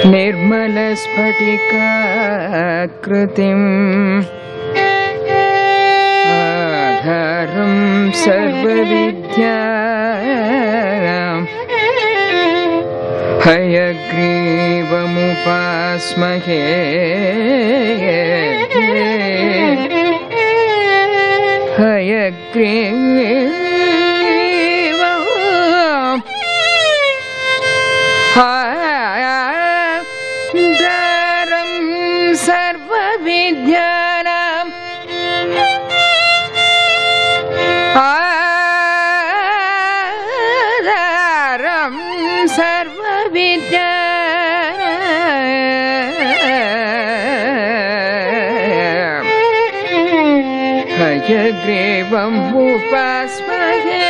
निर्मलस्फटिकाकृतिम् आधारं सर्वविद्या हयग्रीवमुपास्महे Hayagriva हारं सर्वविद्यानाम् आधारं सर्वविद्या हयग्रीवम् उपास्महे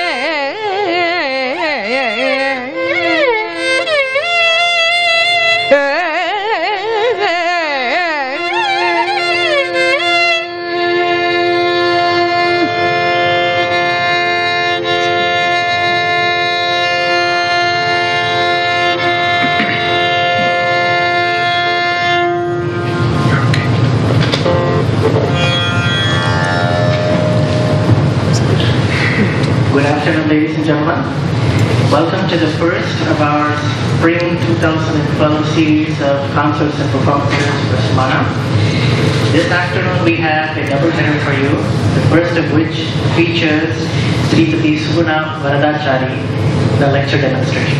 Good afternoon, ladies and gentlemen. Welcome to the first of our Spring 2012 series of concerts and performances for Smana. This afternoon we have a double header for you, the first of which features Sripati Subuna Varadachari, the lecture demonstration.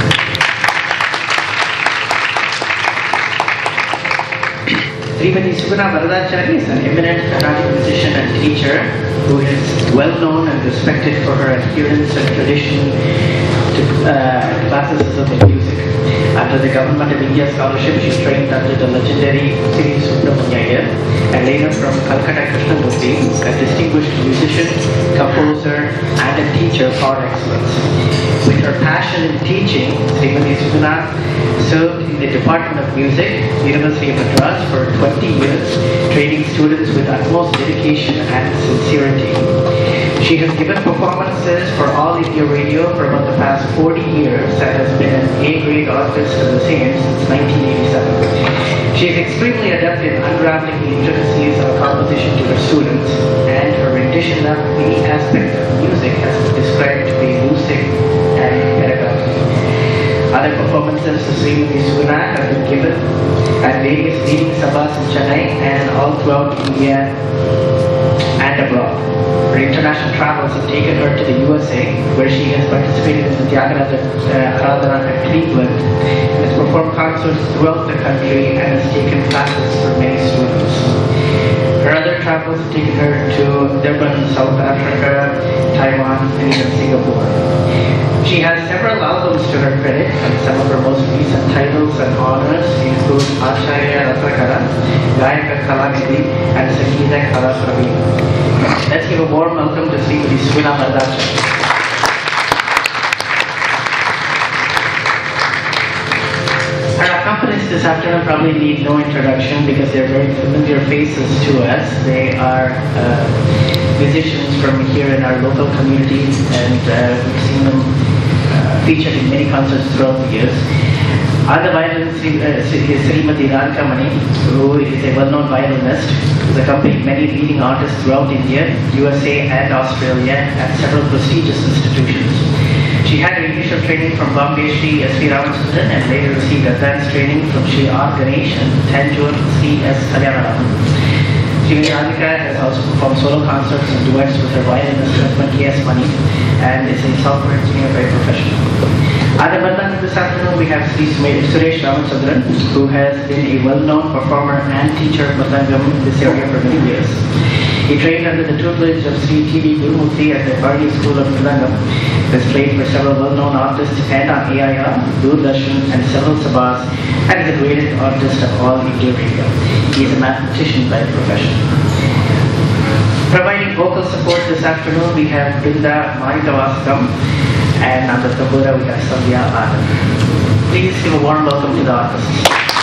Srimati Subhana Varadachari is an eminent Carnatic musician and teacher who is well known and respected for her adherence and tradition to uh, classicism in music. After the Government of India scholarship, she trained under the legendary Sri Subramanya Iyer and later from Calcutta Krishnamurti, a distinguished musician, composer, and a teacher par excellence. With her passion in teaching, Srimati Subhana served in the Department of Music, University of Madras for 20 years, training students with utmost dedication and sincerity. She has given performances for All India Radio for about the past 40 years and has been an A-grade artist of the same since 1987. She is extremely adept in unraveling the intricacies of composition to her students, and her rendition of any aspect of music has been described to be lucid and pedagogic. Other performances of Srimati Suna have been given at various leading sabhas in Chennai and all throughout India and abroad. Her international travels have taken her to the USA, where she has participated in the Tyagaraja uh, Aradhana at Cleveland, has performed concerts throughout the country, and has taken classes for many students. Her other travels have taken her to Durban, South Africa, Taiwan, and even Singapore. She has several albums to her credit, and some of her most recent titles and honors include Acharya Ratnakara, Gayaka Kalanidhi, and Sangeeta Kala Praveen. Let's give a warm welcome to Srimati Swina Vardachari. Our accompanists this afternoon probably need no introduction because they're very familiar faces to us. They are uh, musicians from here in our local community, and uh, we've seen them uh, featured in many concerts throughout the years. On the violin Sri- uh, Sri- is Srimati Radhika Mani, who is a well-known violinist, who's accompanied many leading artists throughout India, USA, and Australia, at several prestigious institutions. She had her initial training from Bombay Sri S.V. Ramachandran and later received advanced training from Sri R. Ganesh and Tanjore Sri S. Kalyanaram. Srimati Radhika has also performed solo concerts and duets with her violinist husband K.S. Mani and is a software engineer by profession. At the Bandhan this afternoon we have Sri Sume- Suresh Ramachandran who has been a well-known performer and teacher of Bandhangam in this area for many years. He trained under the tutelage of Sri T.D. Gurumurthy at the Bardi School of Mridangam. Has played for several well-known artists and on AIR, Doordarshan and several sabhas and is a graded artist of all India radio. He is a mathematician by profession. Providing vocal support this afternoon, we have Brinda Manikavaskam, and on the tambura we have Sandhya Anand. Please give a warm welcome to the artists.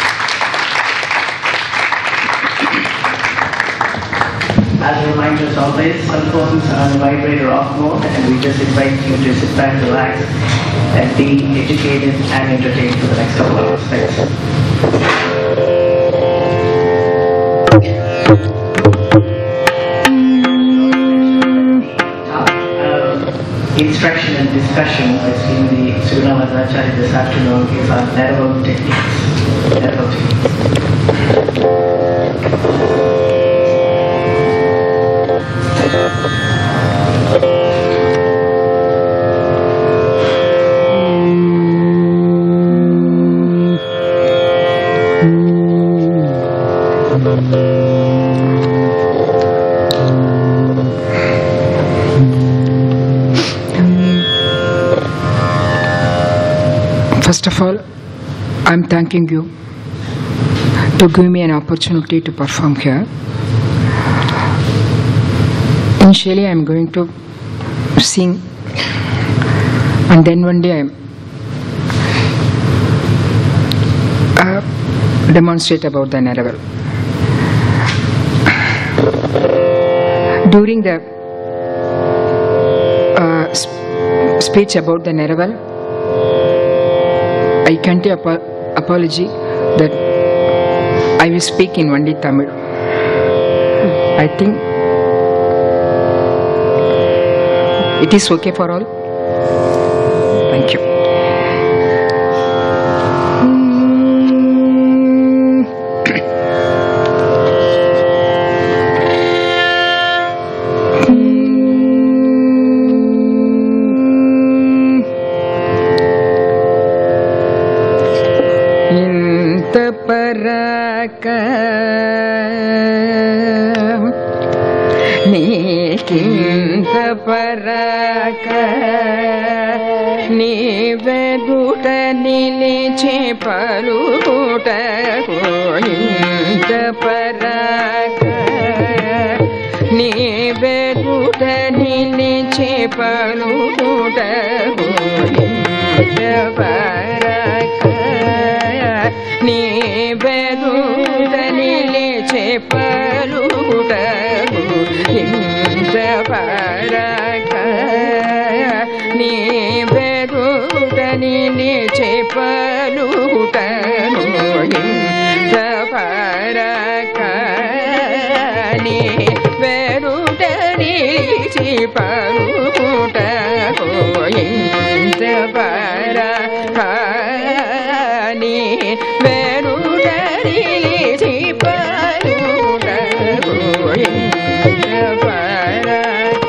As a reminder, as always, cell phones are on vibrator off mode, and we just invite you to sit back, relax, and be educated and entertained for the next couple of hours. Thanks. Uh, instruction and discussion between the Sugana Madhacharya this afternoon is on Naravam techniques. Naravam techniques. First of all, I'm thanking you to give me an opportunity to perform here. Initially, I'm going to sing, and then one day I'm uh, demonstrate about the Naraval. During the uh, sp- speech about the Naraval, I can't apo- apology that I will speak in only Tamil. I think it is okay for all. Thank you. ఇంత పరాక నీకింత పరాక నీ వెదుట నిలిచి పలుట ఇంత పరాక నీ వెదుట నిలిచి పలుట ఇంత పరాక నీ బెదుట నిలిచే పలుట ఇంత పరక నీ బెదుట నిలిచే పలుటను ఇంత పరక నీ బెదుట నిలిచి పలుట ఇంత పరక నీ వెనుడరిచి పలుట పరక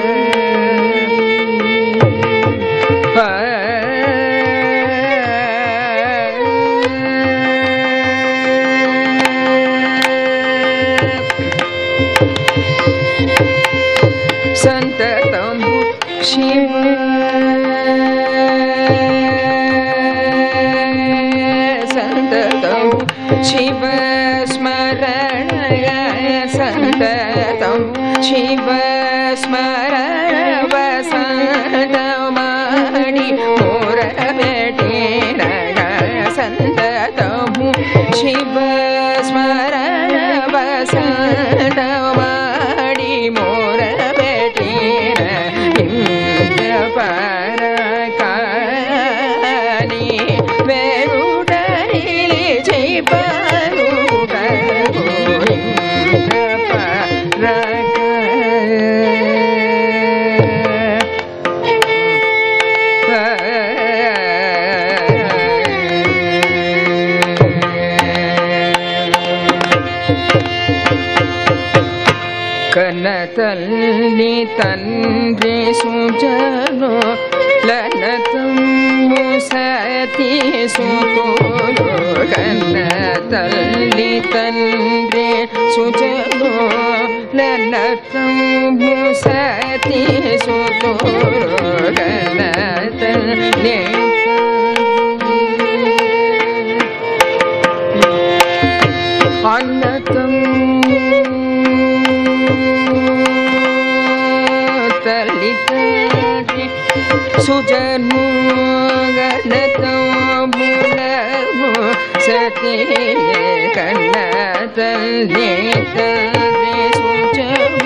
సంతతము శివ సంతతం శివ స్మరణ సంతతం శివ స్మరణ వసంతమాడి మురబెటిన సంతతము శివ స్మరణ వసంతమాడి మురబెటిన ఇంద్ర పరకాని వెరుడరి చేపలుట ఇంద్ర పరక కన్న తల్లి తండ్రి సుజను లనతము సతి సుతులు కన్న తల్లి తండ్రి సుజను లనతము సతి సుతులు కన్న తల్లి అన్నతం తల్లి తండ్రి సుజను గణతము సతీ కన్న తల్లి తండ్రి సుజను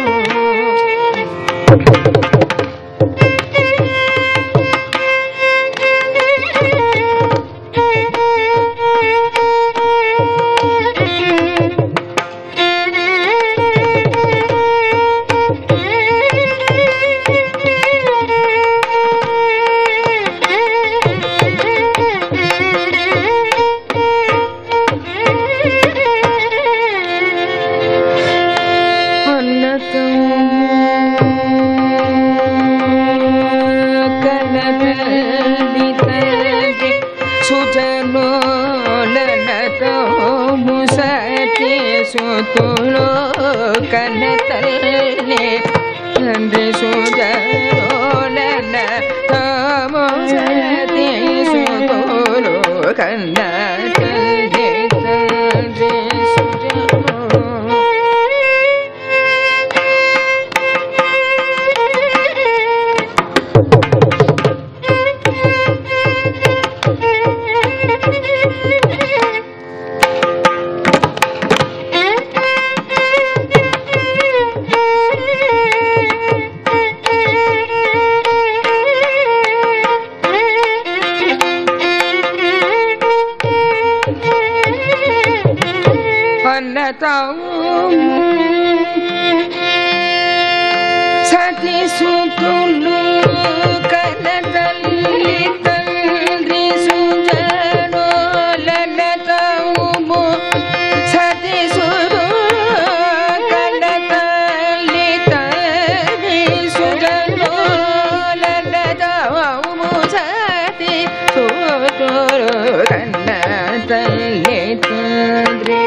ಲನತೋ ಮುಸತಿ ಸುತುಲೋ ಕನತಲ್ಲೆ ತಂದೆ ಸುಜರೋ ಲನತೋ ಮುಸತಿ ಸುತುಲೋ ಕನತಲ್ಲೆ ತಂದೆ ಸುಜರೋ ಸತಿ ಸುತುಲು ಕನದಲ್ಲಿ ತಂದ್ರಿ ಸುಜನೋ ಲನತವು ಸತಿ ಸುರು ಕನದಲ್ಲಿ ತಂದ್ರಿ ಸುಜನೋ ಲನತವು ಸತಿ ಸುತುರು ಕನ್ನದಲ್ಲಿ ತಂದ್ರಿ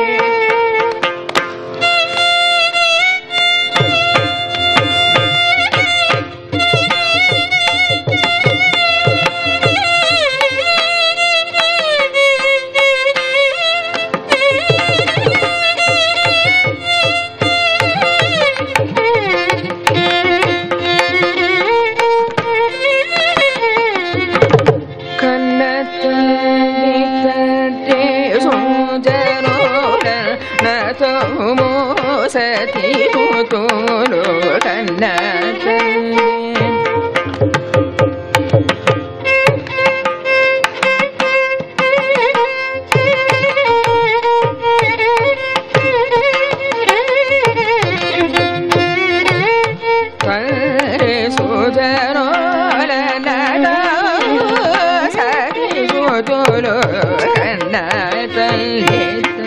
ಕನ್ನತಂತೆ ಸೋಜರೋಲ ನತಮೋ ಸತಿ ತೋಲು ಕನ್ನತಂತೆ ಕರೆ ಸೋಜರೋಲ ನತಮೋ ಸತಿ ತೋಲು ಕನ್ನತಂತೆ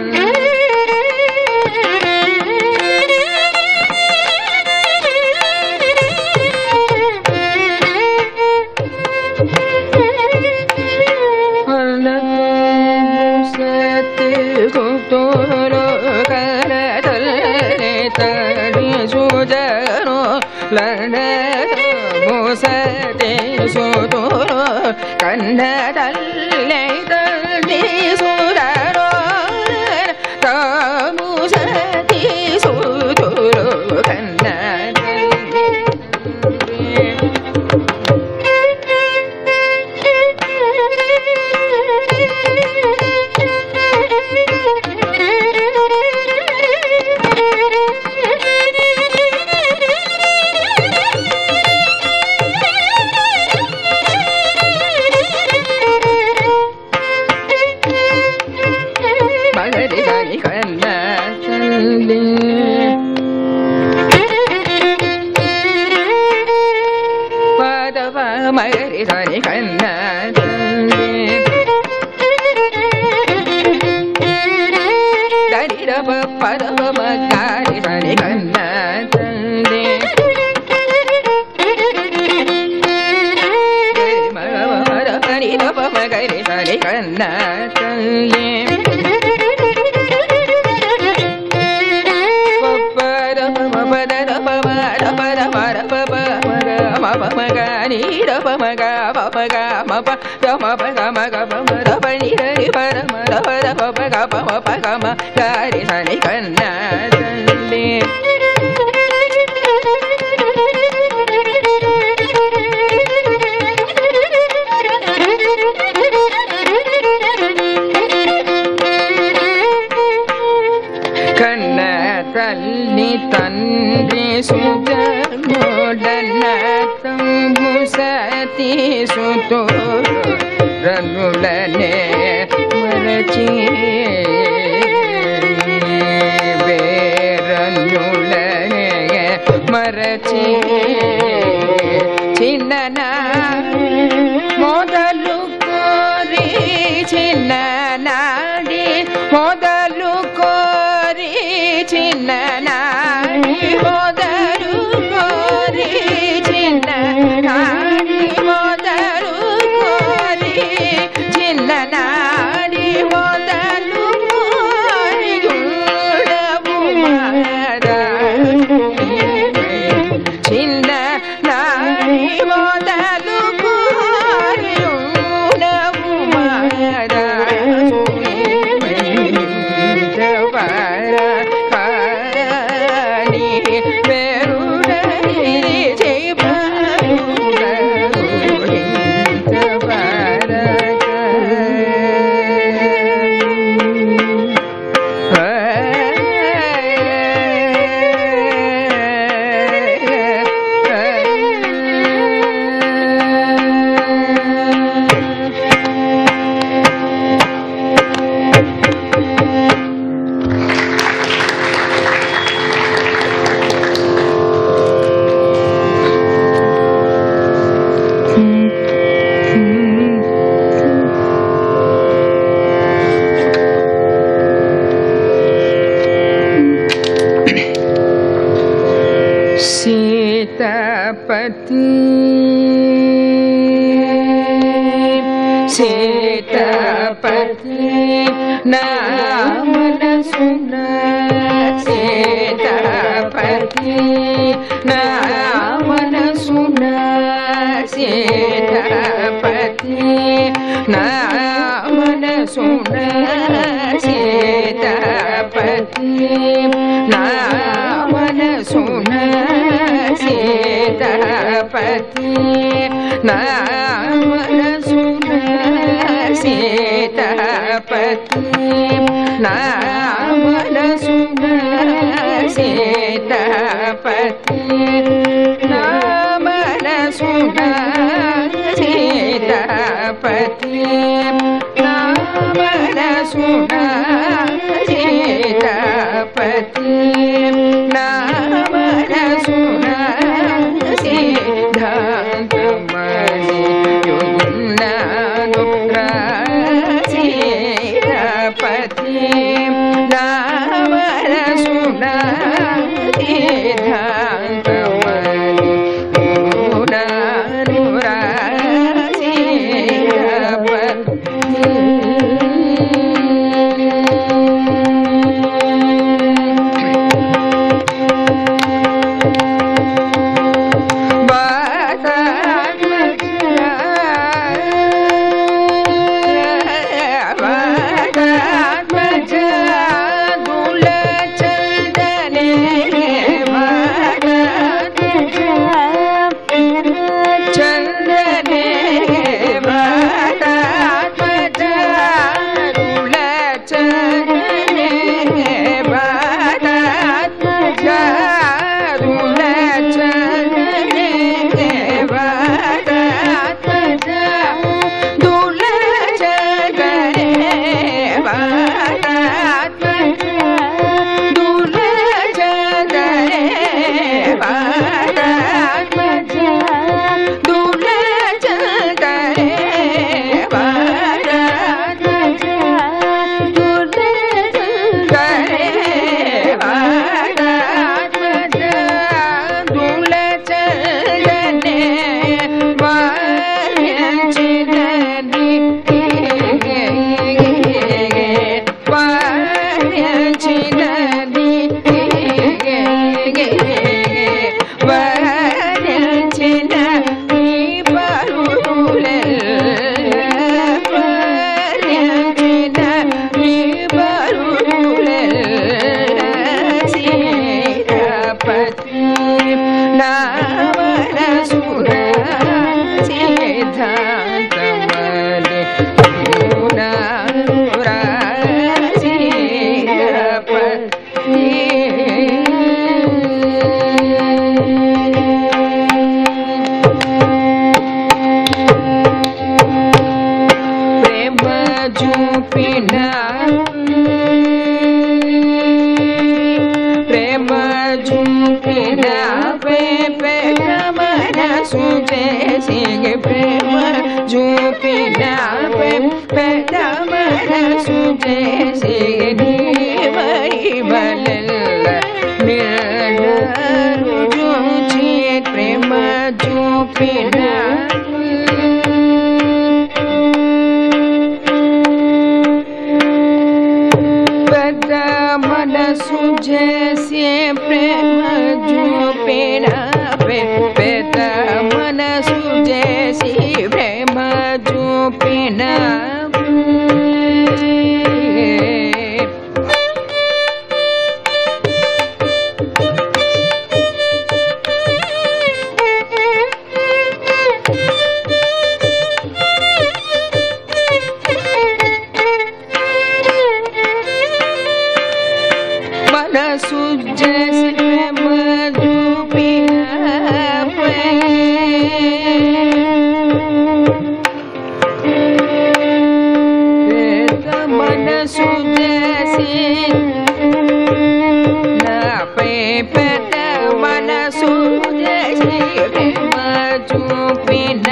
ಕನ್ನಡಲ್ಲೇ ತಲ್ಲಿ ಸುರರೋ ತಮುಸತಿ ಸುತುರು ಕನ್ನಡಲ್ಲೇ மகரி சரி கண்ண தள்ளி பதவ மகரி சரி கண்ண தள்ளி தரிரப பதவ மகாரி சரி கண்ண தள்ளி மகவ மத பரிரப மகரி சரி கண்ண தள்ளி ಕಣ್ಣ ತಲ್ಲಿ ತಂದೆ ಸುಜನೋಡನ ತಂಬು ಸತಿ ಸುತೋ ರನುಲನೆ ಮರಚಿ ಬೇರನ್ನುಳನೆ ಮರಚಿ ಚಿನ್ನನ ಮೊದಲು ಕೋರಿ ಚಿನ್ನ ನಾಡಿ ಮೊದಲು ಕೋರಿ ಚಿನ್ನ ನಾಡಿ ಮೊದಲು ಕೋರಿ ಚಿನ್ನ ನಾಡಿ ಮೊದಲು ಕೋರಿ ಚಿನ್ನ ನಾಡಿ सीतापति सीतापति नाम न सुना सीतापति नाम न सुना सीतापति नाम न सुना सीतापति नाम न सुना सीतापति नाम न सुना सीतापति नाम न सुना सीतापति नाम न सुना सीतापति नाम न सुना सीतापति नाम न सुना सिद्धान्तमणि युग्नानुग्रा सीतापति नाम न सुना सिद्धान्तमणि युग्नानुग्रा ಚಂದನೆ ಬಾದಾತ್ಮಜ ರುಳ ಚಂದನೆ ಬಾದಾತ್ಮಜ ರುಳ ಚಂದನೆ ಬಾದಾತ್ಮಜ ದುಳ ಚಂದನೆ ಬಾದಾತ್ಮಜ ದುಳ ಚಂದನೆ ಬಾದಾತ್ಮಜ ದುಳ ಚಂದನೆ ಬಾದಾತ್ಮಜ ದುಳ ಚಂದನೆ ಬಾದಾತ್ಮಜ ದುಳ ಚಂದನೆ ವಾರ್ಯಂಚಿನದಿ ವಾರ್ಯಂಚಿನದಿ ವಾರ್ಯಂಚಿನ ಈ ಬರುಳೆಲ್ಲ ವಾರ್ಯಂಚಿನ ಈ ಬರುಳೆಲ್ಲ ಸೀತಾಪತಿ ನಾಮನ ಸುರ ಸಿದ್ಧಾಂತಮನೆ ಗುಣಾನುರ ಸೀತಾಪತಿ ಪ್ರೇಮ ಜೂಪಿನ ಪ್ರೇಮ ಜೂಪಿನ ಪೇಪೆ ಗಮನ ಸುಜೇಸಿಗೆ ಪ್ರೇಮ ಜೂಪಿನ ಪೇಪೆ ಗಮನ ಸುಜೇಸಿಗೆ ನೀವರಿ ಬಲೆಲ್ಲ ನಿರ್ಣರು ಜೂಚಿ ಪ್ರೇಮ ಜೂಪಿನ పెద్ద మనసు చేసే ప్రేమ చూపిన పెద్ద మనసు చేసి ప్రేమ చూపిన మనసు చేసి ప్రేమ చూపిన పెద్ద మనసు చేసి నాపై పెద్ద మనసు చేసి ప్రేమ చూపిన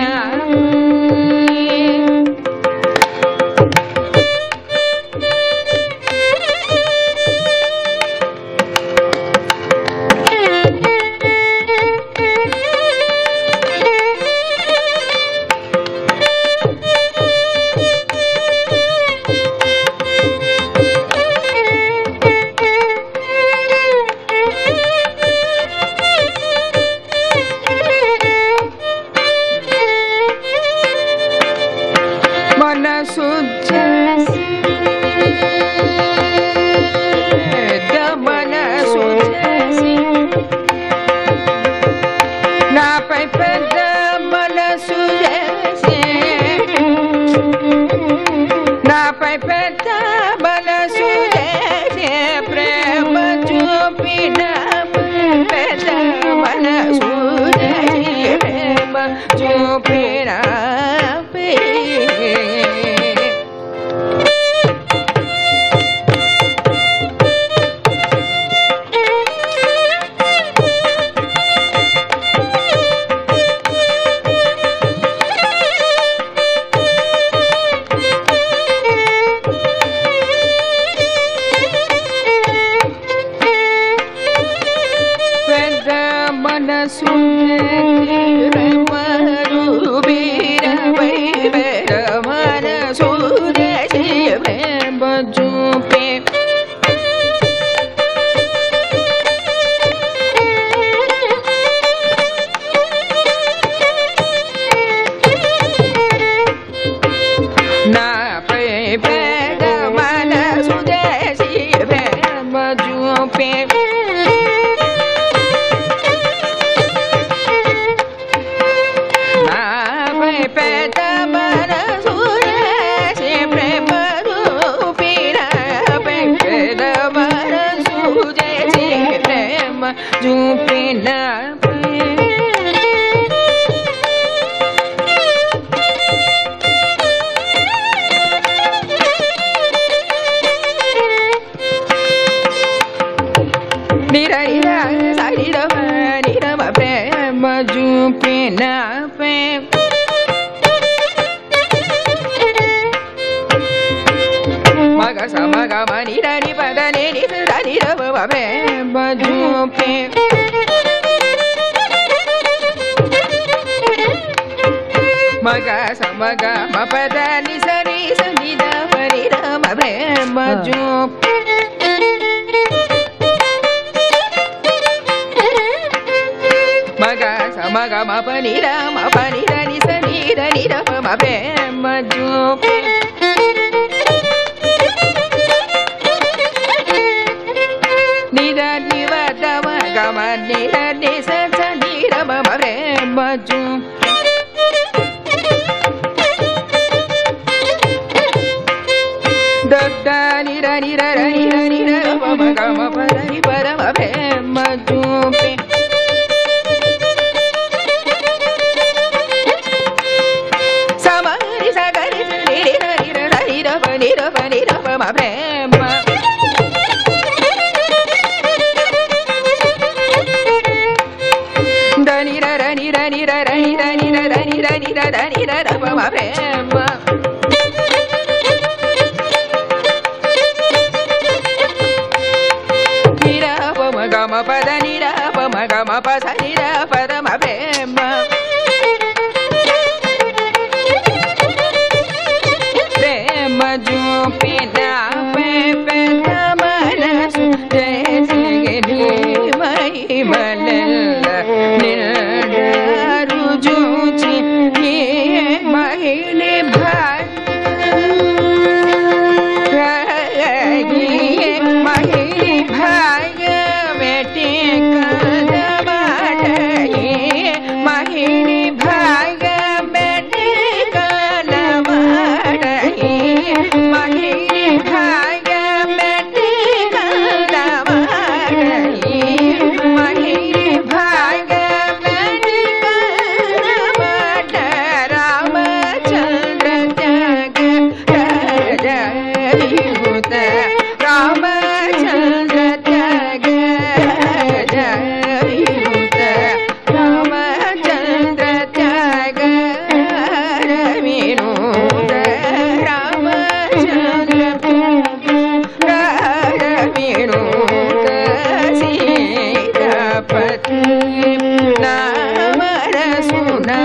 మనసు చేసే ప్రేమ చూపిన పెద్ద మనసు చేసే ప్రేమ చూపిన పెద్ద మనసు మరుబీరపై పెద్ద మనసు ప్రేమ చూపే నాపై పెద్ద మనసు చేసి ప్రేమ చూపే నాపై పెద్ద మనసు చేసి ప్రేమ చూపిన పెద్ద మనసు చేసి ప్రేమ చూపిన నిర నిర సరిరమ నిరమ ప్రేమ చూపిన ప్రేమ మగ సమగ మని దని పద ని దని రమ ప్రేమ చూపే మగ సమగ మ పద ని సరి సని ద పరి రమ ప్రేమ చూపే మగ సమగ మ పని రమ పని దని సని దని రమ ప్రేమ చూపే నిర నివదమ గమ నిర నిస స నిర మమ ప్రేమ చూపే దద్ద నిర నిర ర నిర నిర మమ గమ పద ని పరమ ప్రేమ చూపే సమరి సగరి నిర నిర ర నిర ప నిర ప నిర మమ ప్రేమ దని ర ర ని ర ని ర ర ని ర ని ర ర ని ర ని ర ర ని ర ర ప మ ప్రేమ ని ర ప మ గ మ ప ద ని ర ప మ గ మ ప స ని ర ప ద మ ప్రేమ ప్రేమ చూపిన పే మనసు జయసిగిరి మహిమలెల్ల నిల్డారు చూచి ఏ మహిళి భాగ్య మహిళి భాగ్య బెటి కదమాట మహిళి భాగ్య బెటి కదమాట మహిళి భాగ్య బెటి కదమాట మహిళి భాగ్య బెటి కదమాట రామచంద్ర జగ జగవిభూత రామచంద్ర జగ జగవిభూత రామచంద్ర జగ వినోద రామచంద్ర వినోద సీతాపతి నామర సునా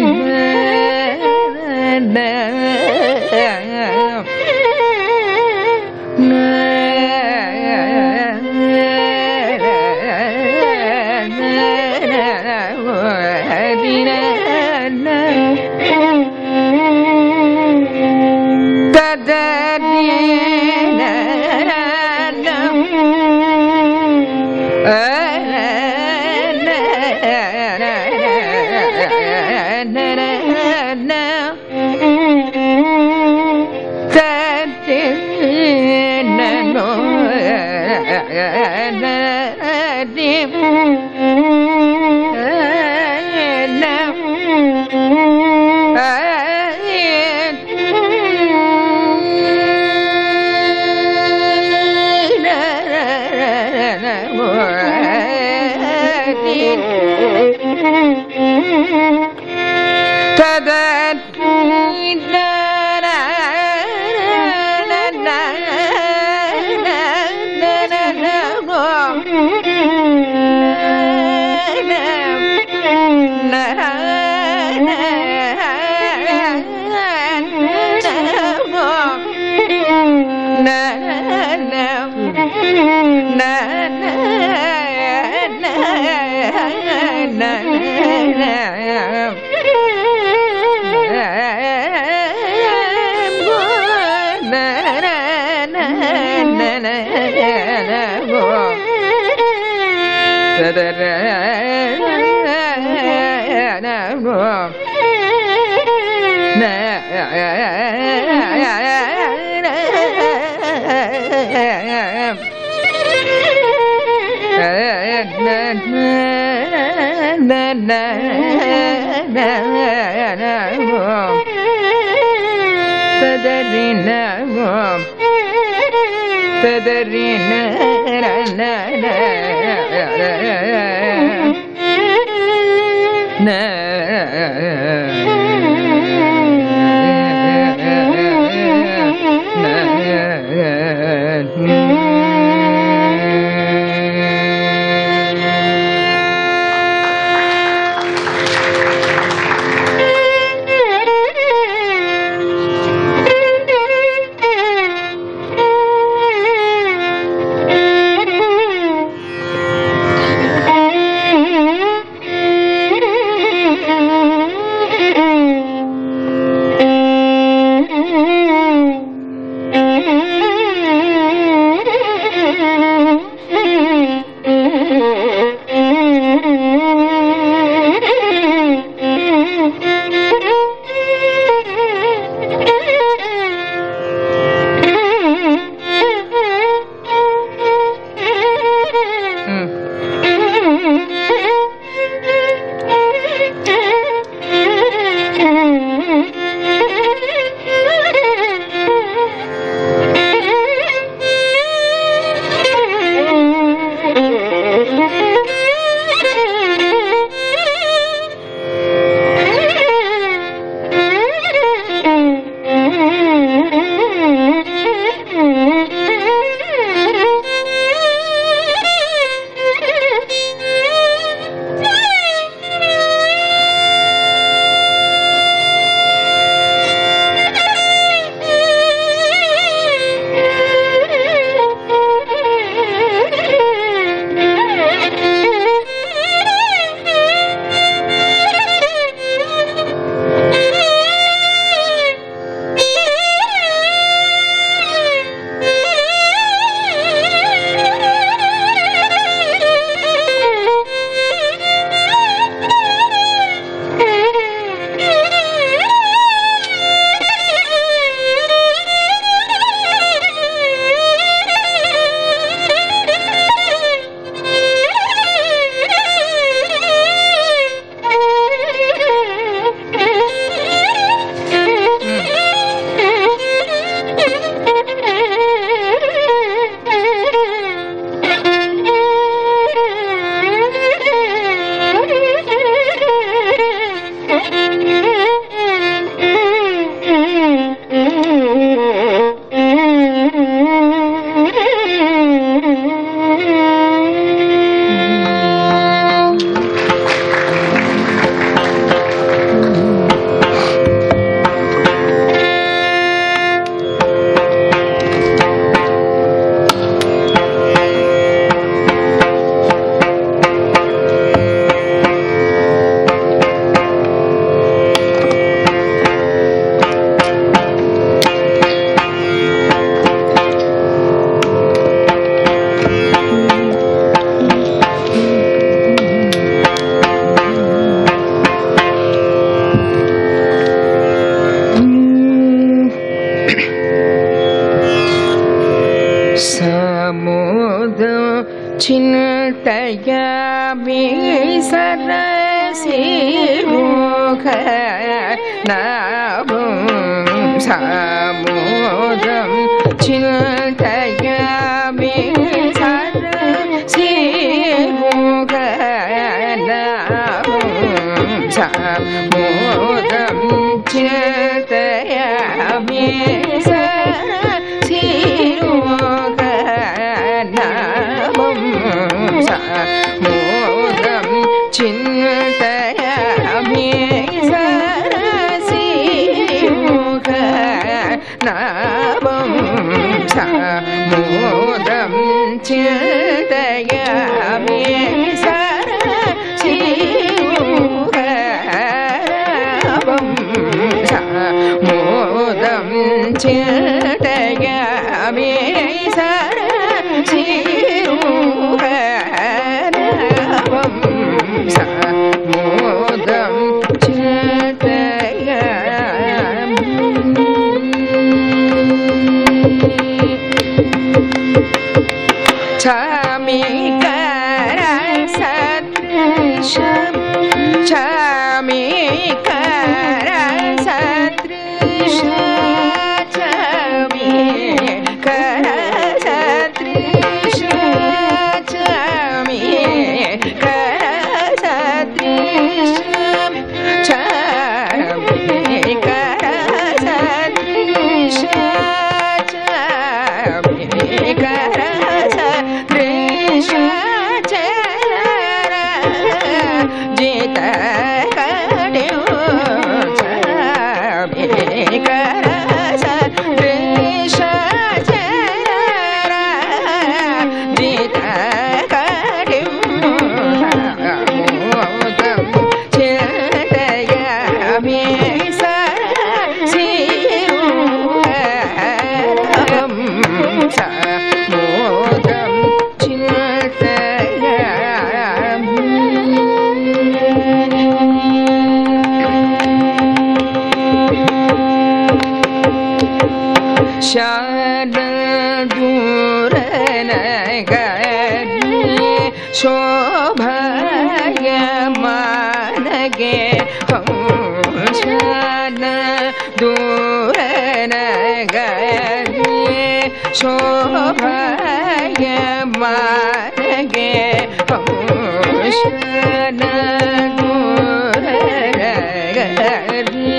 Thank you. நாபம் சாமோதம் சிந்தயாமி சர சீமுக நாபம் சாமோதம் சிந்தயாமி சர சீமுக நாபம் சாமோதம் சிந்தயாமி சரசிமுக நாமம் சாமோதம் சிந்தயாமி சரசிமுக நாமம் சாமோதம் சிந்தயாமி சரசிமுக நாமம் சாமோதம் சாமிகர சத்ருஷம் சாமிகர சத்ருஷ சாமிகர சத்ருஷ சாமிகர சத்ருஷம் சாமிகர சத்ருஷ சாமிகர சத்ருஷ சரர ஜித கடியோ சாமிகர சத்ருஷ சரர ஜித கடியோ சாமோதம் சிந்தயாமி சரசிருகம் சாமோதம் ಶಾರದೂರನಗರಿ ಶೋಭಯ ಮಾನಗೆ ಹಂಶನ ದೂರನಗರಿ ಶೋಭಯ ಮಾನಗೆ ಹಂಶನ ದೂರನಗರಿ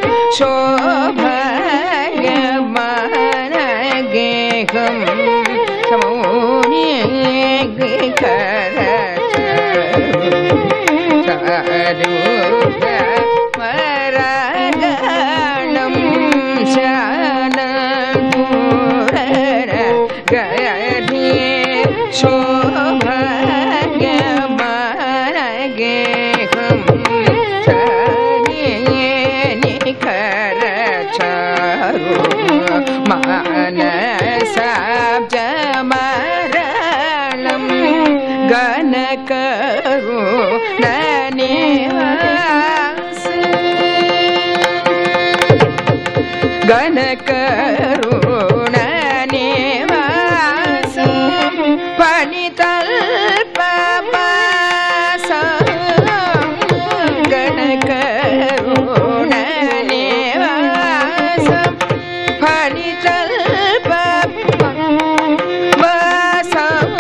ಶೋಭಯ ಮಾನಗೆ ಹಂ ಸಮೌನಿ ಕರ ಮರಗಣಂ ಶಾನ ಗರಿ ಶೋಭಯ ಮನಗೆ ಹಂ ನಿಖರ ಚಾರು ಮಾನಸಾಬ್ಜ ಮರಣಂ ಗಣಕರು ನನಿವಾಸ ಗಣಕರುಣ ನಿವಾಸ ಪಣಿತಲ್ಪ ಪಾಸ ಗಣಕರುಣ ನಿವಾಸ ಪಣಿತಲ್ಪ ವಾಸ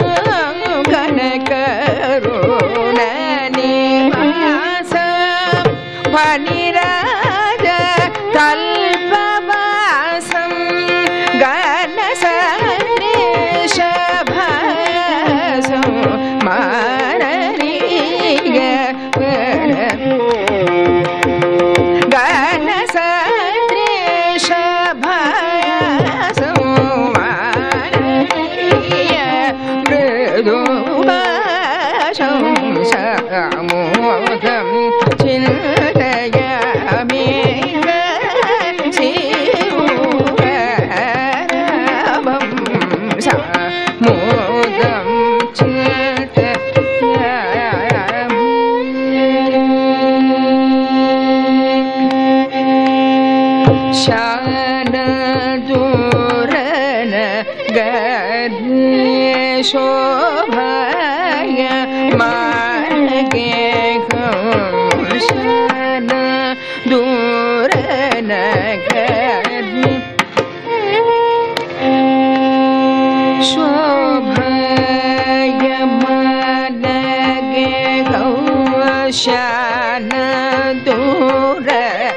ಗಣಕರುಣ ನಿವಾಸ ಪಣಿರಾಜ ಕಲ್ಪವಾಸಂ ಗಣ ಸದೃಶಭಾಸಂ ಮಾನರೀಗ ಗಣ ಸದೃಶಭಾಸಂ ಮಾನರೀಯ ಮೃದು ಭಾಷಂ ಸಮೋದಂ ಚಿಂತಯಾಮಿ ಶಿವಂ ಸಮೋದಂ ಚಿಂತಯಾಮಿ ಶಾನ ದೂರನ ಗದ್ಯ ಶೋಭಯ ಮಾನಗೆ ಶಾನ ದೂರ நகரி शोभयमानगे गौशान दूर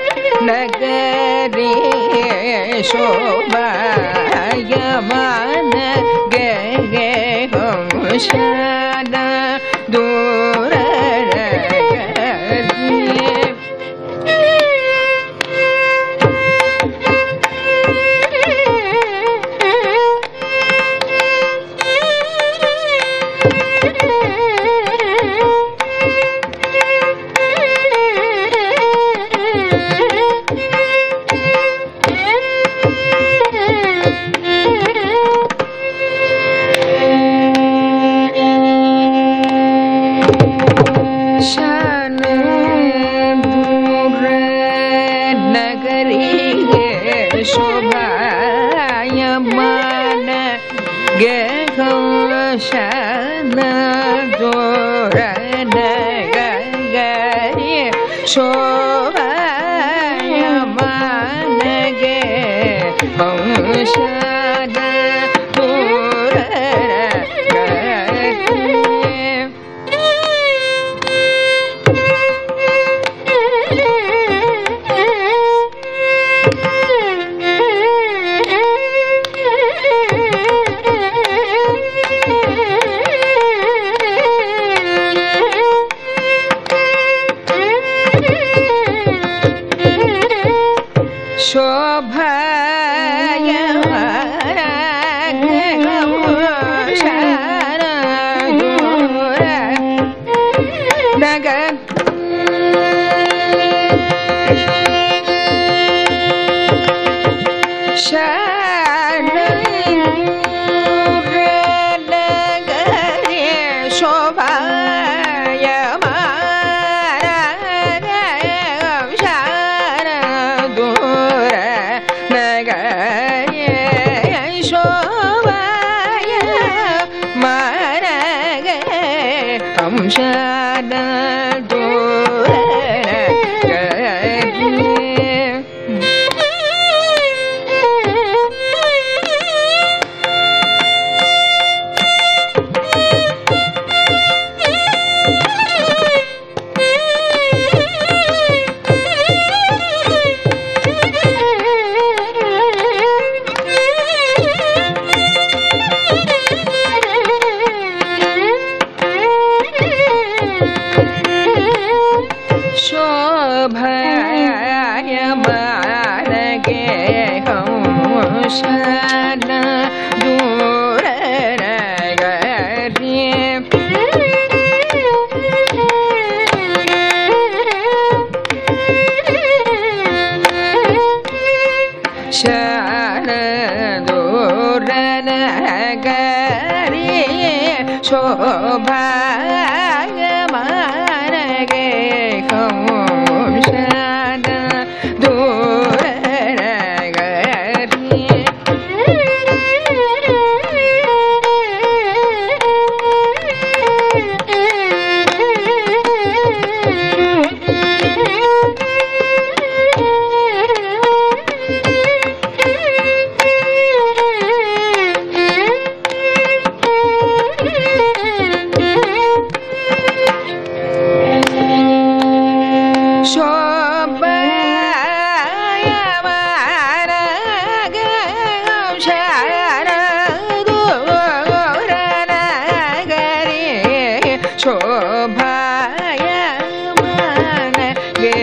नगरे शोभयमान गे गे गौशान दूर नगरे शानूर नगरी शोभायमान गे शान दोर नगरी शोभायमान गे शान दोर नगरी நகர் நகரே சோபாயமாரம் சாரதூர நகரே சோபாய மரகே அம்சான தூர நகரே शोभयमानगे हंसन दूर नगरी शान दूर नगरी शोभायमानगे हंसन दूर नगरी शोभायमान गे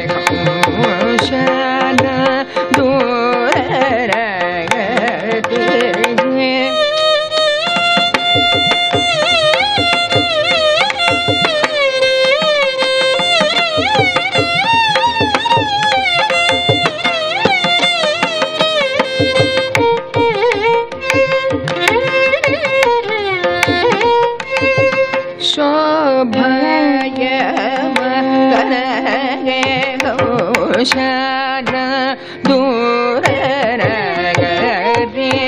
हंसन दूर गति शोभयमगनगे घोषण दूर नगरे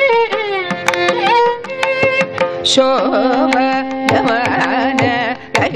शोभयमान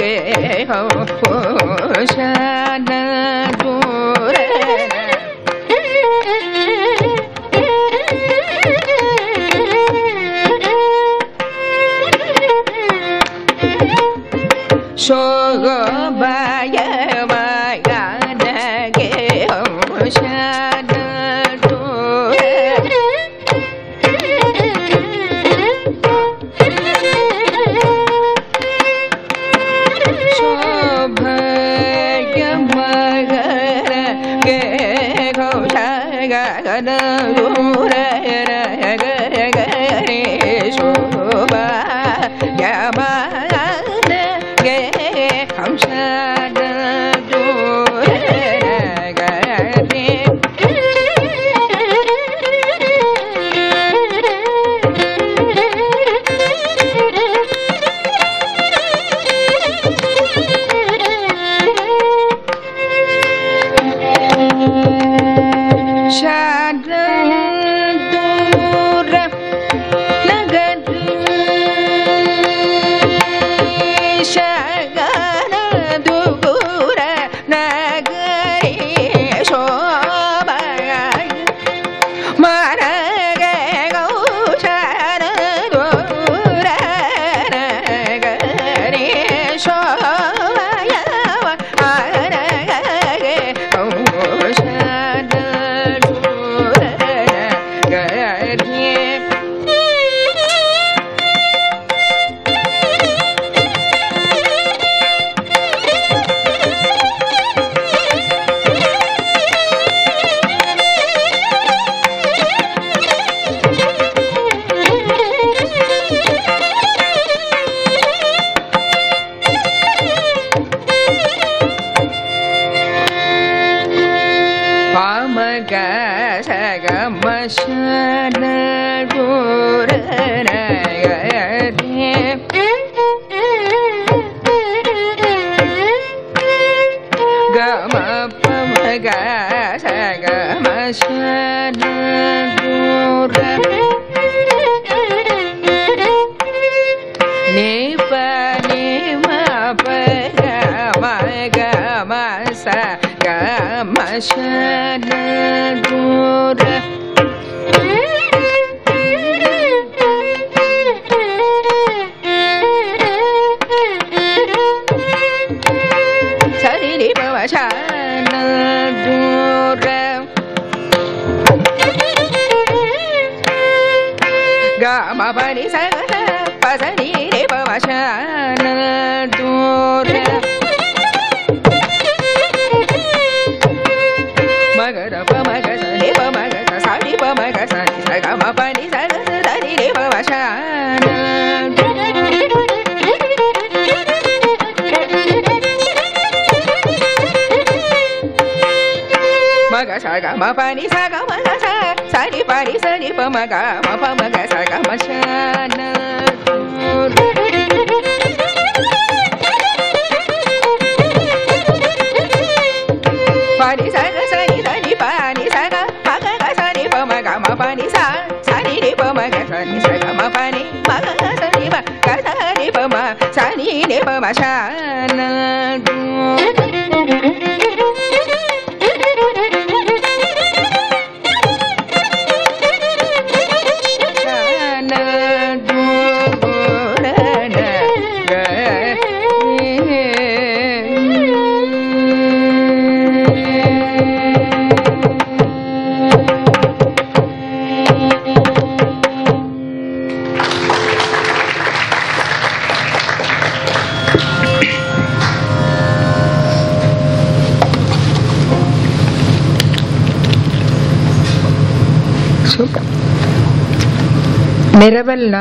நிரவல்னா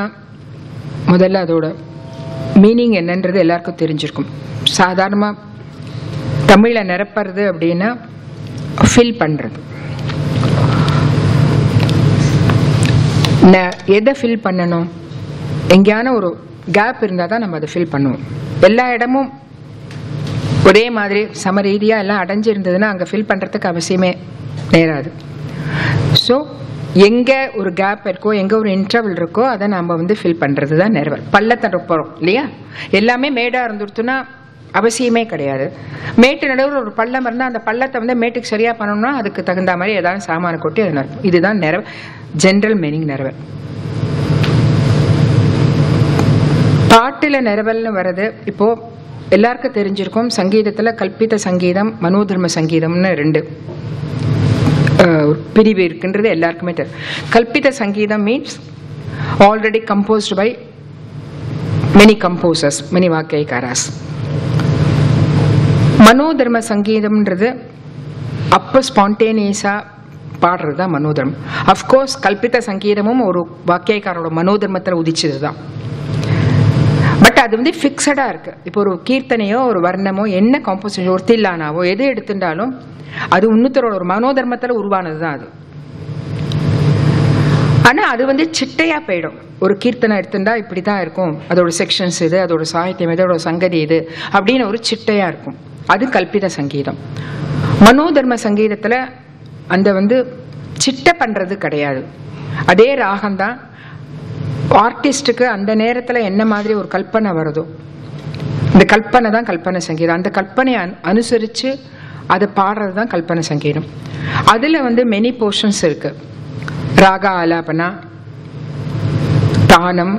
முதல்ல அதோட மீனிங் என்னன்றது எல்லாருக்கும் தெரிஞ்சிருக்கும் சாதாரணமாக தமிழில் நிரப்புறது அப்படின்னா ஃபில் பண்ணுறது எதை ஃபில் பண்ணணும் எங்கேயான ஒரு கேப் இருந்தால் தான் நம்ம அதை ஃபில் பண்ணுவோம் எல்லா இடமும் ஒரே மாதிரி சமரீதியாக எல்லாம் அடைஞ்சிருந்ததுன்னா அங்கே ஃபில் பண்ணுறதுக்கு அவசியமே நேராது ஸோ எங்கே ஒரு கேப் இருக்கோ எங்கே ஒரு இன்டர்வல் இருக்கோ அதை நம்ம வந்து ஃபில் பண்ணுறது தான் நிறவல் பள்ளத்தை போகிறோம் இல்லையா எல்லாமே மேடாக இருந்துருத்துனா அவசியமே கிடையாது மேட்டு நடுவில் ஒரு பள்ளம் இருந்தால் அந்த பள்ளத்தை வந்து மேட்டுக்கு சரியாக பண்ணணும்னா அதுக்கு தகுந்த மாதிரி ஏதாவது சாமான கொட்டி அது நடக்கும் இதுதான் நிறவ ஜென்ரல் மீனிங் நிறவல் பாட்டில் நிறவல்னு வர்றது இப்போ எல்லாருக்கும் தெரிஞ்சிருக்கும் சங்கீதத்தில் கல்பித சங்கீதம் மனோதர்ம சங்கீதம்னு ரெண்டு அஹ், பிரிவு இருக்குன்றது எல்லாருக்குமே தெரியும் கல்பித சங்கீதம் means already composed by many composers many வாக்கியகாராஸ் மனோதர்ம சங்கீதம்ன்றது அப்போ ஸ்பான்டேனியஸாக பாடுறது தான் மனோதர்மம் அஃப்கோர்ஸ் கல்பித்த சங்கீதமும் ஒரு வாக்கியக்காரோட மனோதர்மத்தில் உதிச்சது தான் பட் அது வந்து ஃபிக்ஸடாக இருக்கு இப்போ ஒரு கீர்த்தனையோ ஒரு வர்ணமோ என்ன காம்போசிஷன் ஒரு தில்லானாவோ எது எடுத்துட்டாலும் அது இன்னொருத்தரோட ஒரு மனோதர்மத்தில் உருவானது தான் அது ஆனால் அது வந்து சிட்டையாக போயிடும் ஒரு கீர்த்தனை எடுத்துட்டா இப்படி தான் இருக்கும் அதோட செக்ஷன்ஸ் இது அதோட சாகித்யம் இது அதோட சங்கதி இது அப்படின்னு ஒரு சிட்டையாக இருக்கும் அது கல்பித சங்கீதம் மனோதர்ம சங்கீதத்தில் அந்த வந்து சிட்டை பண்ணுறது கிடையாது அதே ராகம்தான் ஆர்டிஸ்ட்டுக்கு அந்த நேரத்தில் என்ன மாதிரி ஒரு கல்பனை வருதோ இந்த கல்பனை தான் கல்பனை சங்கீதம் அந்த கல்பனையை அனு அனுசரித்து அதை பாடுறது தான் கல்பனை சங்கீதம் அதில் வந்து மெனி போர்ஷன்ஸ் இருக்கு ராகா ஆலாபனா தானம்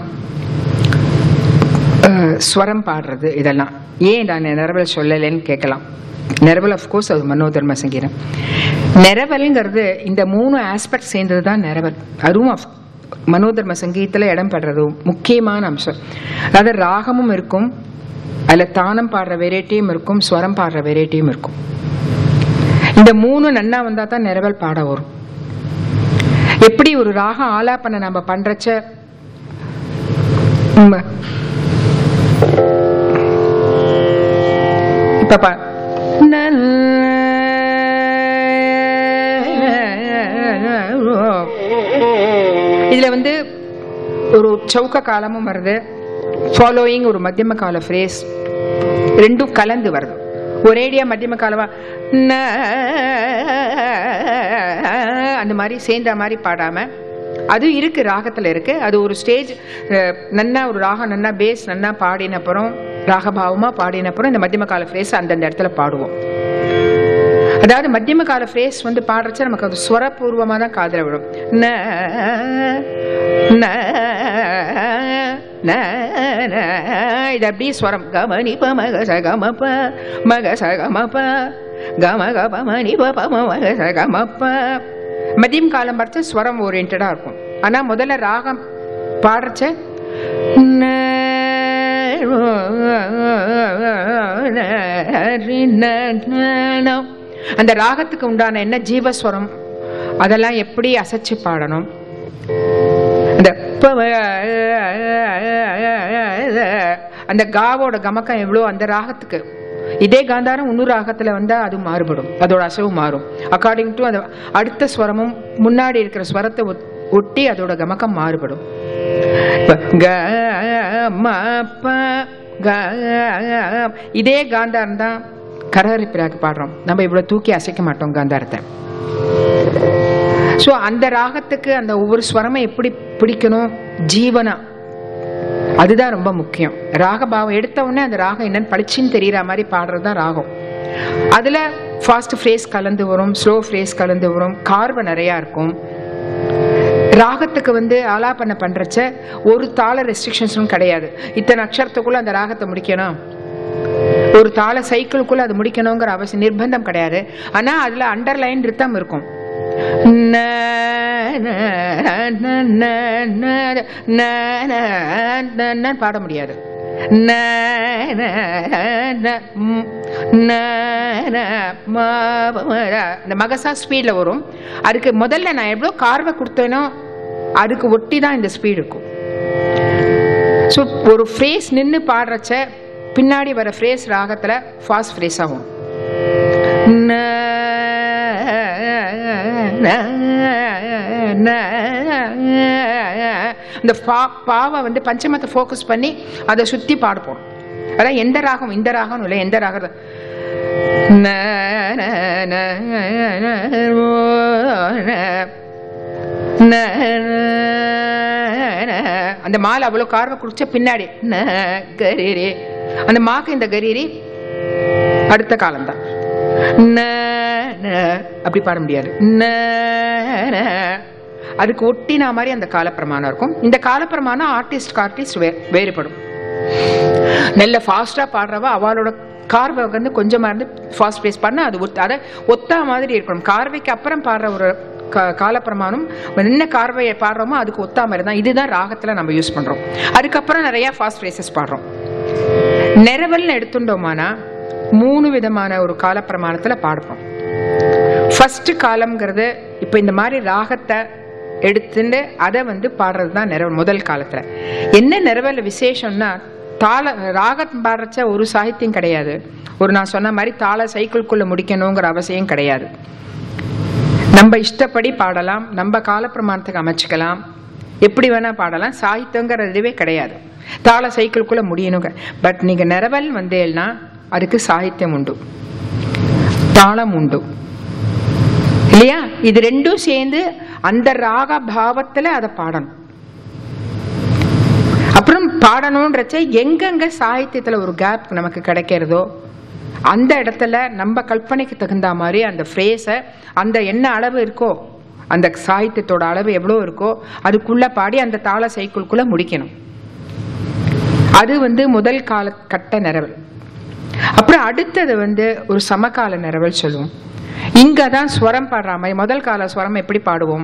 அஹ், ஸ்வரம் பாடுறது இதெல்லாம் ஏன் நான் நிரவல் சொல்லலைன்னு கேட்கலாம் நிரவல் அஃப்கோர்ஸ் அது மனோதர்ம சங்கீதம் நிரவல்ங்கிறது இந்த மூணு ஆஸ்பெக்ட் சேர்ந்தது தான் நிரவல் அதுவும் of- மனோதர்ம சங்கீதத்தில் இடம் பெறது முக்கியமான அம்சம் அதாவது ராகமும் இருக்கும் அதில் தானம் பாடுற வெரைட்டியும் இருக்கும் ஸ்வரம் பாடுற வெரைட்டியும் இருக்கும் இந்த மூணு நன்னா வந்தால் தான் நிரவல் பாட வரும் எப்படி ஒரு ராகம் ஆலாப்பனை நம்ம பண்றச்ச உம், இப்ப பா இதுல வந்து ஒரு சவுக்க காலமும் வருது ஃபாலோயிங் ஒரு மத்தியம கால ஃப்ரேஸ் ரெண்டும் கலந்து வருது ஒரேடியா மத்தியம காலமா ந அந்த மாதிரி சேர்ந்த மாதிரி பாடாம அது இருக்கு ராகத்துல இருக்கு அது ஒரு ஸ்டேஜ் நன்னா ஒரு ராகம் நன்னா பேஸ் நன்னா பாடின அப்புறம் ராகபாவமா பாடின அப்புறம் இந்த மத்தியம கால ஃப்ரேஸ் அந்தந்த இடத்துல பாடுவோம் அதாவது மத்தியம கால ஃப்ரேஸ் வந்து பாடுறச்ச நமக்கு அது ஸ்வரபூர்வமா தான் காதுல விடும் ந ந ந ந. இது அப்படியே ஸ்வரம் கமனி ப மக ச கம ப மக ச கம ப கம க ப மணி ப ப ம மக ச கம ப மதியம் காலம் பார்த்து ஸ்வரம் ஓரியன்டா இருக்கும் ஆனா முதல்ல ராகம் பாடுறச்ச ந அந்த ராகத்துக்கு உண்டான என்ன ஜீவஸ்வரம் அதெல்லாம் எப்படி அசைச்சு பாடணும் அந்த ப- அந்த காவோட கமக்கம் எவ்வளோ அந்த ராகத்துக்கு இதே காந்தாரம் இன்னொரு ராகத்துல வந்தா அது மாறுபடும் அதோட அசைவு மாறும் அக்கார்டிங் டு அந்த அடுத்த ஸ்வரமும் முன்னாடி இருக்கிற ஸ்வரத்தை ஒத்- ஒட்டி அதோட கமக்கம் மாறுபடும் இப்ப க ம ப க இதே காந்தாரம் தான் கரஹரிப்பிராக்கு பாடுறோம் நம்ம இவ்வளவு தூக்கி அசைக்க மாட்டோம் காந்தாரத்தை ஸோ அந்த ராகத்துக்கு அந்த ஒவ்வொரு ஸ்வரமும் எப்படி பிடிக்கணும் ஜீவனா அதுதான் ரொம்ப முக்கியம் ராகபாவம் எடுத்த உடனே அந்த ராகம் என்னன்னு பளிச்சுன்னு தெரியற மாதிரி பாடுறது தான் ராகம் அதுல ஃபாஸ்ட் ஃப்ரேஸ் கலந்து வரும் ஸ்லோ ஃப்ரேஸ் கலந்து வரும் கார்ப நிறையா இருக்கும் ராகத்துக்கு வந்து ஆலாபனை பண்றச்ச ஒரு தாள ரெஸ்ட்ரிக்ஷன்ஸும் கிடையாது இத்தனை அக்ஷரத்துக்குள்ள அந்த ராகத்தை முடிக்கணும் ஒரு தாள சைக்கிளுக்குள்ள அது முடிக்கணுங்கிற அவசியம் நிர்பந்தம் கிடையாது ஆனா அதுல அண்டர்லைன் ரித்தம் இருக்கும் ந, ந, ந, ந, ந, ந, ந, ந, ந, பாட முடியாது ந, ந, ந, ம், ந, ந, ம, ப, ம, ர. இந்த மகசா ஸ்பீட்ல வரும் அதுக்கு முதல்ல நான் எவ்வளோ கார்வை கொடுத்தேனோ அதுக்கு ஒட்டி தான் இந்த ஸ்பீடு இருக்கும் ஸோ ஒரு ஃப்ரேஸ் நின்று பாடுறச்ச பின்னாடி வர ஃப்ரேஸ் ராகத்தில் ஃபாஸ்ட் ஃப்ரேஸ் ஆகும் ந, ந, ந, இந்த பா பாவை வந்து பஞ்சமத்தை ஃபோக்கஸ் பண்ணி அதை சுற்றி பாடுப்போம் அதான் எந்த ராகம் இந்த ராகம் இல்லை எந்த ராகம் ந, ந, ந, ந, ஓ, ந. ந, ந, அந்த மாலை அவ்வளோ கார்வை குடிச்ச பின்னாடி ந கரீரி அந்த மாக்கு இந்த கரீரி அடுத்த காலம்தான் ந, ந, அப்படி பாட முடியாது ந, ந. அதுக்கு ஒட்டினா மாதிரி அந்த காலப்பிரமாணம் இருக்கும் இந்த காலப்பிரமாணம் ஆர்டிஸ்ட் ஆர்டிஸ்ட் வேறுபடும் நல்ல ஃபாஸ்டா பாடுறவ அவளோட கார்வை வந்து கொஞ்சமா இருந்து ஃபாஸ்ட் பேஸ் பண்ண அது ஒத்த- அதை ஒத்தா மாதிரி இருக்கணும் கார்வைக்கு அப்புறம் பாடுற ஒரு கா- காலப்பிரமாணம் என்ன கார்வையை பாடுறோமோ அதுக்கு ஒத்தா மாதிரி தான் இதுதான் ராகத்துல நம்ம யூஸ் பண்றோம் அதுக்கப்புறம் நிறைய ஃபாஸ்ட் ரேசஸ் பாடுறோம் நிறவல்னு எடுத்துட்டோமானா மூணு விதமான ஒரு காலப்பிரமாணத்துல பாடுறோம் ஃபர்ஸ்ட் காலம்ங்கிறது இப்போ இந்த மாதிரி ராகத்தை எடுத்துட்டு அதை வந்து பாடுறது தான் நிறவல் முதல் காலத்துல என்ன நிறவல் விசேஷம்னா தாள ராகம் பாடுறச்ச ஒரு சாகித்யம் கிடையாது ஒரு நான் சொன்ன மாதிரி தாள சைக்கிள்குள்ள முடிக்கணுங்கிற அவசியம் கிடையாது நம்ம இஷ்டப்படி பாடலாம் நம்ம காலப்பிரமாணத்துக்கு அமைச்சுக்கலாம் எப்படி வேணா பாடலாம் சாகித்யங்கிற இதுவே கிடையாது தாள சைக்கிள்குள்ள முடியணுங்க பட் நீங்க நிறவல் வந்தேன்னா அதுக்கு சாகித்யம் உண்டு தாளம் உண்டு இல்லையா இது ரெண்டும் சேர்ந்து அந்த ராக பாவத்துல அதை பாடணும் அப்புறம் பாடணுன்றச்ச எங்கெங்க சாகித்யத்துல ஒரு கேப் நமக்கு கிடைக்கிறதோ அந்த இடத்துல நம்ம கற்பனைக்கு தகுந்த மாதிரி அந்த ஃப்ரேஸை அந்த என்ன அளவு இருக்கோ அந்த சாகித்யத்தோட அளவு எவ்வளோ இருக்கோ அதுக்குள்ள பாடி அந்த தாள சைக்கிள்குள்ள முடிக்கணும் அது வந்து முதல் கால கட்ட நிறவல் அப்புறம் அடுத்தது வந்து ஒரு சமகால நிறவல் சொல்லுவோம் இங்க தான் ஸ்வரம் பாடுற மாதிரி முதல் கால ஸ்வரம் எப்படி பாடுவோம்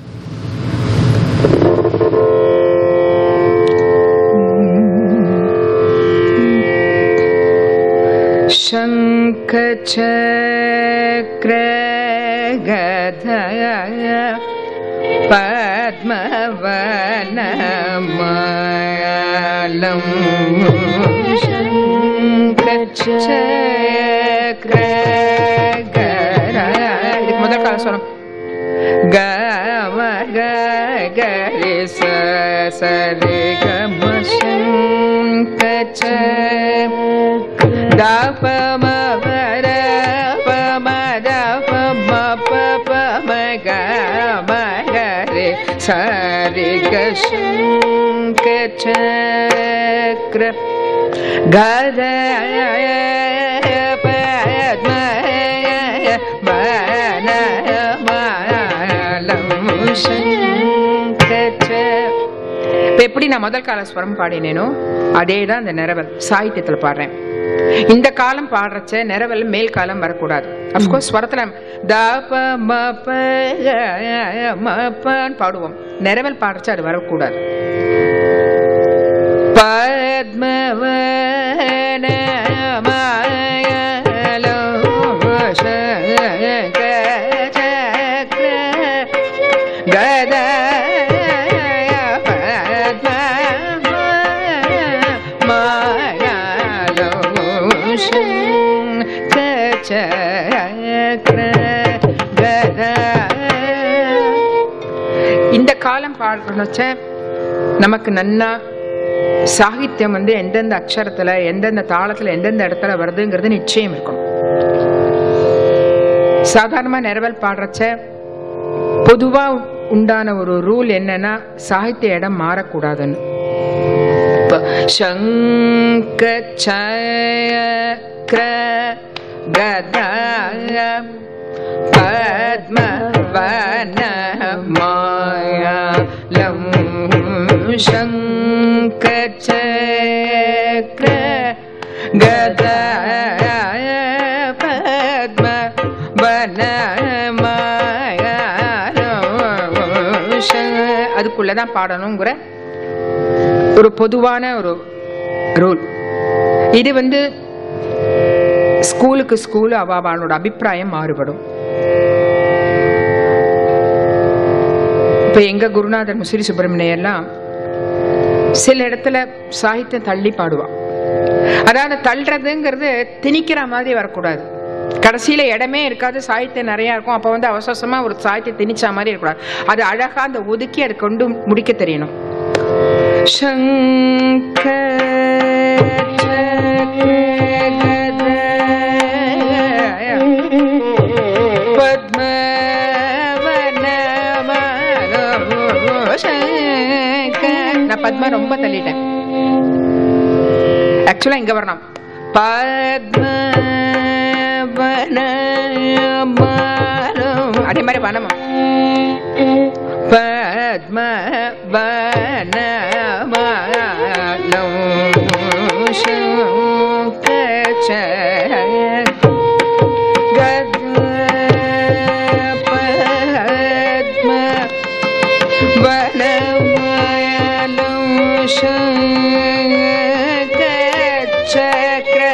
शङ्खचक्र पद्मवनमालं शङ्खचक्र இதுக்கு முதல் கால சொல்லும் கம கரி சரி கம சங்கச்ச தப மர பம தப ம ப ம க ம கரி சரி க சங்கச்சக்ர கத பத்ம இப்ப எப்படி நான் முதல் கால ஸ்வரம் பாடினேனோ அதே தான் அந்த நிறவல் சாகித்யத்துல பாடுறேன் இந்த காலம் பாடுறச்ச நிறவல் மேல் காலம் வரக்கூடாது அப்கோர்ஸ் ஸ்வரத்துல தப ம ப ம பன்னு பாடுவோம் நிறவல் பாடுறச்ச அது வரக்கூடாது பத்மவன மாயலோ சங்கச்சக்ர கத மாயலோ சங்கச்சக்ர கத இந்த காலம் பாடுறச்ச நமக்கு நன்னா சாகித்யம் வந்து எந்தெந்த அக்ஷரத்துல எந்தெந்த தாளத்துல எந்தெந்த இடத்துல வருதுங்கிறது நிச்சயம் இருக்கும் சாதாரணமா நிறவல் பாடுறச்ச பொதுவா உண்டான ஒரு ரூல் என்னன்னா சாகித்ய இடம் மாறக்கூடாதுன்னு இப்ப சங்க சக்கர கதா பத்ம வன மாயாலம் சங்க சக்கர கதா பத்ம வன அதுக்குள்ளதான் பாடணுங்கிற ஒரு பொதுவான ஒரு ரூல் இது வந்து ஸ்கூலுக்கு ஸ்கூல் அவ அவளோட அபிப்பிராயம் மாறுபடும் இப்ப எங்க குருநாதர் முசிறி சுப்பிரமணியெல்லாம் சில இடத்துல சாகித்யம் தள்ளி பாடுவா அதாவது தள்ளுறதுங்கிறது திணிக்கிற மாதிரி வரக்கூடாது கடைசியில இடமே இருக்காது சாகித்யம் நிறைய இருக்கும் அப்ப வந்து அவசரமா ஒரு சாகித்யம் திணிச்ச மாதிரி இருக்கக்கூடாது அது அழகா அந்த ஒதுக்கி அதை கொண்டு முடிக்க தெரியணும் சங்க நான் பத்மா ரொம்ப தள்ளிட்டேன் ஆக்சுவலா இங்க வரணும் பத்ம வனமாலம் அதே மாதிரி வனமா பத்ம வனமாலம் சங்கச்ச பத்ம வனமாலம் சங்கச்சக்ர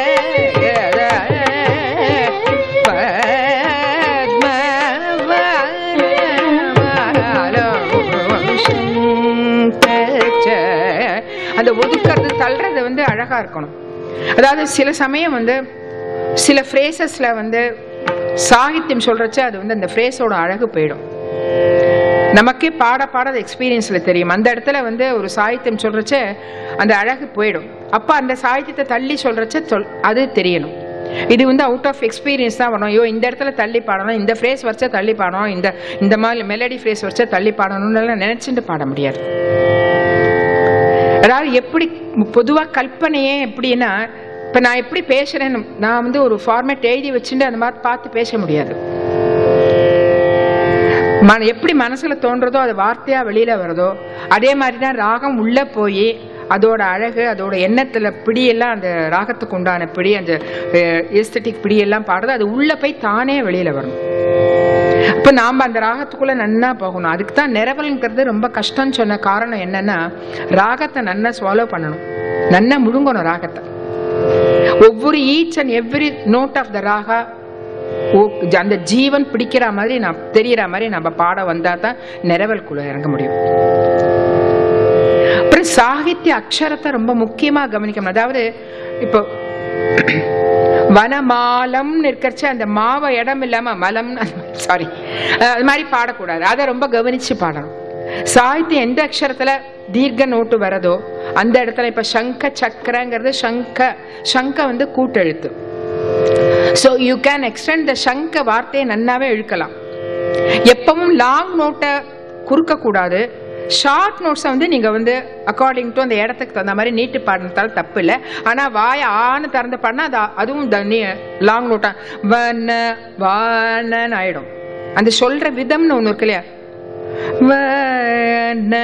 பத்ம வனமாலம் சங்கச்ச அந்த ஒதுக்கிறது தள்ளுறது வந்து அழகா இருக்கணும் அதாவது சில சமயம் வந்து சில ஃப்ரேசஸ்ல வந்து சாகித்யம் சொல்றச்ச அது வந்து அந்த ஃப்ரேஸோட அழகு போயிடும் நமக்கே பாட பாட அது எக்ஸ்பீரியன்ஸ்ல தெரியும் அந்த இடத்துல வந்து ஒரு சாகித்யம் சொல்றச்ச அந்த அழகு போயிடும் அப்ப அந்த சாகித்யத்தை தள்ளி சொல்றச்ச சொல் அது தெரியணும் இது வந்து அவுட் ஆஃப் எக்ஸ்பீரியன்ஸ் தான் வரணும் ஐயோ இந்த இடத்துல தள்ளி பாடணும் இந்த ஃப்ரேஸ் வச்சா தள்ளி பாடணும் இந்த இந்த மாதிரி மெலடி ஃப்ரேஸ் வச்சா தள்ளி பாடணும்னு எல்லாம் நினைச்சுட்டு பாட முடியாது அதாவது எப்படி பொதுவா கல்பனையே எப்படின்னா இப்ப நான் எப்படி பேசுறேன்னு நான் வந்து ஒரு ஃபார்மேட் எழுதி வச்சுட்டு அந்த மாதிரி பார்த்து பேச முடியாது மன எப்படி மனசுல தோன்றதோ அது வார்த்தையா வெளியில வருதோ அதே மாதிரி தான் ராகம் உள்ள போய் அதோட அழகு அதோட எண்ணத்துல பிடியெல்லாம் அந்த ராகத்துக்கு உண்டான பிடி அந்த எஸ்தட்டிக் பிடியெல்லாம் பாடுறது அது உள்ள போய் தானே வெளியில வரும் அப்ப நாம அந்த ராகத்துக்குள்ள நன்னா போகணும் அதுக்கு தான் நிரவல்ங்கிறது ரொம்ப கஷ்டம்னு சொன்ன காரணம் என்னன்னா ராகத்தை நன்னா swallow பண்ணணும் நன்னா முழுங்கணும் ராகத்தை ஒவ்வொரு each and every note of the raga ஓ- அந்த ஜீவன் பிடிக்கிற மாதிரி நான் தெரியற மாதிரி நம்ம பாட வந்தா தான் நிரவல்குள்ள இறங்க முடியும் அப்புறம் சாகித்ய அக்ஷரத்தை ரொம்ப முக்கியமா கவனிக்கணும் அதாவது இப்போ வனமாலம்னு இருக்கிறச்ச அந்த மாவ இடம் இல்லாம மலம் சாரி அது மாதிரி பாடக்கூடாது அதை ரொம்ப கவனிச்சு பாடணும் சாகித்யம் எந்த அக்ஷரத்துல தீர்க்க நோட்டு வரதோ அந்த இடத்துல இப்ப சங்க சக்கரங்கிறது சங்க சங்க வந்து கூட்டெழுத்து so you can extend the சங்க வார்த்தையை நன்னாவே இழுக்கலாம் எப்பவும் லாங் நோட்டை குறுக்க கூடாது ஷார்ட் நோட்ஸை வந்து நீங்க வந்து அக்கார்டிங் டு அந்த இடத்துக்கு தகுந்த மாதிரி நீட்டு பாடினதால் தப்பு இல்லை ஆனா வாய ஆன்னு திறந்து பாடினா அது அதுவும் லாங் நோட்டா வன வானன்னு ஆயிடும் அந்த சொல்ற விதம்னு ஒண்ணு இருக்கு இல்லையா வன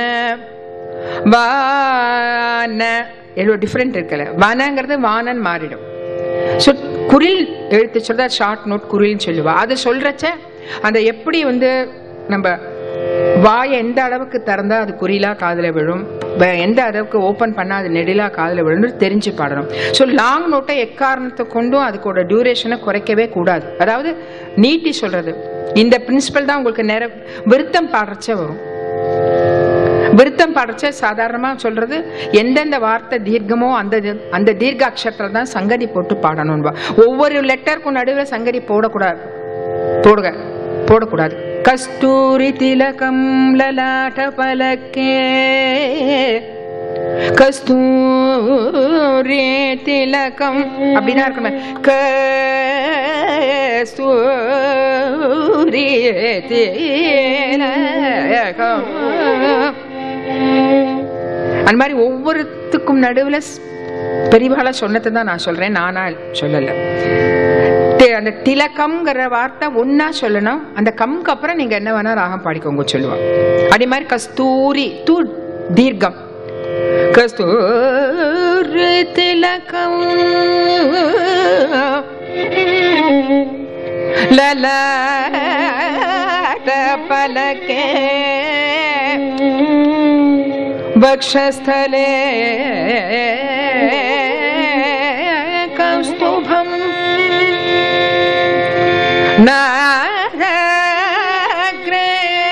வான எவ்வளோ டிஃப்ரெண்ட் இருக்குல்ல வனங்கிறது வானன் மாறிடும் ஸோ குரில் எழுத்து சொல்றா ஷார்ட் நோட் குரில்னு சொல்லுவா அது சொல்றச்ச அந்த எப்படி வந்து நம்ம வாயை எந்த அளவுக்கு திறந்தா அது குறிலா காதுல விழும் வ- எந்த அளவுக்கு ஓபன் பண்ணா அது நெடிலா காதுல விழும்னு தெரிஞ்சு பாடணும் ஸோ லாங் நோட்டை எக்காரணத்தை கொண்டும் அதுக்கோட டியூரேஷனை குறைக்கவே கூடாது அதாவது நீட்டி சொல்றது இந்த பிரின்சிபல் தான் உங்களுக்கு நேர விருத்தம் பாடுறச்ச வரும் விருத்தம் பாடுறச்ச சாதாரணமா சொல்றது எந்தெந்த வார்த்தை தீர்க்கமோ அந்த தி- அந்த தீர்க்க அக்ஷரத்துல தான் சங்கதி போட்டு பாடணும்பா ஒவ்வொரு லெட்டருக்கும் நடுவில் சங்கதி போடக்கூடாது போடுக போடக்கூடாது கஸ்தூரி திலகம் லலாட்ட பலக்கே கஸ்தூரி திலகம் அப்படின்னா இருக்கணும் கஸ்தூரி திலகம் அந்த மாதிரி ஒவ்வொருத்துக்கும் நடுவில் பெரியவாளா சொன்னதை தான் நான் சொல்றேன் நானா சொல்லல தி- அந்த திலகம்ங்கிற வார்த்தை ஒன்னா சொல்லணும் அந்த கம்க்கு அப்புறம் நீங்க என்ன வேணா ராகம் பாடிக்கோங்க சொல்லுவா அதே மாதிரி கஸ்தூரி தூ தீர்க்கம் கஸ்தூரி திலகம் லலாட்ட பலகே वक्षस्थले कौस्तुभम् नाराग्रे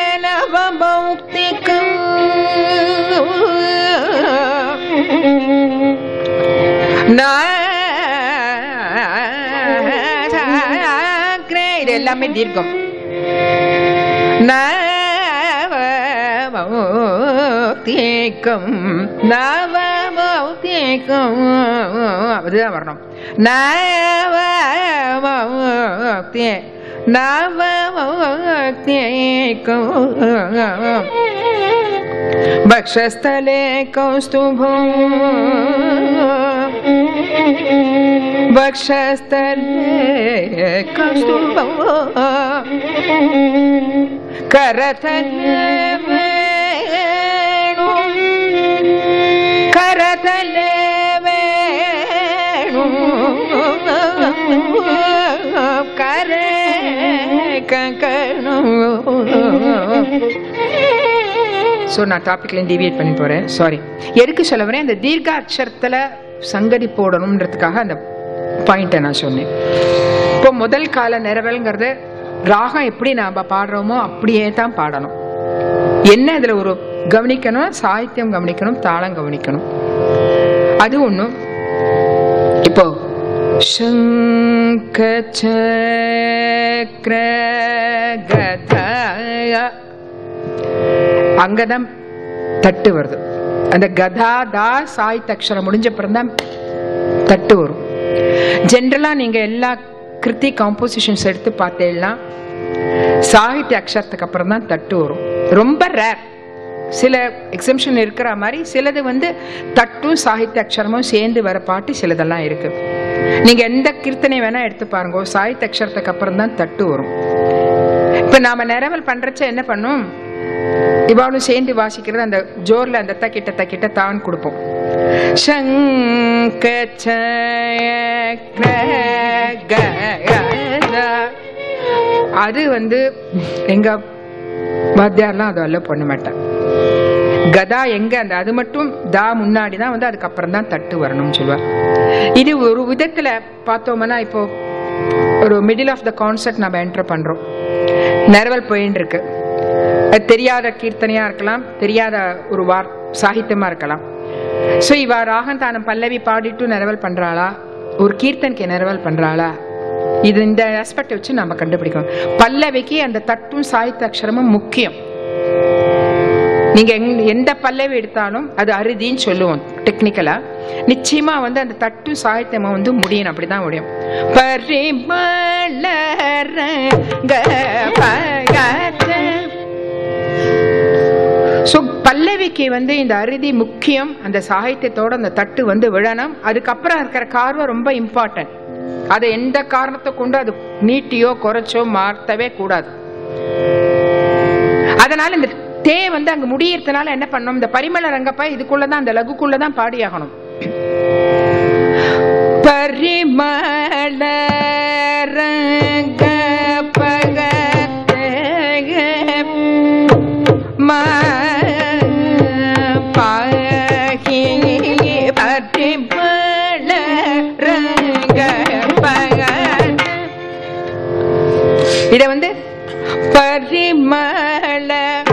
नवमौक्तिकम् நாக்ரே இது எல்லாமே தீர்க்கம் நவமௌத்திகம் நவமௌத்திகம் அதுதான் வரணும் நவமௌக்தி நவமௌக்திகம் பக்ஷஸ்தலே கௌஸ்துபம் वक्षस्थले कौस्तुभो करतले वेणु करतले वेणु करे கங்கணு ஸோ நான் டாபிக்லேருந்து டிவியேட் பண்ணி போகிறேன் சாரி எதுக்கு சொல்ல வரேன் அந்த தீர்க்க அக்ஷரத்தில் சங்கதி போடணுன்றதுக்காக அந்த பாயிண்ட்டை நான் சொன்னேன் இப்போ முதல் கால நிறவல்ங்கிறது ராகம் எப்படி நாம் பாடுறோமோ அப்படியே தான் பாடணும் என்ன இதில் ஒரு கவனிக்கணும் சாகித்யம் கவனிக்கணும் தாளம் கவனிக்கணும் அது ஒன்றும் இப்போ சங்கச்சக்ர கதாய அங்கதான் தட்டு வருது அந்த கதா தா சாய்த் அக்ஷரம் முடிஞ்ச தான் தட்டு வரும் ஜென்ரலா நீங்க எல்லா கிருத்தி காம்போசிஷன்ஸ் எடுத்து பார்த்தேன்னா சாகித்ய அக்ஷரத்துக்கு அப்புறம் தான் தட்டு வரும் ரொம்ப ரேர் சில எக்ஸம்ஷன் இருக்கிற மாதிரி சிலது வந்து தட்டும் சாகித்ய அக்ஷரமும் சேர்ந்து வர பாட்டு சிலதெல்லாம் இருக்கு நீங்க எந்த கீர்த்தனை வேணா எடுத்து பாருங்க சாகித்ய அக்ஷரத்துக்கு அப்புறம் தான் தட்டு வரும் இப்ப நாம நிரவல் பண்றச்ச என்ன பண்ணும் இவாளும் சேர்ந்து வாசிக்கிறது அந்த ஜோர்ல அந்த தக்கிட்ட தக்கிட்ட தான் கொடுப்போம் சங்க அது வந்து எங்க வாத்தியார்லாம் அதெல்லாம் பண்ண மாட்டேன் கதா எங்க அந்த அது மட்டும் தா முன்னாடி தான் வந்து அதுக்கப்புறம் தான் தட்டு வரணும்னு சொல்லுவார் இது ஒரு விதத்துல பார்த்தோம்னா இப்போ ஒரு மிடில் ஆஃப் த கான்செப்ட் நம்ம என்டர் பண்றோம் நிறவல் போயின்னு இருக்கு அது தெரியாத கீர்த்தனையா இருக்கலாம் தெரியாத ஒரு வார் சாகித்யமா இருக்கலாம் ஸோ இவா ராகம் தானம் பல்லவி பாடிட்டு நிறவல் பண்றாளா ஒரு கீர்த்தனுக்கு நிறவல் பண்றாளா இது இந்த ஆஸ்பெக்ட் வச்சு நம்ம கண்டுபிடிக்கணும் பல்லவிக்கு அந்த தட்டும் சாகித்ய அக்ஷரமும் முக்கியம் நீங்க எங்க- எந்த பல்லவி எடுத்தாலும் அது அறுதின்னு சொல்லுவோம் டெக்னிக்கலா நிச்சயமா வந்து அந்த தட்டு சாகித்யமா வந்து முடியணும் அப்படிதான் முடியும் ஸோ பல்லவிக்கு வந்து இந்த அறுதி முக்கியம் அந்த சாகித்யத்தோட அந்த தட்டு வந்து விழணும் அதுக்கப்புறம் இருக்கிற கார்வம் ரொம்ப இம்பார்ட்டன்ட் அதை எந்த காரணத்தை கொண்டு அது நீட்டியோ குறைச்சோ மாற்றவே கூடாது அதனால இந்த தே வந்து அங்க முடியறதுனால என்ன பண்ணோம் இந்த பரிமள ரங்கப்பா இதுக்குள்ளதான் அந்த லகுக்குள்ளதான் பாடியாகணும் பரிமள ரங்க பாகி பரிமள ரங்க இத வந்து பரிமள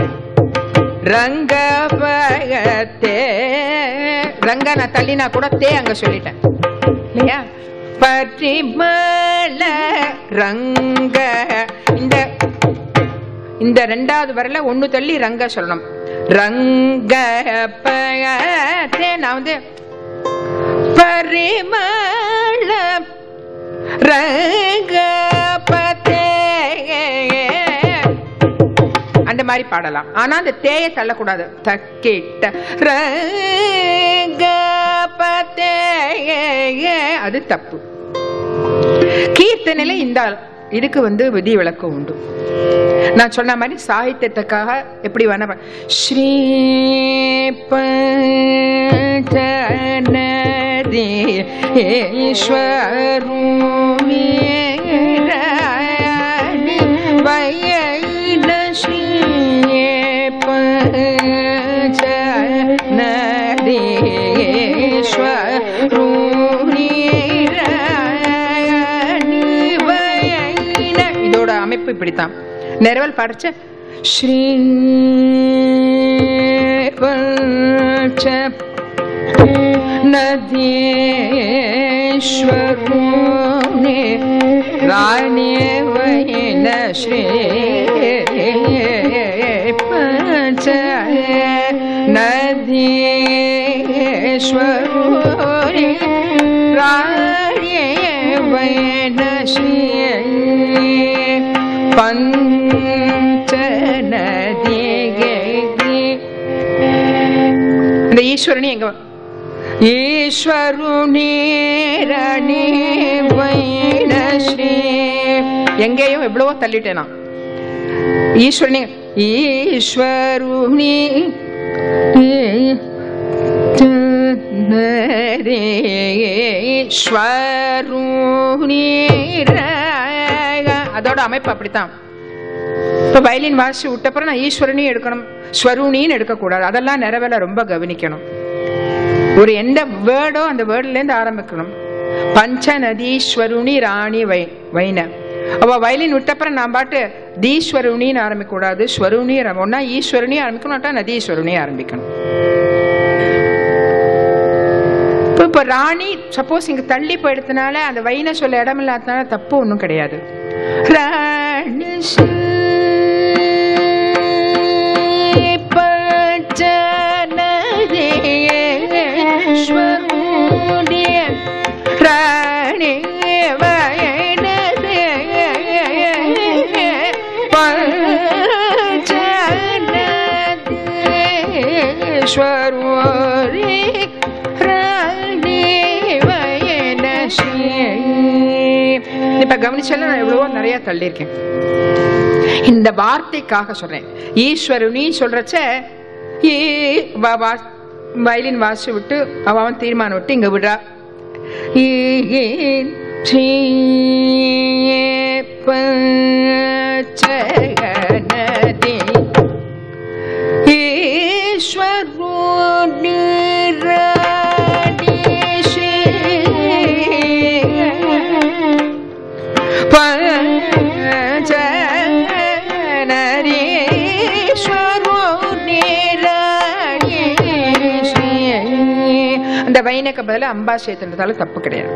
ரங்கபயத்தே ரங்க நான் தள்ளினா கூட தே அங்க சொல்லிட்டேன் இல்லையா பரிமள ரங்க இந்த இந்த ரெண்டாவது வரல ஒண்ணு தள்ளி ரங்க சொல்லணும் ரங்க பயத்தே நான் வந்து பரிமள ரங்கபதே அந்த மாதிரி பாடலாம் ஆனா அந்த தேய தள்ளக்கூடாது தக்கிட்ட ரங்கபதே அது தப்பு கீர்த்தனையில இந்த இதுக்கு வந்து விதி விளக்கம் உண்டு நான் சொன்ன மாதிரி சாகித்யத்துக்காக எப்படி வேணா பா- ஸ்ரீ பஞ்சநதி ஈஸ்வரூமி வயன ஸ்ரீ பஞ்சநதி இதோட அமைப்பு இப்படித்தான் நிறவல் படைச்ச ஸ்ரீ பஞ்ச நதீஸ்வரூனே ராணி வயன ஸ்ரீ பஞ்ச நதீஸ்வரூனே ராணி வயன ஸ்ரீ பஞ்ச நதிகை இந்த ஈஸ்வரனி எங்க வ- ஈஸ்வருணி ரணி வைணஸ்ரீ எங்கேயும் எவ்வளவோ தள்ளிட்டேன் நான் ஈஸ்வரனி ஈஸ்வருணி அதோட அமைப்பு அப்படித்தான் இப்ப வயலின் வாசி விட்டப்புறம் நான் ஈஸ்வரனையும் எடுக்கணும் ஸ்வருணின்னு எடுக்கக்கூடாது அதெல்லாம் நிறவேல ரொம்ப கவனிக்கணும் ஒரு எந்த வேர்டோ அந்த வேர்ட்ல இருந்து ஆரம்பிக்கணும் பஞ்ச நதீஸ்வருணி ராணி வை வைன அவ வயலின் விட்டப்புறம் நான் பாட்டு தீஸ்வருணின்னு ஆரம்பிக்க கூடாது ஸ்வருணி ஒன்னா ஈஸ்வருனி ஆரம்பிக்கணும் நதீஸ்வருனி ஆரம்பிக்கணும் இப்போ இப்போ ராணி சப்போஸ் இங்க தள்ளி போயிடுறதுனால அந்த வைன சொல்ல இடம் இல்லாததுனால தப்பு ஒன்றும் கிடையாது ராணி ராணி ஸ்வரூரி ராணி வயனஸ்ரீ இப்ப கவனிச்சாலும் நான் எவ்வளவோ நிறைய தள்ளியிருக்கேன் இந்த வார்த்தைக்காக சொல்றேன் ஈஸ்வருனி சொல்றச்ச ஈ வா- வா- வயலின் வாசி விட்டு அவ அவன் தீர்மானம் விட்டு இங்க விடுறா ஈ ஸ்ரீ பஞ்சகனதி ஈஸ்வருனி ராணி ஸ்ரீ அந்த வைனக்கு பதில அம்பா சேர்த்துன்றதால தப்பு கிடையாது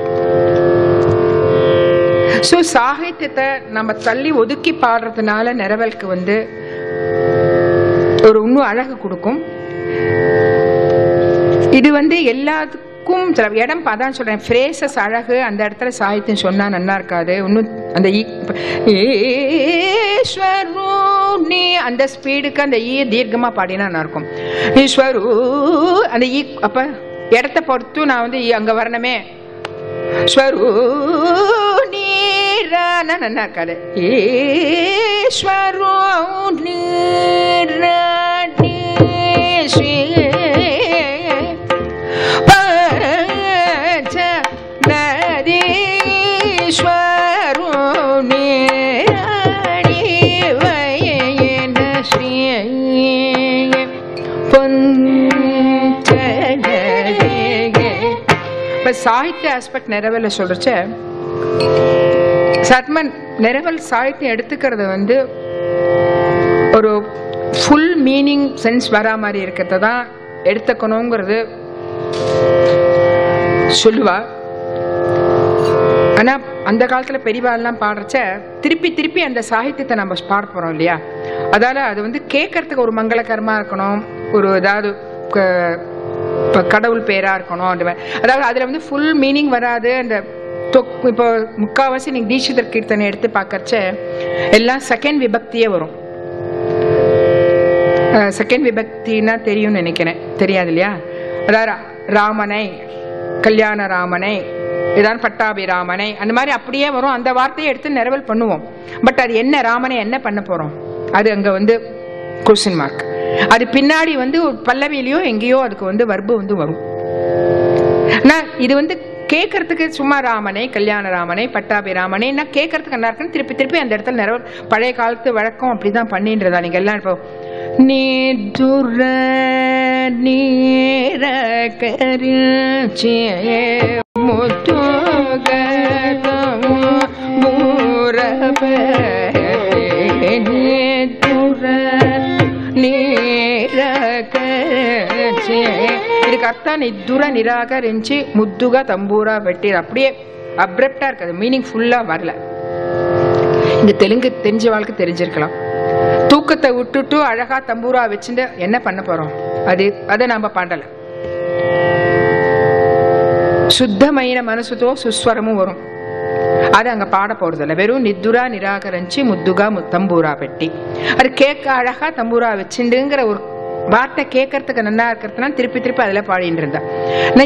ஸோ சாகித்யத்தை நம்ம தள்ளி ஒதுக்கி பாடுறதுனால நிறவலுக்கு வந்து ஒரு இன்னும் அழகு கொடுக்கும் இது வந்து எல்லாத்துக்கும் சில இடம் அதான் சொல்றேன் ஃப்ரேசஸ் அழகு அந்த இடத்துல சாகித்யம் சொன்னா நல்லா இருக்காது இன்னும் அந்த ஈ- ஈஸ்வரு நீ அந்த ஸ்பீடுக்கு அந்த ஈ தீர்க்கமா பாடினா நல்லா இருக்கும் ஈஸ்வரு அந்த ஈ அப்ப இடத்த பொறுத்து நான் வந்து ஈ அங்க வரணுமே ஸ்வரு நீரான நல்லா இருக்காது ஈஸ்வரு நீராணி ஸ்ரீ பஞ்ச நதீஸ்வரு நீராணி வயன ஸ்ரீ இப்போ சாகித்ய ஆஸ்பெக்ட் நிறவல சொல்றச்ச சத்மன் நிறவல் சாகித்யம் எடுத்துக்கிறது வந்து ஒரு ஃபுல் மீனிங் சென்ஸ் வரா மாதிரி இருக்கிறத தான் எடுத்துக்கணுங்கிறது சொல்லுவா ஆனா அந்த காலத்துல பெரியவா எல்லாம் பாடுறச்ச திருப்பி திருப்பி அந்த சாகித்யத்தை நம்ம பாட போறோம் இல்லையா அதால அது வந்து கேட்கறதுக்கு ஒரு மங்களகரமா இருக்கணும் ஒரு ஏதாவது க- இப்ப கடவுள் பேரா இருக்கணும் அந்த மாதிரி அதாவது அதுல வந்து ஃபுல் மீனிங் வராது அந்த தொக் இப்போ முக்காவாசி நீங்க தீட்சிதர் கீர்த்தனை எடுத்து பார்க்கறச்ச எல்லாம் செகண்ட் விபக்தியே வரும் செகண்ட் விபக்தின்னா தெரியும்னு நினைக்கிறேன் தெரியாது இல்லையா அதாவது ரா- ராமனை கல்யாண ராமனை இதான் பட்டாபிராமனை அந்த மாதிரி அப்படியே வரும் அந்த வார்த்தையை எடுத்து நிரவல் பண்ணுவோம் பட் அது என்ன ராமனை என்ன பண்ண போறோம் அது அங்க வந்து கொஸ்டின் மார்க் அது பின்னாடி வந்து ஒரு பல்லவியிலயோ எங்கேயோ அதுக்கு வந்து வர்பு வந்து வரும் ஆனா இது வந்து கேட்கறதுக்கு சும்மா ராமனை கல்யாண ராமனை பட்டாபிராமனை கேட்கறதுக்கு நல்லா இருக்குன்னு திருப்பி திருப்பி அந்த இடத்துல நிறவ பழைய காலத்து வழக்கம் அப்படிதான் பண்ணின்றதா நீங்க எல்லாம் இப்போ நீதுர நீர கரிச்சே இதுக்கு அர்த்தம் நித்துர நிராகரிச்சு முத்துக தம்பூரா வெட்டி அப்படியே அப்ரப்டா இருக்குது மீனிங் ஃபுல்லா வரல இந்த தெலுங்கு தெரிஞ்ச வாழ்க்கை தெரிஞ்சிருக்கலாம் தூக்கத்தை விட்டுட்டு அழகா தம்பூரா வச்சுட்டு என்ன பண்ண போறோம் அது அதை நாம பண்ணல சுத்தమైన మనసుతో సుస్వరము వரும் அது அங்க பாட போறதில்ல வெறும் நித்துரா நிராகரிச்சு முத்துகா மு- தம்பூரா பெட்டி அது கேட்க அழகா தம்பூரா வச்சுண்டுங்கிற ஒரு வார்த்தை கேட்கறதுக்கு நல்லா இருக்கிறதுனா திருப்பி திருப்பி அதுல பாடிட்டு இருந்தா நான் இப்-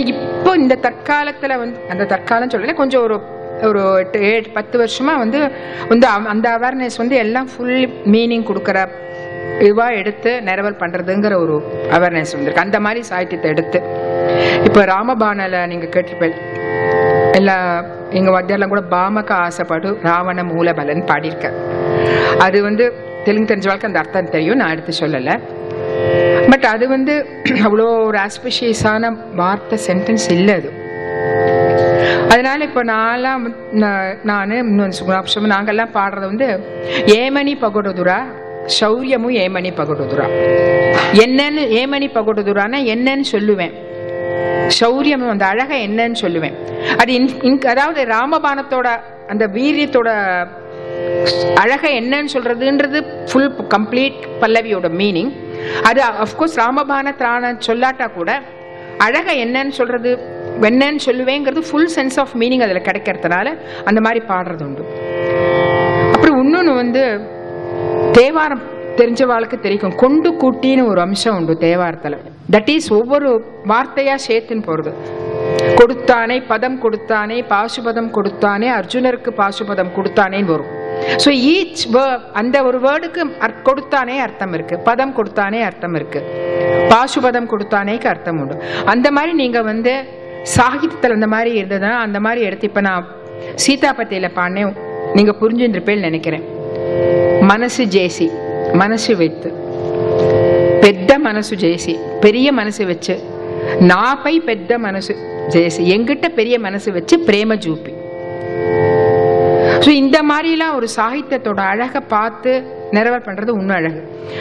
இப்போ இந்த தற்காலத்துல வந்து அந்த தற்காலம் சொல்லல கொஞ்சம் ஒரு ஒரு எட்டு ஏழு பத்து வருஷமா வந்து வந்து அவ- அந்த அவேர்னஸ் வந்து எல்லாம் ஃபுல் மீனிங் கொடுக்குற இதுவா எடுத்து நிரவல் பண்றதுங்கிற ஒரு அவேர்னஸ் வந்திருக்கு அந்த மாதிரி சாகித்யத்தை எடுத்து இப்போ ராமபானல நீங்க கேட்டிருப்பேன் எல்லா எங்க வாத்தியார்லாம் கூட பாமக ஆசைப்படு ராவண மூலபலன் பாடியிருக்க அது வந்து தெலுங்கு தெரிஞ்ச வாழ்க்கை அந்த அர்த்தம் தெரியும் நான் எடுத்து சொல்லலை பட் அது வந்து அவ்வளோ ஒரு ஆஸ்பிஷியஸான வார்த்தை சென்டென்ஸ் இல்லை அது அதனால இப்போ நான்லாம் நான் இன்னொன்று சுகுணாப்ஷம் நாங்கெல்லாம் பாடுறது வந்து ஏமணி பகொடுதுரா சௌரியமும் ஏமணி பகொடுதுரா என்னன்னு ஏமணி பகொடுதுரான்னா என்னன்னு சொல்லுவேன் சௌரியம் அந்த அழகை என்னன்னு சொல்லுவேன் அது இன்- இன்- அதாவது ராமபானத்தோட அந்த வீரியத்தோட அழகை என்னன்னு சொல்றதுன்றது ஃபுல் கம்ப்ளீட் பல்லவியோட மீனிங் அது அஃப்கோர்ஸ் ராமபான திராண சொல்லாட்டா கூட அழகை என்னன்னு சொல்றது என்னன்னு சொல்லுவேங்கிறது ஃபுல் சென்ஸ் ஆஃப் மீனிங் அதில் கிடைக்கிறதுனால அந்த மாதிரி பாடுறது உண்டு அப்புறம் இன்னொன்று வந்து தேவாரம் தெரிஞ்சவாளுக்கு தெரியும் கொண்டு கூட்டின்னு ஒரு அம்சம் உண்டு தேவாரத்தில் தட் இஸ் ஒவ்வொரு வார்த்தையா சேர்த்துன்னு போறது கொடுத்தானே பதம் கொடுத்தானே பாசுபதம் கொடுத்தானே அர்ஜுனருக்கு பாசுபதம் கொடுத்தானேன்னு வரும் ஸோ ஈச் அந்த ஒரு வேர்டுக்கு கொடுத்தானே அர்த்தம் இருக்கு பதம் கொடுத்தானே அர்த்தம் இருக்கு பாசுபதம் கொடுத்தானேக்கு அர்த்தம் உண்டு அந்த மாதிரி நீங்க வந்து சாகித்யத்தில் அந்த மாதிரி இருந்ததுன்னா அந்த மாதிரி எடுத்து இப்போ நான் சீதாபத்தியில பாடினேன் நீங்க புரிஞ்சுருப்பேன்னு நினைக்கிறேன் మనసు చేసి మనసు వెత్తు పెద్ద మనసు చేసి பெரிய మనసు வச்சு నాపై పెద్ద మనసు చేసి எங்கிட்ட பெரிய மனசு வச்சு பிரேம ஜூப்பி ஸோ இந்த மாதிரிலாம் ஒரு சாகித்யத்தோட அழகை பார்த்து நிறைவேற பண்றது இன்னும் அழகு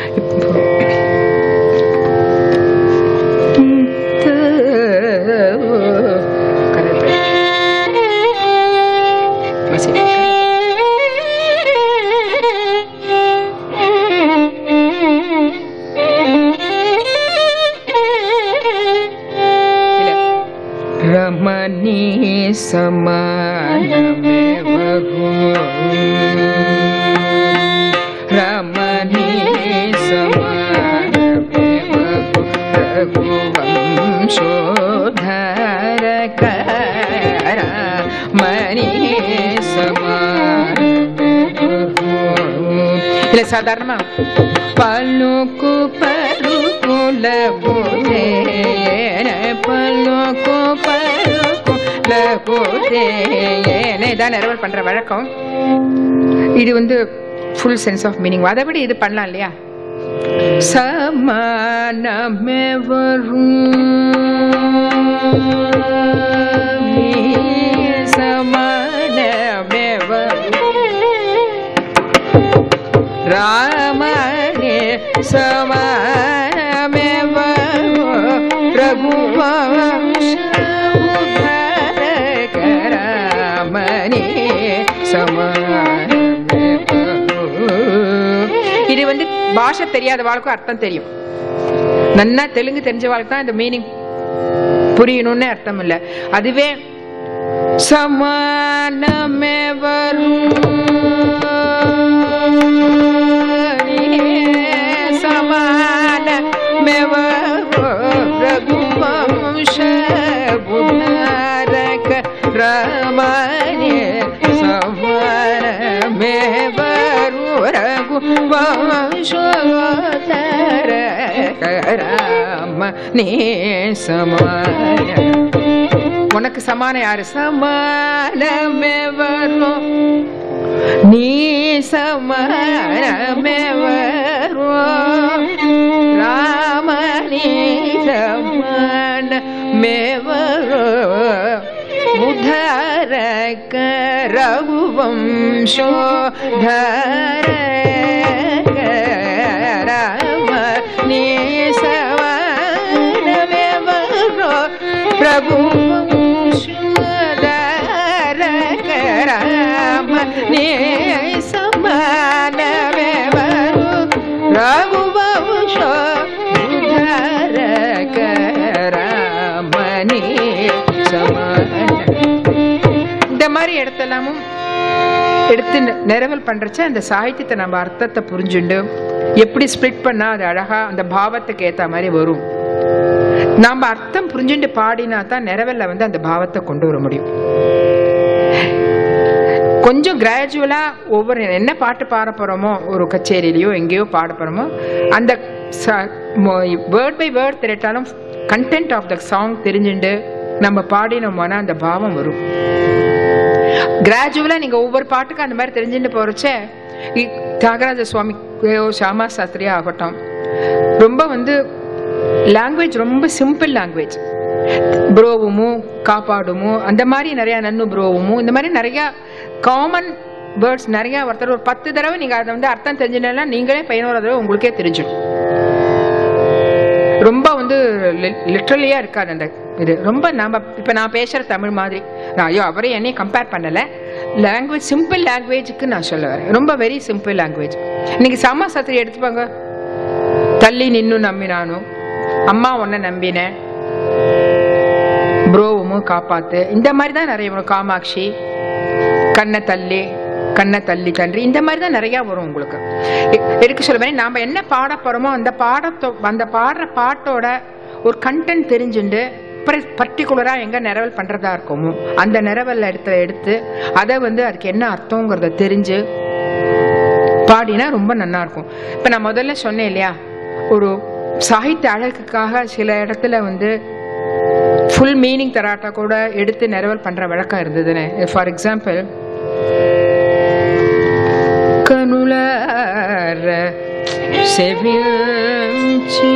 ரமணி சமானமேவகு ரமணி சமானமேவகு ரகுவம்சோதரக ரமணி இல்ல சாதாரணமா பல்லுக்கு பருக்குல போதேன பல்லுக்கு பருக்குல போதேன இதான் நிறவல் பண்ற வழக்கம் இது வந்து ஃபுல் சென்ஸ் ஆஃப் மீனிங் அதை விட இது பண்ணலாம் இல்லையா சமானமே வரும் சமானமே வரும் ராமனே சமானமேவ ரகுவம்சராமனே இது வந்து பாஷை தெரியாத வாழ்க்கும் அர்த்தம் தெரியும் நன்னா தெலுங்கு தெரிஞ்ச வாழ்க்கை தான் இந்த மீனிங் புரியணும்னு அர்த்தம் இல்லை அதுவே சமானமே வரும் சமான மேவ ரகுவம்ச புதாரக ரமணே சமான மேவ ரகுவம்சோதரக ரமணே சமான உனக்கு சமானம் யாரு சமானமே வரும் நீ சமானமே வரும் ராமனி சமானமே வரும் உதரக ரகுவம்சோ தரக ராம நீ சமானமே வரும் பிரபு ராம நீ சமானமே வரும் ரகுவம்சோ ராமனே சமான இந்த மாதிரி இடத்தெல்லாமும் எடுத்து நி- நிரவல் பண்றச்ச அந்த சாகித்யத்தை நம்ம அர்த்தத்தை புரிஞ்சுண்டு எப்படி ஸ்ப்ளிட் பண்ணா அது அழகா அந்த பாவத்துக்கு ஏத்த மாதிரி வரும் நாம அர்த்தம் புரிஞ்சுட்டு பாடினா தான் நிறவல்ல வந்து அந்த பாவத்தை கொண்டு வர முடியும் கொஞ்சம் கிராஜுவலா ஒவ்வொரு என்ன பாட்டு பாட போறோமோ ஒரு கச்சேரியிலயோ எங்கேயோ பாட போறோமோ அந்த வேர்ட் பை வேர்ட் திரட்டாலும் கண்டென்ட் ஆஃப் த சாங் தெரிஞ்சுண்டு நம்ம பாடினோம்னா அந்த பாவம் வரும் கிராஜுவலா நீங்க ஒவ்வொரு பாட்டுக்கும் அந்த மாதிரி தெரிஞ்சுட்டு போறச்ச இ- தியாகராஜ சுவாமி ஷாமா சாஸ்திரியா ஆகட்டும் ரொம்ப வந்து லாங்குவேஜ் ரொம்ப சிம்பிள் லாங்குவேஜ் ப்ரோவுமு காப்பாடுமு அந்த மாதிரி நிறைய நன்னு ப்ரோவுமு இந்த மாதிரி நிறைய காமன் வேர்ட்ஸ் நிறைய ஒருத்தர் ஒரு பத்து தடவை நீங்க அதை வந்து அர்த்தம் தெரிஞ்சுனா நீங்களே பதினோரு தடவை உங்களுக்கே தெரிஞ்சிடும் ரொம்ப வந்து லிட்ரலியா இருக்காது அந்த இது ரொம்ப நாம இப்ப நான் பேசுற தமிழ் மாதிரி நான் ஐயோ அவரே என்னையும் கம்பேர் பண்ணல லாங்குவேஜ் சிம்பிள் லாங்குவேஜுக்கு நான் சொல்ல வரேன் ரொம்ப வெரி சிம்பிள் லாங்குவேஜ் இன்னைக்கு சமா சத்திரி எடுத்துப்பாங்க தள்ளி நின்னு நம்பினானு அம்மா உன்னை நம்பினேன் ப்ரோவும் காப்பாத்து இந்த மாதிரி தான் நிறைய வரும் காமாட்சி கண்ணை தள்ளி கண்ணை தள்ளி தன்றி இந்த மாதிரி தான் நிறைய வரும் உங்களுக்கு எ- எதுக்கு சொல்ல வரேன் நாம என்ன பாட போறோமோ அந்த பாடத்தோ அந்த பாடுற பாட்டோட ஒரு கண்டென்ட் தெரிஞ்சுண்டு பர்டிகுலரா எங்க நிரவல் பண்றதா இருக்கோமோ அந்த நிரவல் இடத்துல எடுத்து அதை வந்து அதுக்கு என்ன அர்த்தங்கிறத தெரிஞ்சு பாடினா ரொம்ப நல்லா இருக்கும் இப்ப நான் முதல்ல சொன்னேன் இல்லையா ஒரு சாகித்ய அழகுக்காக சில இடத்துல வந்து ஃபுல் மீனிங் தராட்டா கூட எடுத்து நிரவல் பண்ற வழக்கம் இருந்ததுன்னு ஃபார் எக்ஸாம்பிள் கனுலர செவிச்சி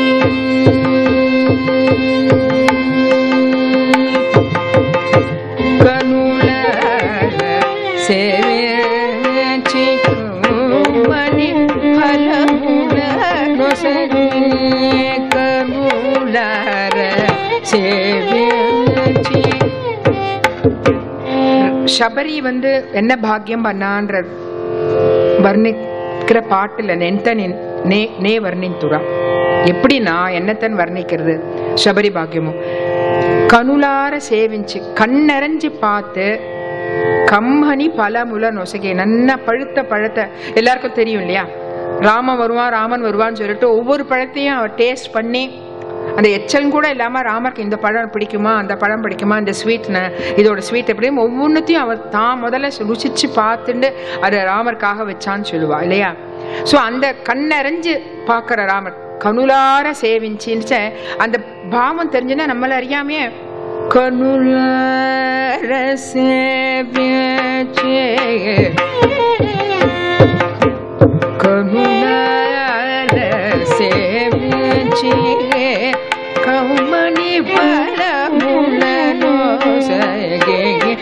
கனுலர செவிச்சி மணி பலமுல நொசரி கனுலர செவிச்சி சபரி வந்து என்ன பாக்கியம் பண்ணான்ற வர்ணிக்கிற பாட்டுல நென்தன் நே நே வர்ணித்துரா எப்படி நான் என்னத்தன் வர்ணிக்கிறது சபரி பாக்கியமும் கனுலார சேவிச்சு கண்ணறிஞ்சு பார்த்து கம்மணி பலமுல நொசகே நன்னா பழுத்த பழத்தை எல்லாருக்கும் தெரியும் இல்லையா ராமன் வருவான் ராமன் வருவான்னு சொல்லிட்டு ஒவ்வொரு பழத்தையும் அவர் டேஸ்ட் பண்ணி அந்த எச்சல் கூட இல்லாம ராமருக்கு இந்த பழம் பிடிக்குமா அந்த பழம் பிடிக்குமா இந்த ஸ்வீட் இதோட ஸ்வீட் எப்படி ஒவ்வொன்றத்தையும் அவர் தான் முதல்ல ருசிச்சு பார்த்துட்டு அதை ராமருக்காக வச்சான்னு சொல்லுவா இல்லையா ஸோ அந்த கண்ணறிஞ்சு பார்க்குற ராமர் கனுலார சேவிஞ்சின்னு அந்த பாவம் தெரிஞ்சுன்னா நம்மள அறியாமையே கனுலார சேவிச்சே கருணார சேவிச்சி கௌமணி பலமுலனோ சகே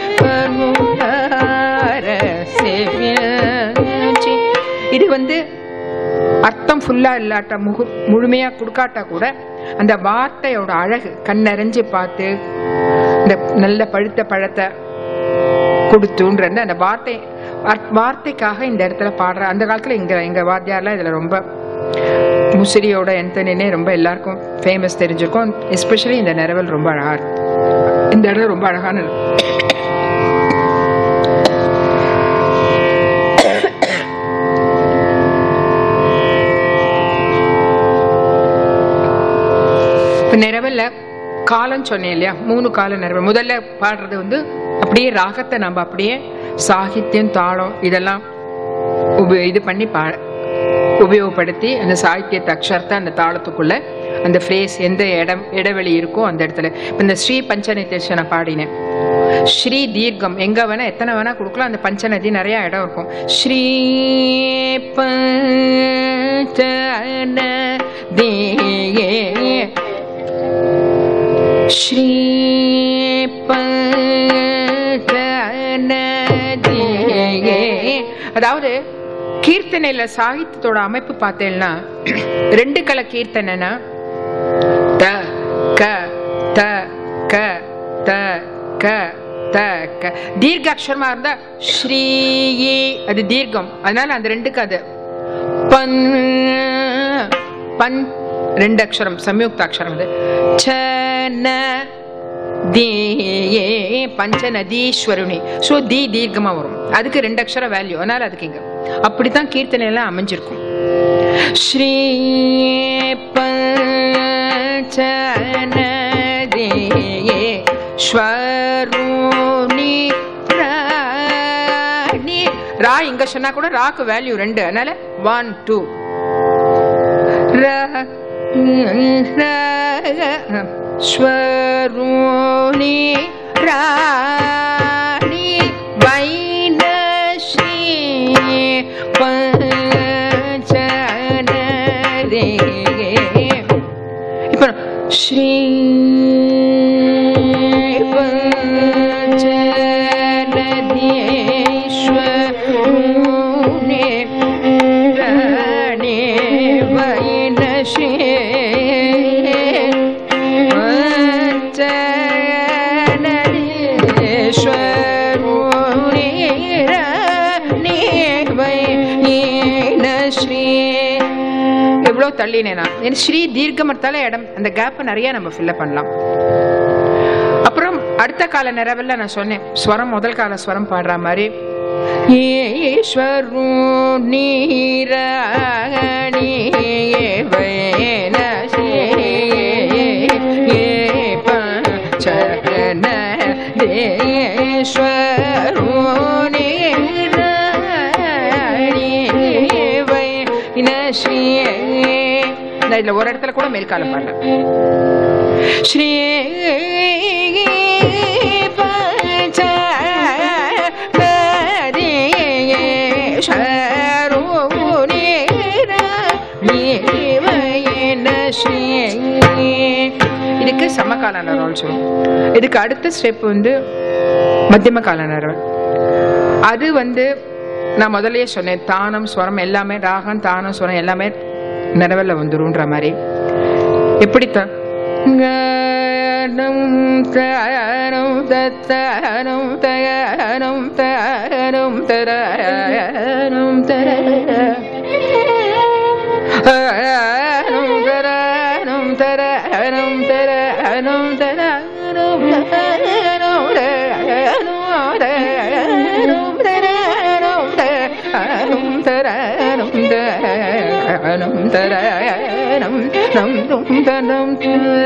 கருணார சேவிச்சி இது வந்து அர்த்தம் ஃபுல்லா இல்லாட்ட முகு முழுமையா கொடுக்காட்டா கூட அந்த வார்த்தையோட அழகு கண்ணறிஞ்சு பார்த்து இந்த நல்ல பழுத்த பழத்தை கொடுத்துன்ற அந்த வார்த்தை அர்த்- வார்த்தைக்காக இந்த இடத்துல பாடுற அந்த காலத்துல எங்க எங்க வாத்தியார்லாம் இதுல ரொம்ப முசிறியோட எந்தனே ரொம்ப எல்லாருக்கும் ஃபேமஸ் தெரிஞ்சிருக்கும் எஸ்பெஷலி இந்த நிறவல் ரொம்ப அழகா இருக்கு இந்த இடம் ரொம்ப அழகான இடம். இப்ப நிறவல்ல காலம் சொன்னேன் இல்லையா மூணு கால நிறவல் முதல்ல பாடுறது வந்து அப்படியே ராகத்தை நம்ம அப்படியே சாகித்யம் தாளம் இதெல்லாம் உப- இது பண்ணி பா உபயோகப்படுத்தி அந்த சாகித்யத்தை அக்ஷரத்தை அந்த தாளத்துக்குள்ள அந்த ஃப்ரேஸ் எந்த இடம் இடைவெளி இருக்கோ அந்த இடத்துல இப்ப இந்த ஸ்ரீ பஞ்சநதி நான் பாடினேன் ஸ்ரீ தீர்க்கம் எங்க வேணா எத்தனை வேணா கொடுக்கலாம் அந்த பஞ்சநதி நிறைய இடம் இருக்கும் ஸ்ரீ பஞ்சநதி ஸ்ரீ பஞ்சநதியே அதாவது கீர்த்தனையில சாகித்யத்தோட அமைப்பு பார்த்தேன்னா ரெண்டு கல கீர்த்தனைனா த க த க த க த க தீர்க்க அக்ஷரமா இருந்தா ஸ்ரீ அது தீர்க்கம் அதனால அந்த ரெண்டுக்கு அது பன் பன் ரெண்டு அக்ஷரம் சம்யுக்த அக்ஷரம் அது சன தீ பஞ்சநதீஸ்வருணி ஸோ தி தீர்க்கமா வரும் அதுக்கு ரெண்டு அக்ஷரம் வேல்யூ அதனால அதுக்கு இங்க அப்படித்தான் கீர்த்தனை எல்லாம் அமைஞ்சிருக்கும் ஸ்ரீ பஞ்சன ஸ்வரூனி ராணி ரா இங்க சொன்னா கூட ராக்கு வேல்யூ ரெண்டு அதனால ஒன் டூ ஸ்வரூனி ராணி வைனஸ்ரீ பஞ்சனரே இப்போ ஸ்ரீ பஞ்சனதீஸ்வரூனே ராணே வைனஸ்ரீ பஞ்சனதீஸ்வரூனே ராணே வைனஸ்ரீ எவ்வளோ தள்ளினேனா என் ஸ்ரீ தீர்க்கமத்தால இடம் அந்த கேப்பை நிறைய நம்ம ஃபில்லப் பண்ணலாம் அப்புறம் அடுத்த கால நிறவில் நான் சொன்னேன் ஸ்வரம் முதல் கால ஸ்வரம் பாடுற மாதிரி ஈஸ்வரு நீராணி வைனசி பஞ்சன தேஸ்வரு நீராணி வைனஸ்ரீ நான் இதுல ஒரு இடத்துல கூட மேல்காலம் பாடல ஸ்ரீ இதுக்கு சமகால நரவல் சொல்லுவோம் இதுக்கு அடுத்த ஸ்டெப் வந்து மத்தியம கால நரவல் அது வந்து நான் முதல்லயே சொன்னேன் தானம் ஸ்வரம் எல்லாமே ராகம் தானம் ஸ்வரம் எல்லாமே நிறவல்ல வந்துருன்ற மாதிரி எப்படி த கனம் தனம் தத்தனம் தயனம் தனம் தரனம் தர அனம் தரனம் தரனம் தரனம் தரனம் தரனம் தரனம் தரனம் தரனம் தரனம் தரனம் தரனம் நம் தும் தனம்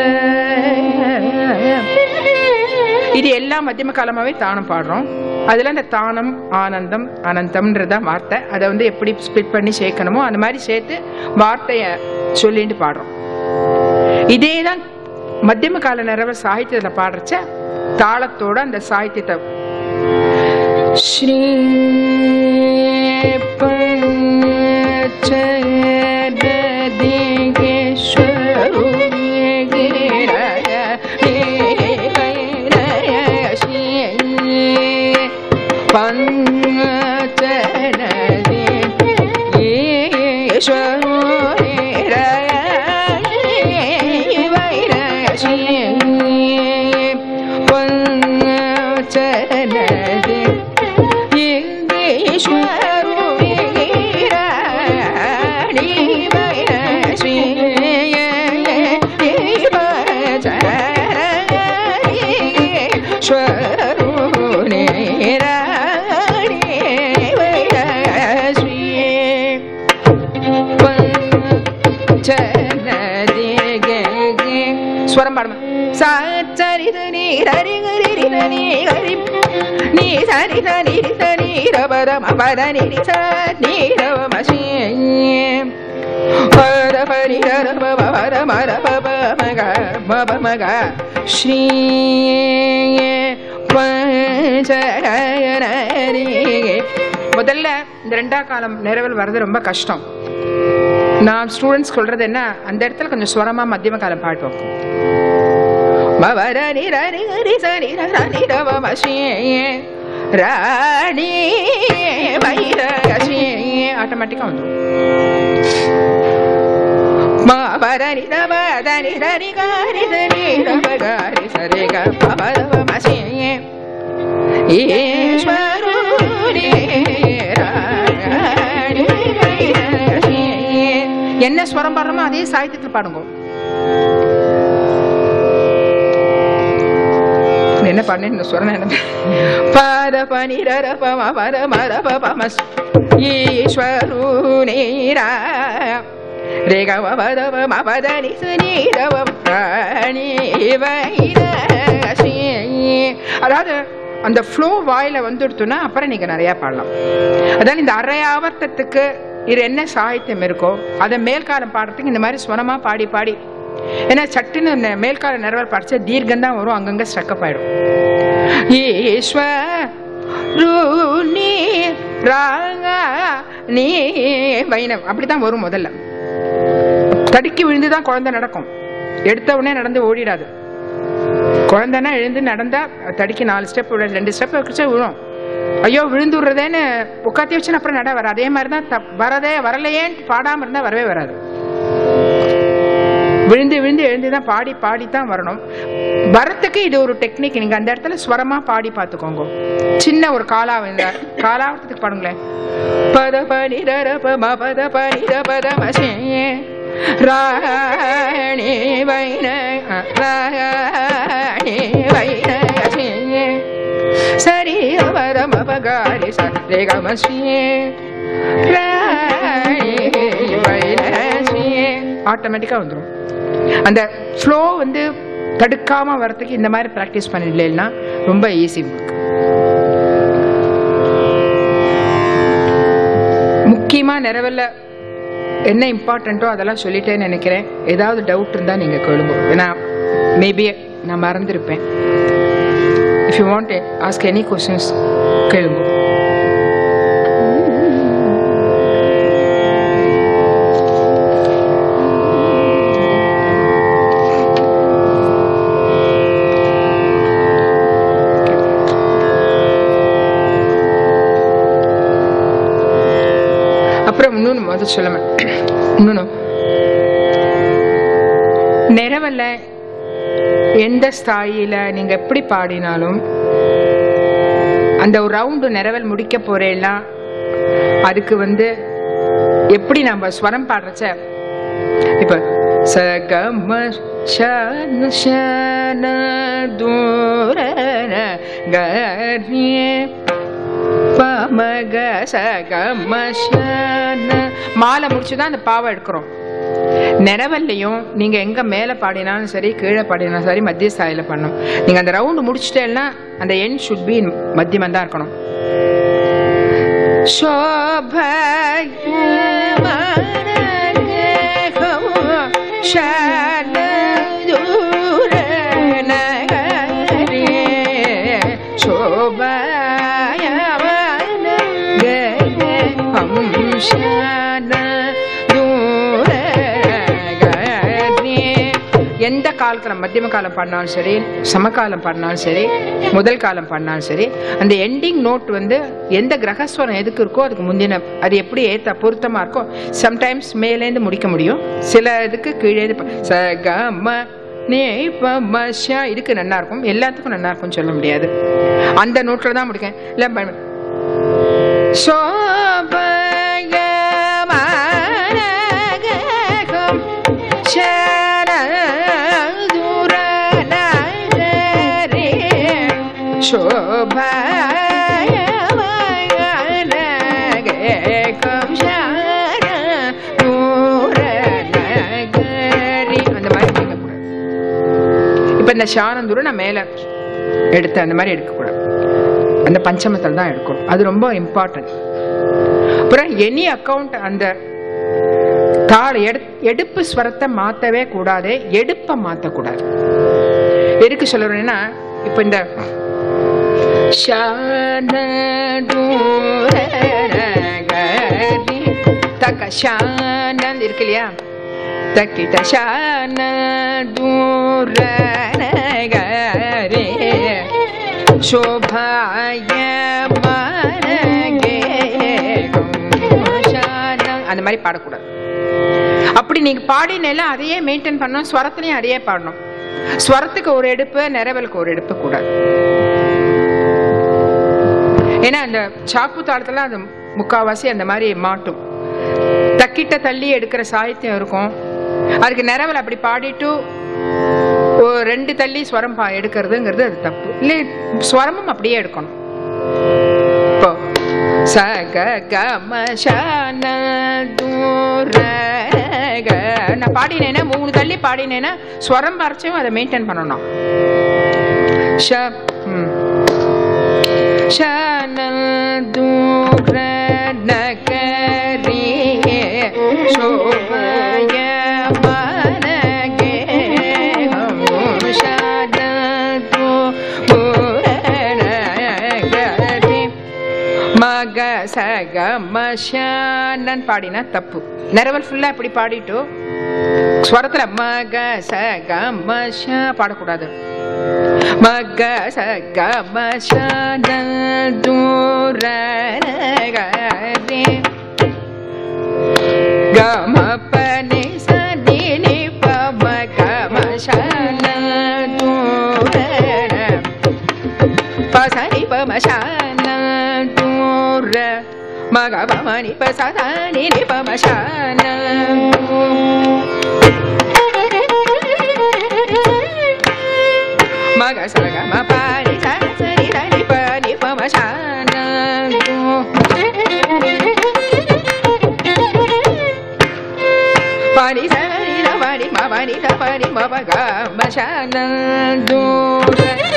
இது எல்லாம் மத்தியம காலமாவே தானம் பாடுறோம் அதுல அந்த தானம் ஆனந்தம் அனந்தம்ன்றதான் வார்த்தை அதை வந்து எப்படி ஸ்பிட் பண்ணி சேர்க்கணுமோ அந்த மாதிரி சேர்த்து வார்த்தைய சொல்லிட்டு பாடுறோம் இதே தான் மத்தியம கால நிறவ சாகித்யத்துல பாடுறச்ச தாளத்தோட அந்த சாகித்யத்தை ஸ்ரீ ஸ்வரம் பாடுமா சரி நீ ஹரி ஹரி நீ ஹரி நீ சரி சரி சரி ரபர மபர நீ ச நீ ரவ மசி பர பரி ரர பப பர மர பப மக மப மக ஸ்ரீ பஞ்சரணி முதல்ல இந்த ரெண்டாம் காலம் நிறைவல் வர்றது ரொம்ப கஷ்டம் நான் ஸ்டூடெண்ட்ஸ் சொல்றது என்ன அந்த இடத்துல கொஞ்சம் ஸ்வரமா மத்தியம காலம் பாடுவோம் மவரணி ரணி ஹரி சரி ரணி ரவ மஷியே ராணி வைரகஷியே ஆட்டோமேட்டிக்கா வந்துடும் மவரணி ரவ தனி ரணி காரி தனி ரவ காரி சரி க பவரவ மஷியே ஈஸ்வரூனே ராணி வைரகஷியே என்ன ஸ்வரம் பாடுறோமோ அதே சாகித்யத்தில் பாடுங்க என்ன பண்ணேன் இந்த ஸ்வரம் என்ன பாத பனி ரர பம பர மர பம ஈஸ்வரு நீரா ரே க பத ம பத நி ச நீ ர ப நீ வைர அதாவது அந்த ஃப்ளோ வாயில வந்துடுத்துன்னா அப்புறம் நீங்க நிறைய பாடலாம் அதாவது இந்த அரை ஆவர்த்தத்துக்கு இது என்ன சாகித்யம் இருக்கோ அதை மேல்காலம் பாடுறதுக்கு இந்த மாதிரி ஸ்வரமா பாடி பாடி ஏன்னா சட்டுன்னு இந்த மேல்கால நிறவல் படிச்சா தீர்க்கம் தான் வரும் அங்கங்க ஸ்ட்ரக்கப் ஆயிடும் ஈஸ்வருணி ராங்க நீ வைணவ் அப்படிதான் வரும் முதல்ல தடுக்கி விழுந்துதான் குழந்தை நடக்கும் எடுத்த உடனே நடந்து ஓடிடாது குழந்தைனா எழுந்து நடந்தா தடிக்கு நாலு ஸ்டெப் ரெண்டு ஸ்டெப் வச்சு விழும் ஐயோ விழுந்து விடுறதேன்னு உட்காத்தி வச்சு அப்புறம் நட வர அதே மாதிரி தான் தப்- வரதே வரலையேன்னு பாடாம இருந்தா வரவே வராது விழுந்து விழுந்து எழுந்து தான் பாடி பாடி தான் வரணும் வரத்துக்கு இது ஒரு டெக்னிக் நீங்க அந்த இடத்துல ஸ்வரமா பாடி பார்த்துக்கோங்க சின்ன ஒரு காலா வந்தா காலாவத்துக்கு பாடுங்களேன் பத பனி தர ப பத பனி த பத மசே ராணி வைன ராணி வைன சரி அவரம் அபகாரி சரே கமஸ்ரீ ராணி வைன ஆட்டோமேட்டிக்கா வந்துடும் அந்த ஃப்ளோ வந்து தடுக்காம வரதுக்கு இந்த மாதிரி ப்ராக்டிஸ் பண்ணிடலன்னா ரொம்ப ஈஸி முக்கியமா நிறவல்ல என்ன இம்பார்ட்டண்ட்டோ அதெல்லாம் சொல்லிட்டேன்னு நினைக்கிறேன் ஏதாவது டவுட் இருந்தா நீங்க கேளுங்க ஏன்னா மேபி நான் மறந்துருப்பேன் if you want ask any questions கேளுங்க அப்புறம் இன்னொன்று முதல் சொல்ல இன்னொன்று நிறவல்ல எந்த ஸ்தாயில நீங்க எப்படி பாடினாலும் அந்த ஒரு ரவுண்டு நிறவல் முடிக்க போறேன்னா அதுக்கு வந்து எப்படி நம்ம ஸ்வரம் பாடுறச்ச இப்ப சகம ஷன ஷன தூரன கரிய பமக சகம ஷன மாலை முடிச்சுதான் அந்த பாவை எடுக்கிறோம் நிறவல்லையும் நீங்க எங்க மேல பாடினாலும் சரி கீழே பாடினாலும் சரி மத்திய ஸ்தாயில பண்ணணும் நீங்க அந்த ரவுண்டு முடிச்சிட்டேன்னா அந்த எண் ஷுட் பி மத்தியமா தான் இருக்கணும் எந்த காலத்துல மத்தியம காலம் பண்ணாலும் சரி சமகாலம் பண்ணாலும் சரி முதல் காலம் பண்ணாலும் சரி அந்த எண்டிங் நோட் வந்து எந்த கிரகஸ்வரம் எதுக்கு இருக்கோ அதுக்கு முந்தின அது எப்படி ஏத்த பொருத்தமா இருக்கோ சம்டைம்ஸ் மேலேந்து முடிக்க முடியும் சில இதுக்கு கீழே ச க ம நே ப ம ஷ இதுக்கு நல்லா இருக்கும் எல்லாத்துக்கும் நல்லா இருக்கும்னு சொல்ல முடியாது அந்த நோட்டில் தான் முடிக்கேன் இல்லை ப- சோபகமனகம் சரதுரநகரே சோபகமனகம் சரதுரநகரி அந்த மாதிரி கேட்கக்கூடாது இப்போ இந்த சானந்தூரம் நான் மேலே எடுத்து அந்த மாதிரி எடுக்கக்கூடாது அந்த பஞ்சமத்தில் தான் எடுக்கணும் அது ரொம்ப இம்பார்ட்டன்ட் அப்புறம் எனி அக்கவுண்ட் அந்த தாள் எடு எடுப்பு ஸ்வரத்தை மாற்றவே கூடாது எடுப்பை மாற்றக்கூடாது எதுக்கு சொல்லுறேன்னா இப்போ இந்த ஷானடூரகரி தக்க ஷானன் இருக்கு இல்லையா தக்கிட்ட ஷானடூரகரி சோபாயமானகேகம் அந்த மாதிரி பாடக்கூடாது அப்படி நீங்க பாடினால அதையே மெயின்டைன் பண்ணணும் ஸ்வரத்துலயும் அதையே பாடணும் ஸ்வரத்துக்கு ஒரு எடுப்பு நிறவலுக்கு ஒரு எடுப்பு கூடாது ஏன்னா அந்த சாப்பு தாளத்துல அது முக்காவாசி அந்த மாதிரி மாட்டும் தக்கிட்ட தள்ளி எடுக்கிற சாகித்யம் இருக்கும் அதுக்கு நிறவல் அப்படி பாடிட்டு ஒரு ரெண்டு தள்ளி ஸ்வரம் பா எடுக்கிறதுங்கிறது அது தப்பு இல்லை ஸ்வரமும் அப்படியே எடுக்கணும் இப்போ ச க க ம ஷ ந து ர க நான் பாடினேன்னா மூணு தள்ளி பாடினேன்னா ஸ்வரம் வரைச்சும் அதை மெயின்டைன் பண்ணணும் ஷ ம். शनदुग्र नगरी शोभय मनगे हम शनदुग्र மக சக மஷானன் பாடினா தப்பு நிறவல் ஃபுல்லா இப்படி பாடிட்டு ஸ்வரத்துல மக சக மஷா பாடக்கூடாது மக சக மஷான தூர கம பனி சனி நி பம கம ஷான தூர பசனி பமஷான தூர மக பமனி பசனி நி பமஷான மக சக ம பனி சனி தனி பனி பமஷான பனி சனி த பனி ம பனி த பனி ம ப க மஷான தூர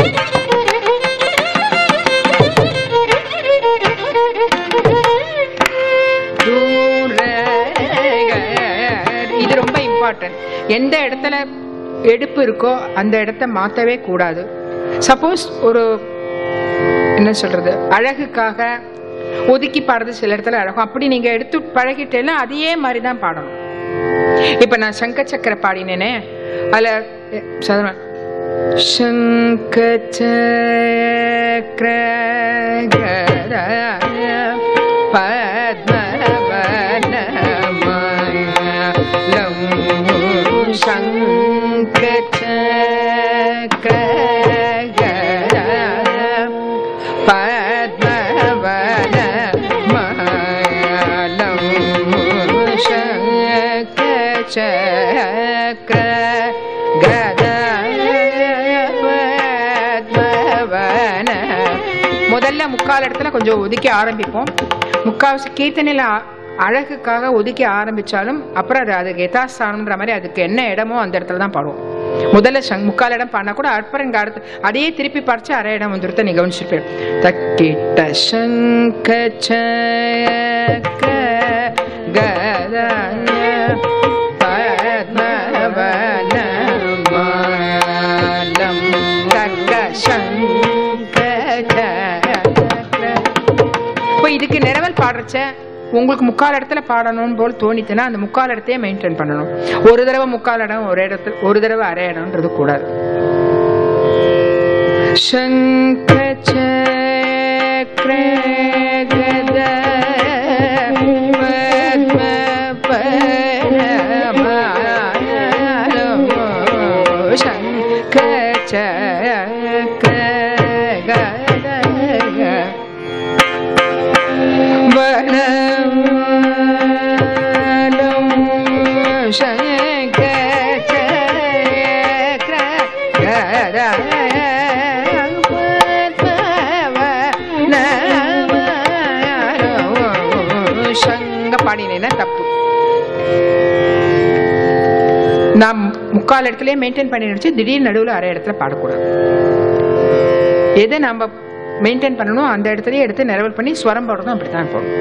இது ரொம்ப இம்பார்ட்டன்ட் எந்த இடத்துல எடுப்பு இருக்கோ அந்த இடத்த மாற்றவே கூடாது சப்போஸ் ஒரு என்ன சொல்றது அழகுக்காக ஒதுக்கி பாடுறது சில இடத்துல அழகும் அப்படி நீங்க எடுத்து பழகிட்டேன்னா அதே மாதிரி தான் பாடணும் இப்ப நான் சங்க சக்கர பாடினேனே அதுல எ, சாதாரண சங்க சக்கர பத்மவனமலம் சங்க சக்கர பத்மவன மலம் சங்க சக்கர கத பத்மவன முதல்ல முக்கால் இடத்துல கொஞ்சம் ஒதுக்கி ஆரம்பிப்போம் முக்கால்வாசி கீர்த்தனையில அ- அழகுக்காக ஒதுக்கி ஆரம்பிச்சாலும் அப்புறம் அது அதுக்கு யதாஸ்தானம்ன்ற மாதிரி அதுக்கு என்ன இடமோ அந்த இடத்துல தான் பாடுவோம் முதல்ல சங் முக்கால் இடம் பாடினா கூட அப்புறம் இங்க அடுத்து அதையே திருப்பி படிச்சு அரை இடம் வந்துருத்த நீ கவனிச்சிருப்பேன் தக்கிட்ட சங்க சக்கர கத பத்மவன மாலம் தக்க சங்க சக்கர இப்போ இதுக்கு நிறவல் பாடுறச்ச உங்களுக்கு முக்கால் இடத்துல பாடணும் போல் தோணிச்சுன்னா அந்த முக்கால் இடத்தையே மெயின்டைன் பண்ணணும் ஒரு தடவை முக்கால் இடம் ஒரு இடத்துல ஒரு தடவை அரை இடம்ன்றது கூடாது சங்க சக்கர கத பத்ம பரமாலம் சங்க சக்கர கத வனமாலம் சங்க சக்கர கத பத்மவனமாலம் சங்க பாடினேன்னா தப்பு நான் முக்கால் இடத்துலயே மெயின்டைன் பண்ணி நினைச்சு திடீர்னு நடுவுல அரை இடத்துல பாடக்கூடாது எதை நம்ம மெயின்டைன் பண்ணணும் அந்த இடத்துலயே எடுத்து நிரவல் பண்ணி ஸ்வரம் போடுறதும் அப்படித்தான் போடணும்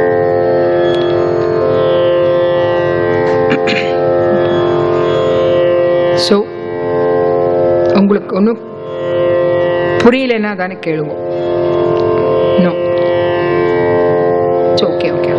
ஸோ உங்களுக்கு ஒன்றும் புரியலன்னா தானே கேளுங்க no okay okay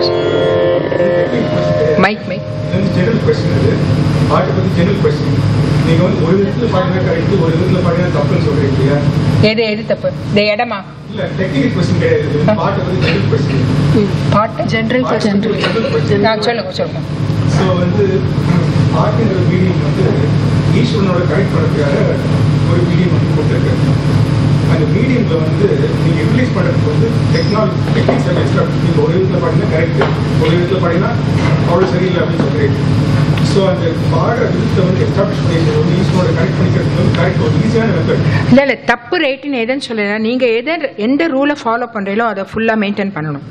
mike mike general question அது பாட்டு பத்தி ஜெனரல் கொஸ்டின் நீங்க வந்து ஒரு விதத்துல பாடினா கரெக்ட் ஒரு விதத்துல பாடினா தப்புன்னு சொல்றீங்க இல்லையா எது எது தப்பு இந்த இடமா இல்ல டெக்னிக்கல் கொஸ்டின் கிடையாது இது வந்து பாட்டு பத்தி ஜெனரல் கொஸ்டின் பாட்டு ஜென்ரல் ஜெனரல் கொஸ்டின் நான் சொல்லுங்க சொல்லுங்க ஸோ வந்து பாட்டுங்கிற மீடியம் வந்து ஈஸ்வரனோட கனெக்ட் பண்ணுறதுக்காக ஒரு மீடியம் வந்து கொடுத்துருக்காரு அந்த மீடியம்ல வந்து நீங்க யூட்டிலைஸ் பண்றதுக்கு வந்து டெக்னாலஜி டெக்னிக்ஸ் எல்லாம் எக்ஸ்ட்ரா நீங்க ஒரு விதத்துல பாடினா கரெக்ட் ஒரு விதத்துல பாடினா அவ்வளவு சரியில்லை அப்படின்னு சொல்றீங்க ஸோ அந்த பாடுற விதத்தை வந்து எஸ்டாப்ளிஷ் பண்ணிக்கிறது வந்து ஈஸ்வரனோட கனெக்ட் பண்ணிக்கிறது வந்து கரெக்ட் ஒரு ஈஸியான மெத்தட் இல்ல இல்ல தப்பு ரைட்டுன்னு எதுன்னு சொல்லல நீங்க எதை எந்த ரூலை ஃபாலோ பண்றீங்களோ அதை ஃபுல்லா மெயின்டைன் பண்ணணும்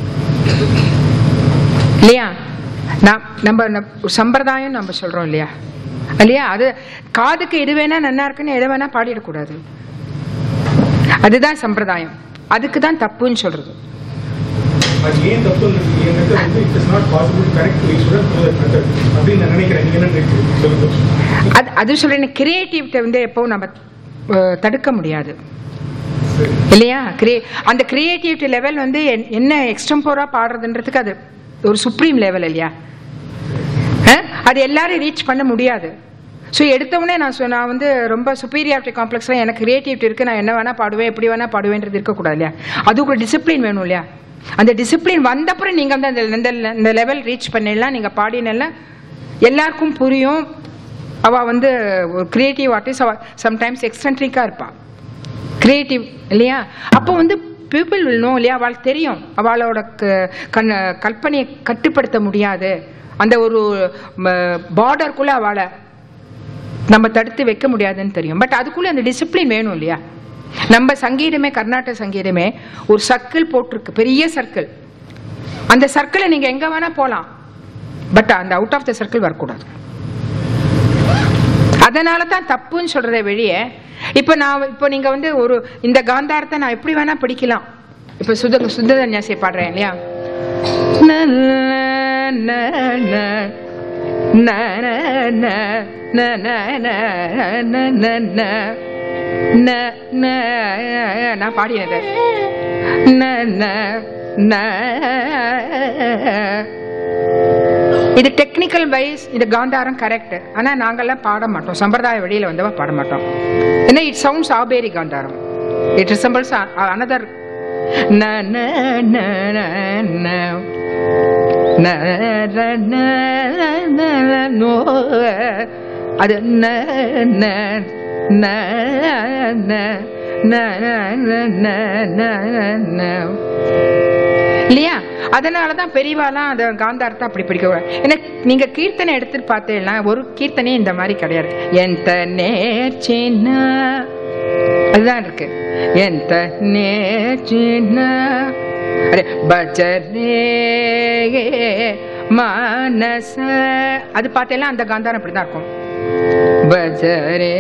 இல்லையா நான் நம்ம ந- ஒரு சம்பிரதாயம் நம்ம சொல்றோம் இல்லையா இல்லையா அது காதுக்கு எது வேணா நன்னா இருக்குன்னு எதை வேணா பாடிடக்கூடாது அதுதான் சம்பிரதாயம் அதுக்கு தான் தப்புன்னு சொல்றது அது ஏன் தப்பு என் மெத்தட் வந்து it is not possible correct ஈஸ்வரன் த்ரூ தட் மெத்தட் அப்படின்னு நான் நினைக்கிறேன் நீங்க என்ன நினைக்கிறீங்க சொல்லுங்க அது அது சொல்றேன் கிரியேட்டிவிட்டி வந்து எப்பவும் நம்ம அஹ், தடுக்க முடியாது சரி இல்லையா கிரியே அந்த கிரியேட்டிவிட்டி லெவல் வந்து என்- என்ன எக்ஸ்டம்போரா பாடுறதுன்றதுக்கு அது ஒரு சுப்ரீம் லெவல் இல்லையா அஹ்? அது எல்லாரும் ரீச் பண்ண முடியாது ஸோ எடுத்தவுடனே நான் சொ- நான் வந்து ரொம்ப சுப்பீரியாரிட்டி காம்ப்ளெக்ஸில் எனக்கு கிரியேட்டிவிட்டி இருக்குது நான் என்ன வேணால் பாடுவேன் எப்படி வேணால் பாடுவேன்றது இருக்கக்கூடாது இல்லையா அதுக்கு ஒரு டிசிப்ளின் வேணும் இல்லையா அந்த டிசிப்ளின் வந்தப்புறம் நீங்கள் வந்து அந்த இந்த இந்த லெவல் ரீச் பண்ணிடலாம் நீங்கள் பாடினெல்லாம் எல்லாருக்கும் புரியும் அவள் வந்து ஒரு கிரியேட்டிவ் ஆர்டிஸ்ட் அவள் சம்டைம்ஸ் எக்ஸ்டென்ட்ரிக்காக இருப்பாள் கிரியேட்டிவ் இல்லையா அப்போ வந்து பீப்புள் வில் நோ இல்லையா அவளுக்கு தெரியும் அவளோட க- கண் கற்பனையை கட்டுப்படுத்த முடியாது அந்த ஒரு பார்டருக்குள்ளே அவளை நம்ம தடுத்து வைக்க முடியாதுன்னு தெரியும் பட் அதுக்குள்ளே அந்த டிசிப்ளின் வேணும் இல்லையா நம்ம சங்கீதமே கர்நாடக சங்கீதமே ஒரு சர்க்கிள் போட்டிருக்கு பெரிய சர்க்கிள் அந்த சர்க்கிளை நீங்கள் எங்கே வேணால் போகலாம் பட் அந்த அவுட் ஆஃப் த சர்க்கிள் வரக்கூடாது அதனால தான் தப்புன்னு சொல்றதை வெளியே இப்போ நான் இப்போ நீங்க வந்து ஒரு இந்த காந்தாரத்தை நான் எப்படி வேணா படிக்கலாம் இப்போ சுத சுத்த சன்னியாசியை பாடுறேன் இல்லையா ந, ந, ந, ந, ந, ந, ந, ந, ந, ந, ந, ந, ந, ந, நான் பாடினது ந, ந, ந, இது டெக்னிக்கல் வைஸ் இது காந்தாரம் கரெக்ட் ஆனா நாங்கெல்லாம் பாட மாட்டோம் சம்பிரதாய வழியில வந்தவா பாட மாட்டோம் ஏன்னா இட் சவுண்ட்ஸ் ஆபேரி காந்தாரம் இட் ரிசம்பிள்ஸ் அனதர் ந ந ந ந ந ந ர ந ந ந நோ அது ந ந ந ந ந ந ந ந ந இல்லையா அதனால தான் பெரியவாலாம் அந்த காந்தாரத்தை அப்படி பிடிக்க ஏன்னா நீங்க கீர்த்தனை எடுத்துட்டு பார்த்தீங்கன்னா ஒரு கீர்த்தனை இந்த மாதிரி கிடையாது எந்த நேர்ச்சின்ன அதுதான் இருக்கு எந்த நேர்ச்சின்ன அரே பஜரே மானச அது பார்த்தேன்னா அந்த காந்தாரம் அப்படிதான் இருக்கும் பஜரே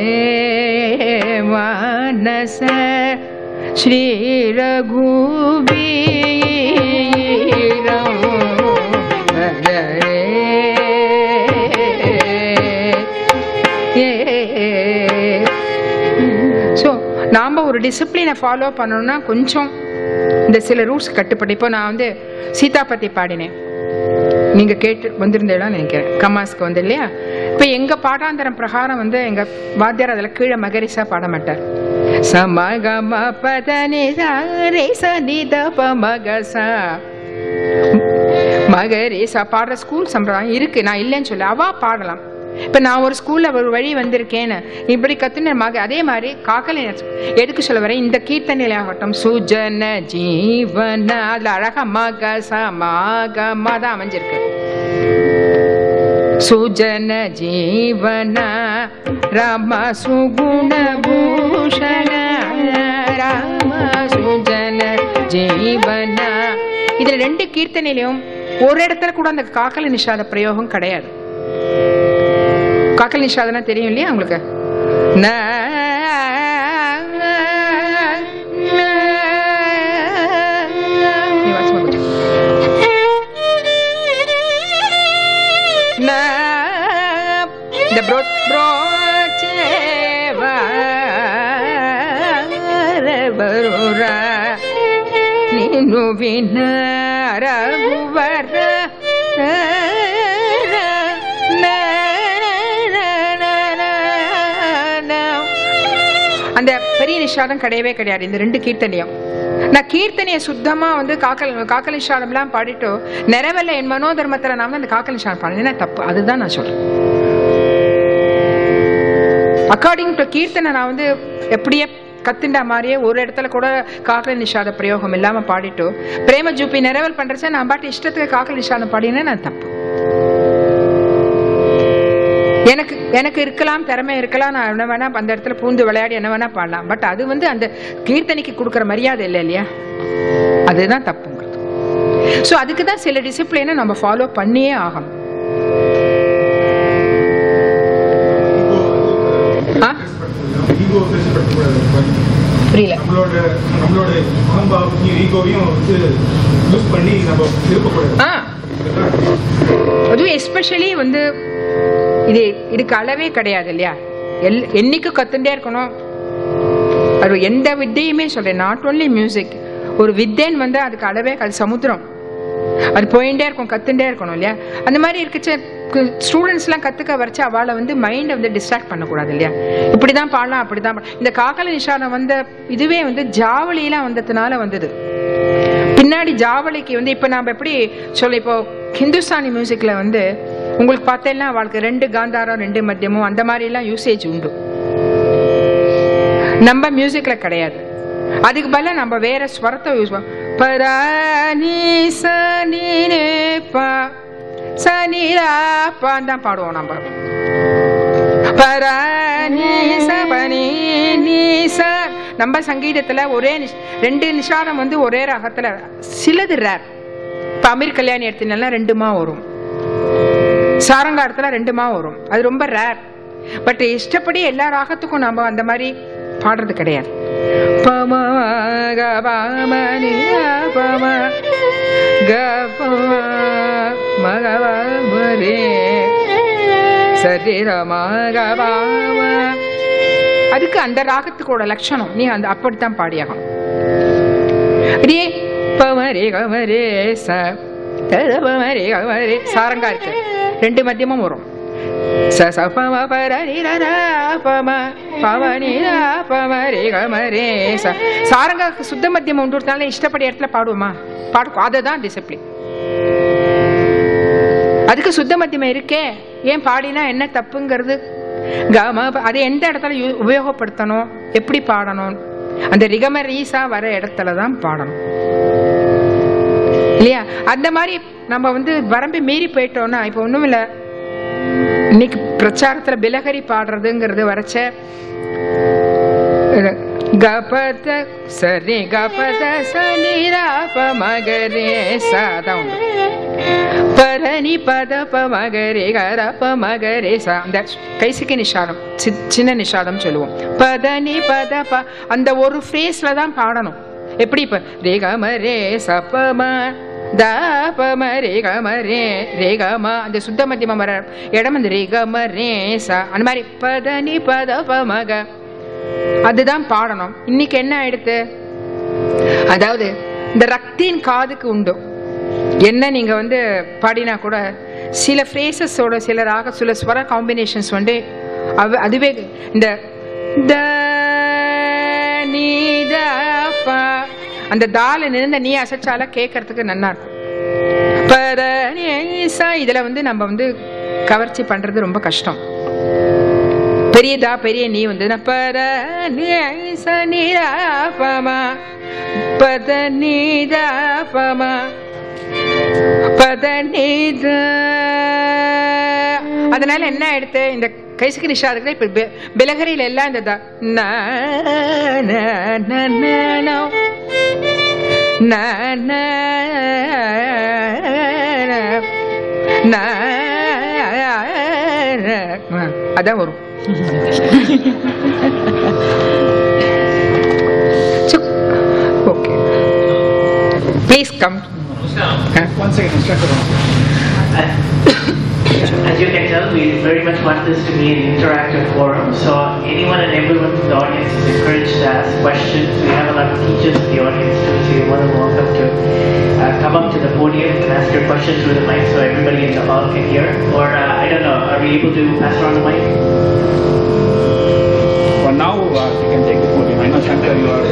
மானச ஸ்ரீ ரகுபீரம் பஜரே ஸோ நாம் ஒரு டிசிப்ளினை ஃபாலோ பண்ணணும்னா கொஞ்சம் இந்த சில ரூல்ஸ் கட்டுப்பட்டு இப்போ நான் வந்து சீதா பற்றி பாடினேன் நீங்க கேட்டு வந்திருந்தேலாம் நினைக்கிறேன் கமாஸ்க்கு வந்து இல்லையா இப்போ எங்க பாடாந்தரம் பிரகாரம் வந்து எங்க வாத்தியார் அதில் கீழே மகரிசா பாட மாட்டார் சமகம பதனி ரே சனி தப மகசா மகரிசா பாடுற ஸ்கூல் சம்பிரதாயம் இருக்கு நான் இல்லைன்னு சொல்ல அவா பாடலாம் இப்ப நான் ஒரு ஸ்கூல்ல ஒரு வழி வந்திருக்கேன்னு இப்படி கத்துன மக அதே மாதிரி காக்கலை எதுக்கு சொல்ல வரேன் இந்த கீர்த்தனையில ஆகட்டும் சுஜன ஜீவன அதுல அழகா மக ச மகமா தான் அமைஞ்சிருக்கு சுஜன ஜீவன ராம சுகுண பூஷண ராம சுஜன ஜீவன இதுல ரெண்டு கீர்த்தனையிலையும் ஒரு இடத்துல கூட அந்த காக்கல நிஷாத பிரயோகம் கிடையாது காக்கல் நிஷாதனா தெரியும் இல்லையா உங்களுக்கு ந நீ வாசிமா கொஞ்சம். ந இந்த ப்ரோ ಬರುರ ನೀನು ವಿನ ರಘುವರ அந்த பெரிய நிஷாதம் கிடையவே கிடையாது இந்த ரெண்டு கீர்த்தனையும் நான் கீர்த்தனையை சுத்தமா வந்து காக்கல் காக்கல் நிஷாதம்லாம் பாடிட்டு நிறைவல்ல என் மனோதர்மத்துல நான் வந்து அந்த காக்கல் நிஷாதம் பாடினா தப்பு அதுதான் நான் சொல்றேன் அக்கார்டிங் டு கீர்த்தனை நான் வந்து எப்படியே கத்துண்டா மாதிரியே ஒரு இடத்துல கூட காக்கல் நிஷாத பிரயோகம் இல்லாம பாடிட்டு பிரேம ஜூப்பி நிறைவல் பண்றச்ச நான் பாட்டு இஷ்டத்துக்கு காக்கல் நிஷாதம் பாடினே நான் தப்பு எனக்கு எனக்கு இருக்கலாம் திறமை இருக்கலாம் நான் என்ன வேணா அந்த இடத்துல பூந்து விளையாடி என்ன வேணா பாடலாம் பட் அது வந்து அந்த கீர்த்தனைக்கு கொடுக்குற மரியாதை இல்லை இல்லையா அதுதான் தப்புங்கிறது ஸோ அதுக்கு தான் சில டிசிப்ளினை நம்ம ஃபாலோ பண்ணியே ஆகணும் ஆ ஈகோ பேசப்படக்கூடாது புரியல நம்மளோட நம்மளோட அகம்பாவத்தையும் ஈகோவையும் வந்து யூஸ் பண்ணி நம்ம திருப்பக்கூடாது ஆ அதுவும் எஸ்பெஷலி வந்து இது இதுக்கு அளவே கிடையாது இல்லையா எல் என்னைக்கும் கத்துட்டே இருக்கணும் அது எந்த வித்தையுமே சொல்றேன் நாட் ஓன்லி மியூசிக் ஒரு வித்தைன்னு வந்து அதுக்கு அளவே அது சமுத்திரம் அது போயிட்டே இருக்கும் கத்துட்டே இருக்கணும் இல்லையா அந்த மாதிரி இருக்கச்ச ஸ்டூடெண்ட்ஸ்லாம் கற்றுக்க வரைச்சு அவளை வந்து மைண்டை வந்து டிஸ்ட்ராக்ட் பண்ணக்கூடாது இல்லையா இப்படி தான் பாடலாம் அப்படி தான் இந்த காக்கல நிஷானம் வந்த இதுவே வந்து ஜாவளியெல்லாம் வந்ததுனால வந்தது பின்னாடி ஜாவளிக்கு வந்து இப்போ நாம் எப்படி சொல்ல இப்போ ஹிந்துஸ்தானி மியூசிக்கில் வந்து உங்களுக்கு பார்த்தேன்னா அவளுக்கு ரெண்டு காந்தாரம் ரெண்டு மத்தியமும் அந்த மாதிரிலாம் யூசேஜ் உண்டு நம்ம மியூசிக்ல கிடையாது அதுக்கு பதிலா நம்ம வேற ஸ்வரத்தை யூஸ் பண்ணோம் பரா நீ ச நீ நே பா ச நீ ரா பான்னு தான் பாடுவோம் நம்ம பரா நீ ச ப நீ நீ ச நம்ம சங்கீதத்துல ஒரே நிஷ்- ரெண்டு நிஷாதம் வந்து ஒரே ராகத்துல சிலது ரேர் இப்போ அமீர் கல்யாணி எடுத்தீங்கன்னா ரெண்டுமா வரும் சாரங்காரத்தில் ரெண்டுமா வரும் அது ரொம்ப ரேர் பட் இஷ்டப்படி எல்லா ராகத்துக்கும் நம்ம அந்த மாதிரி பாடுறது கிடையாது பம க பம நி க பம க பம ம க பம ரே சரி ரம க பம அதுக்கு அந்த ராகத்துக்கோட லட்சணம் நீ அந்த அப்படித்தான் பாடியாகணும் ரே பமரே கமரே ச தர பமரே கமரே சாரங்கா இருக்கு ரெண்டு மத்தியமும் வரும் ச ச ப ம ப ர நி ர ர ப ம ப ம நி ர ப ம ரே க ம ரே ச சாரங்கா சுத்த மத்தியம் உண்டுறதுனால இஷ்டப்படி இடத்துல பாடுவோமா பாடுவோம் அதுதான் டிசிப்ளின் அதுக்கு சுத்த மத்தியமம் இருக்கே ஏன் பாடினா என்ன தப்புங்கிறது கம ப- அதை எந்த இடத்துல யூ- உபயோகப்படுத்தணும் எப்படி பாடணும் அந்த ரிகம ரீசா வர இடத்துல தான் பாடணும் இல்லையா அந்த மாதிரி நம்ம வந்து வரம்பு மீறி போயிட்டோம்னா இப்போ ஒன்றும் இல்லை இன்னைக்கு பிரச்சாரத்துல பிலகரி பாடுறதுங்கிறது வரைச்ச இது, கபத சரி கபத சனிராப மகரே சாதான் உண்டு பரணி பத ப மகரே கரப மகரே சா அந்த கைசிக்கு நிஷாதம் சி- சின்ன நிஷாதம் சொல்லுவோம் பதனி பத ப அந்த ஒரு ஃப்ரேஸ்ல தான் பாடணும் எப்படி இப்ப ரே கம ரே சபம தாபம ரே கம ரே ரே கம அந்த சுத்த மத்தியம வர இடம் அந்த ரே கம ரே ச அந்த மாதிரி பதனி பத ப மக அதுதான் பாடணும் இன்னைக்கு என்ன ஆயிடுத்து அதாவது இந்த ரக்தின் காதுக்கு உண்டு என்ன நீங்க வந்து பாடினா கூட சில ஃப்ரேசஸோட சில ராக சில ஸ்வர காம்பினேஷன்ஸ் வந்து அவ அதுவே இந்த த நீ த ப அந்த தால நிறுந்த நீ அசைச்சால கேட்கறதுக்கு நல்லா இருக்கும் பர நீ சா இதுல வந்து நம்ம வந்து கவர்ச்சி பண்றது ரொம்ப கஷ்டம் பெரியதா பெரிய நீ வந்து பர நீ ச நீ ர ப ம பத நீ த ப ம பத நீ த அதனால என்ன ஆயிடுத்து இந்த கைசுக்கு நிஷாதுக்கு இப்ப பெ- பிலகரியில எல்லாம் இந்த த- ந, ந, ந, ந, நோ. ந, ந, ந, ந. அதான் வரும் okay please come one second instructor As you can tell, we very much want this to be an interactive forum, so anyone and everyone in the audience is encouraged to ask questions. We have a lot of teachers in the audience too, so you're more than welcome to uh, come up to the podium and ask your question through the mic so everybody in the hall can hear. Or, uh, I don't know, are we able to pass around the mic? For now, uh, you can take the podium. I know Shankar, you are.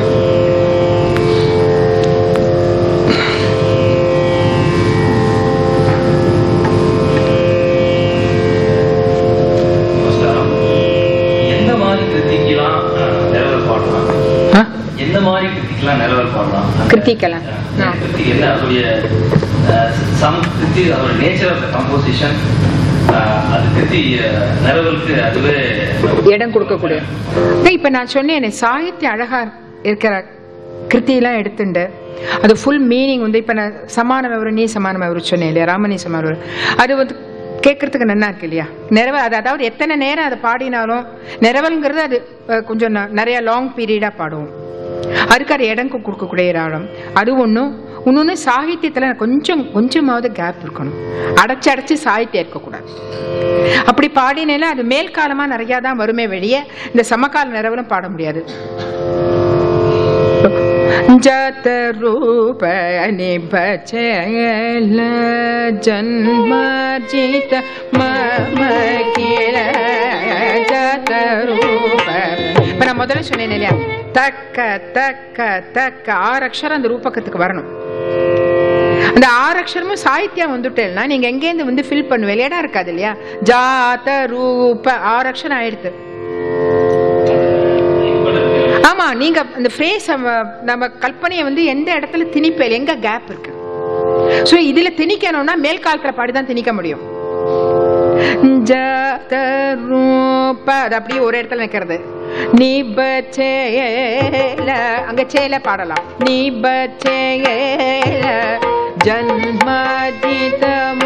நமஸ்காரம் எந்த மாதிரி கிருத்திக்கெல்லாம் நிலவல் பாடலாம் ஆ எந்த மாதிரி கிருத்திக்கெல்லாம் நிலவல் பாடலாம் அந்த- கிருத்திக்கலாம். அந்த கிருத்தி என்ன அதோடைய சம் கிருத்தி அதோட நேச்சர் ஆஃப் த கம்போசிஷன் அது கிருத்தி அஹ், நிலவலுக்கு அதுவே இடம் கொடுக்கக்கூடிய அதான் இப்ப நான் சொன்னேனே சாகித்ய அழகா இருக்கிற கிருத்தியெல்லாம் எடுத்துண்டு அது ஃபுல் மீனிங் வந்து இப்ப நான் சமான விவரம் நீ சமான விவரம் சொன்னேன் இல்லையா ராமனி சமான விவரம் அது வந்து கேட்கறதுக்கு நல்லா இருக்கு இல்லையா நிறவல் அது அதாவது எத்தனை நேரம் அதை பாடினாலும் நிறவல்ங்கிறது அது அஹ், கொஞ்சம் ந- நிறைய லாங் பீரியடா பாடுவோம் அதுக்கு அது இடம் கு- கொடுக்கக்கூடிய ராகம் அது ஒன்றும் இன்னொன்று சாகித்யத்தில் கொஞ்சம் கொஞ்சமாவது கேப் இருக்கணும் அடைச்சு அடைச்சு சாகித்யம் இருக்கக்கூடாது அப்படி பாடினேன்னா அது மேல் காலமாக நிறையா தான் வருமே வெளியே இந்த சமகால நிறவலும் பாட முடியாது जात रूप निभचल जन्मार्जित मम किल जात ரூப இப்ப நான் முதல்ல சொன்னேன் இல்லையா தக்க தக்க தக்க ஆறு அக்ஷரம் அந்த ரூபக்கத்துக்கு வரணும் அந்த ஆறு அக்ஷரமும் சாகித்யம் வந்துட்டேன்னா நீங்க எங்கேருந்து வந்து ஃபில் பண்ணுவேன் இடம் இருக்காது இல்லையா ஜாத ரூப ஆறு அக்ஷரம் ஆயிடுது ஆமா நீங்க அந்த ஃப்ரேஸ் நம்ம கற்பனையை வந்து எந்த இடத்துல திணிப்பேல் எங்க கேப் இருக்கு சோ இதுல திணிக்கணும்னா மேல் காலத்துல பாடிதான் திணிக்க முடியும் ஜாத ரூப அது அப்படியே ஒரு இடத்துல நிக்கிறது நிபச்சேல அங்க சேல பாடலாம் நிபச்சேல ஜன்மாஜித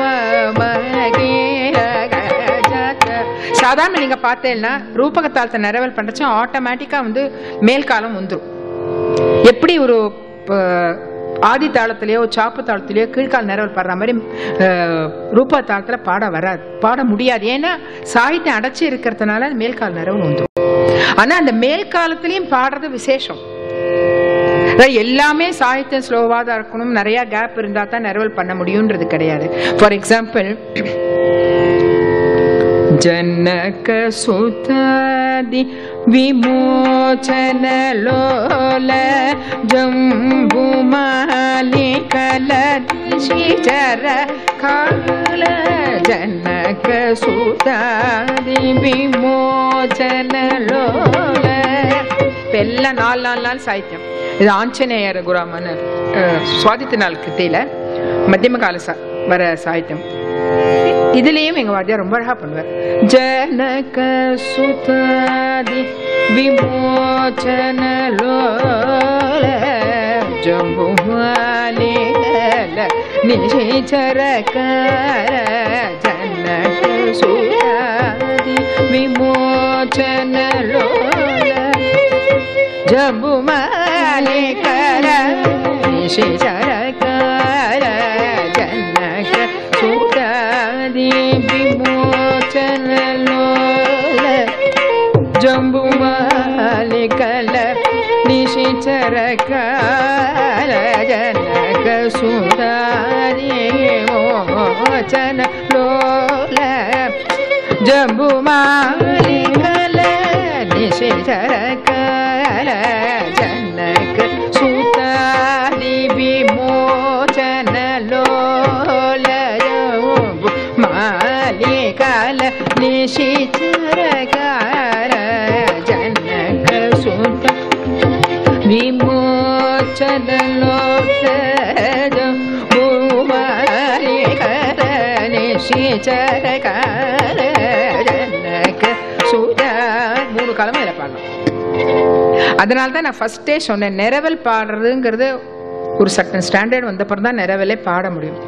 சாதாரண நீங்க பார்த்தேன்னா ரூபகத்தாளத்தை நிறவல் பண்றச்சு ஆட்டோமேட்டிக்கா வந்து மேல் காலம் வந்துரும் எப்படி ஒரு ப- ஆதி தாளத்திலேயோ சாப்பு தாளத்திலேயோ கீழ்கால் நிறவல் பாடுற மாதிரி அஹ், ரூப தாளத்துல பாட வராது பாட முடியாது ஏன்னா சாகித்யம் அடைச்சி இருக்கிறதுனால மேல்கால் நிறவல் வந்துரும் ஆனா அந்த மேல் காலத்திலயும் பாடுறது விசேஷம் அதாவது எல்லாமே சாகித்யம் ஸ்லோவாக தான் இருக்கணும் நிறைய கேப் இருந்தா தான் நிறவல் பண்ண முடியுன்றது கிடையாது ஃபார் எக்ஸாம்பிள் जनकसुतादि विमोचनलोल जम्बुमालिकलशिचर काल जनकसुतादि विमोचनलोल இப்ப எல்லாம் நாலு நாலு நாள் சாகித்யம் இது ஆஞ்சநேயர் குராமன்னு அஹ், சுவாதித்த நாள் கிருத்தியில மத்தியம கால சா வர சாகித்யம் இதுலயும் எங்க வாத்தியார் ரொம்ப அழகா பண்ணுவார் ஜனக சுதாதி விமோச்சன லோல ஜம்புமாலில நிஷிச்சரகார ஜனக சுதாதி விமோச்சன லோல ஜம்புமாலிகர நிஷிச்சரகார ஜனக சுதாதி விமோச்சன லோல ஜம்புமாலிகல நிஷிச்சரகார ஜனக சுதாதி விமோச்சன லோல ஜம்புமாலிகல நிஷிச்சரகார ஜனக சுதாதி விமோச்சன லோல மாலிகல நிஷிச்சரகார ஜனக சுத விமோச்சன லோல பூமாலிகல நிஷிச்சரகார ஜனக சுத மூணு காலமும் இதில் பாடலாம் அதனால தான் நான் ஃபர்ஸ்டே சொன்னேன் நிறவல் பாடுறதுங்கிறது ஒரு சட்டன் ஸ்டாண்டர்ட் வந்தப்பறம் தான் நிறவலே பாட முடியும்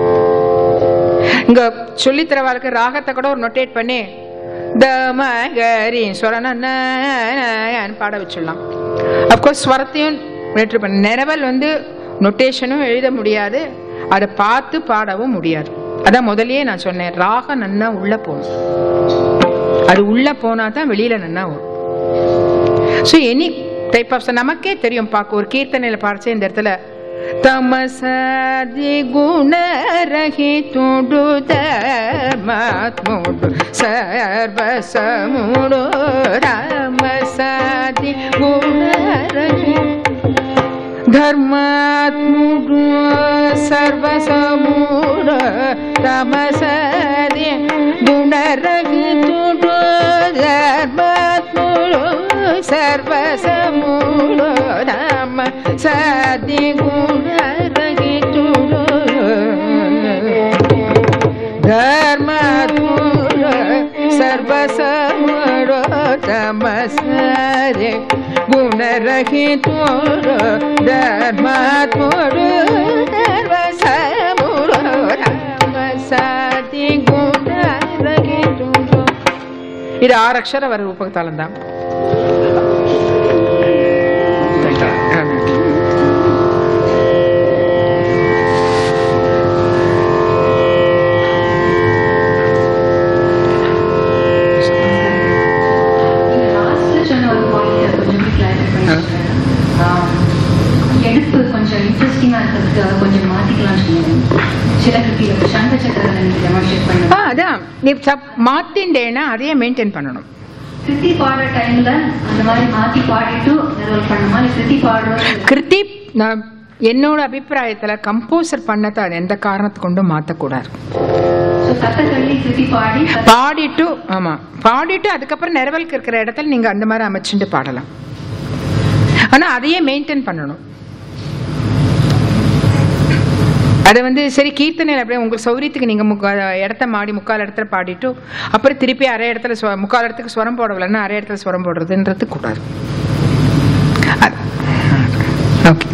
இங்க சொல்லித்தர வாழ்க்கை ராகத்தை கூட ஒரு நொட்டேட் பண்ணி தமகரி ஸ்வரன்னு பாட வச்சிடலாம் அப்கோர்ஸ் ஸ்வரத்தையும் நெற்று பண்ண நிறவல் வந்து நொட்டேஷனும் எழுத முடியாது அதை பார்த்து பாடவும் முடியாது அதான் முதல்லயே நான் சொன்னேன் ராகம் நன்னா உள்ள போகணும் அது உள்ள போனா தான் வெளியில நன்னா வரும் ஸோ எனி டைப் ஆஃப் நமக்கே தெரியும் பார்க்க ஒரு கீர்த்தனையில் பாடிச்சு இந்த இடத்துல தமசதி குணரகி துடு தர்மாத்முடு சர்வசமுடு தமசதி குணரகி ಧರ್ಮಾತ್ಮುಡು ಸರ್ವಸಮೂಢ ತಮಸದಿ ಗುಣರಗಿತುಡು ಧರ್ಮಾತ್ಮುಡು ಸರ್ವಸಮೂಢ ನಮ ಸದಿ ಗುಣರಗಿತುಡು ಧರ್ಮಾತ್ಮುಡ ಸರ್ವಸಮೂಢ ತಮಸದಿ ಗುಣರಹಿತೋಡ ಧರ್ಮಾತ್ಮೋಡು ಸರ್ವಸಮೂಢ ಸಾತಿ ಗುಣರಹಿತೋಡು இது ஆறு அக்ஷரம் வர ரூபகத்தாளம் தான் Thank you. கிருதி சங்க சக்கரங்களை டெமான்ஸ்ட்ரேட் ஆ பண்ணுங்க அதான் நீ சப் மாத்திண்டேன்னா அதையே மெயின்டைன் பண்ணணும் கிருதி பாடுற டைம்ல அந்த மாதிரி மாத்தி பாடிட்டு நிரவல் பண்ணுமா இல்ல கிருதி பாடுறது கிருத்தி நான் என்னோட அபிப்பிராயத்துல கம்போசர் பண்ணதை அது எந்த காரணத்தை கொண்டும் மாத்தக்கூடாது ஸோ தட்ட தள்ளி கிருதி பாடி பாடிட்டு ஆமா பாடிட்டு அதுக்கப்புறம் நிறவலுக்கு இருக்கிற இடத்துல நீங்க அந்த மாதிரி அமைச்சுட்டு பாடலாம் ஆனா அதையே மெயின்டைன் பண்ணணும் அதை வந்து சரி கீர்த்தனையில் அப்படியே உங்க சௌரியத்துக்கு நீங்க முக்கா இடத்த மாடி முக்கால் இடத்துல பாடிட்டு அப்புறம் திருப்பி அரை இடத்துல ஸ்வ- முக்கால் இடத்துக்கு ஸ்வரம் போடவில்லைன்னா அரை இடத்துல ஸ்வரம் போடுறதுன்றது கூடாது ஓகே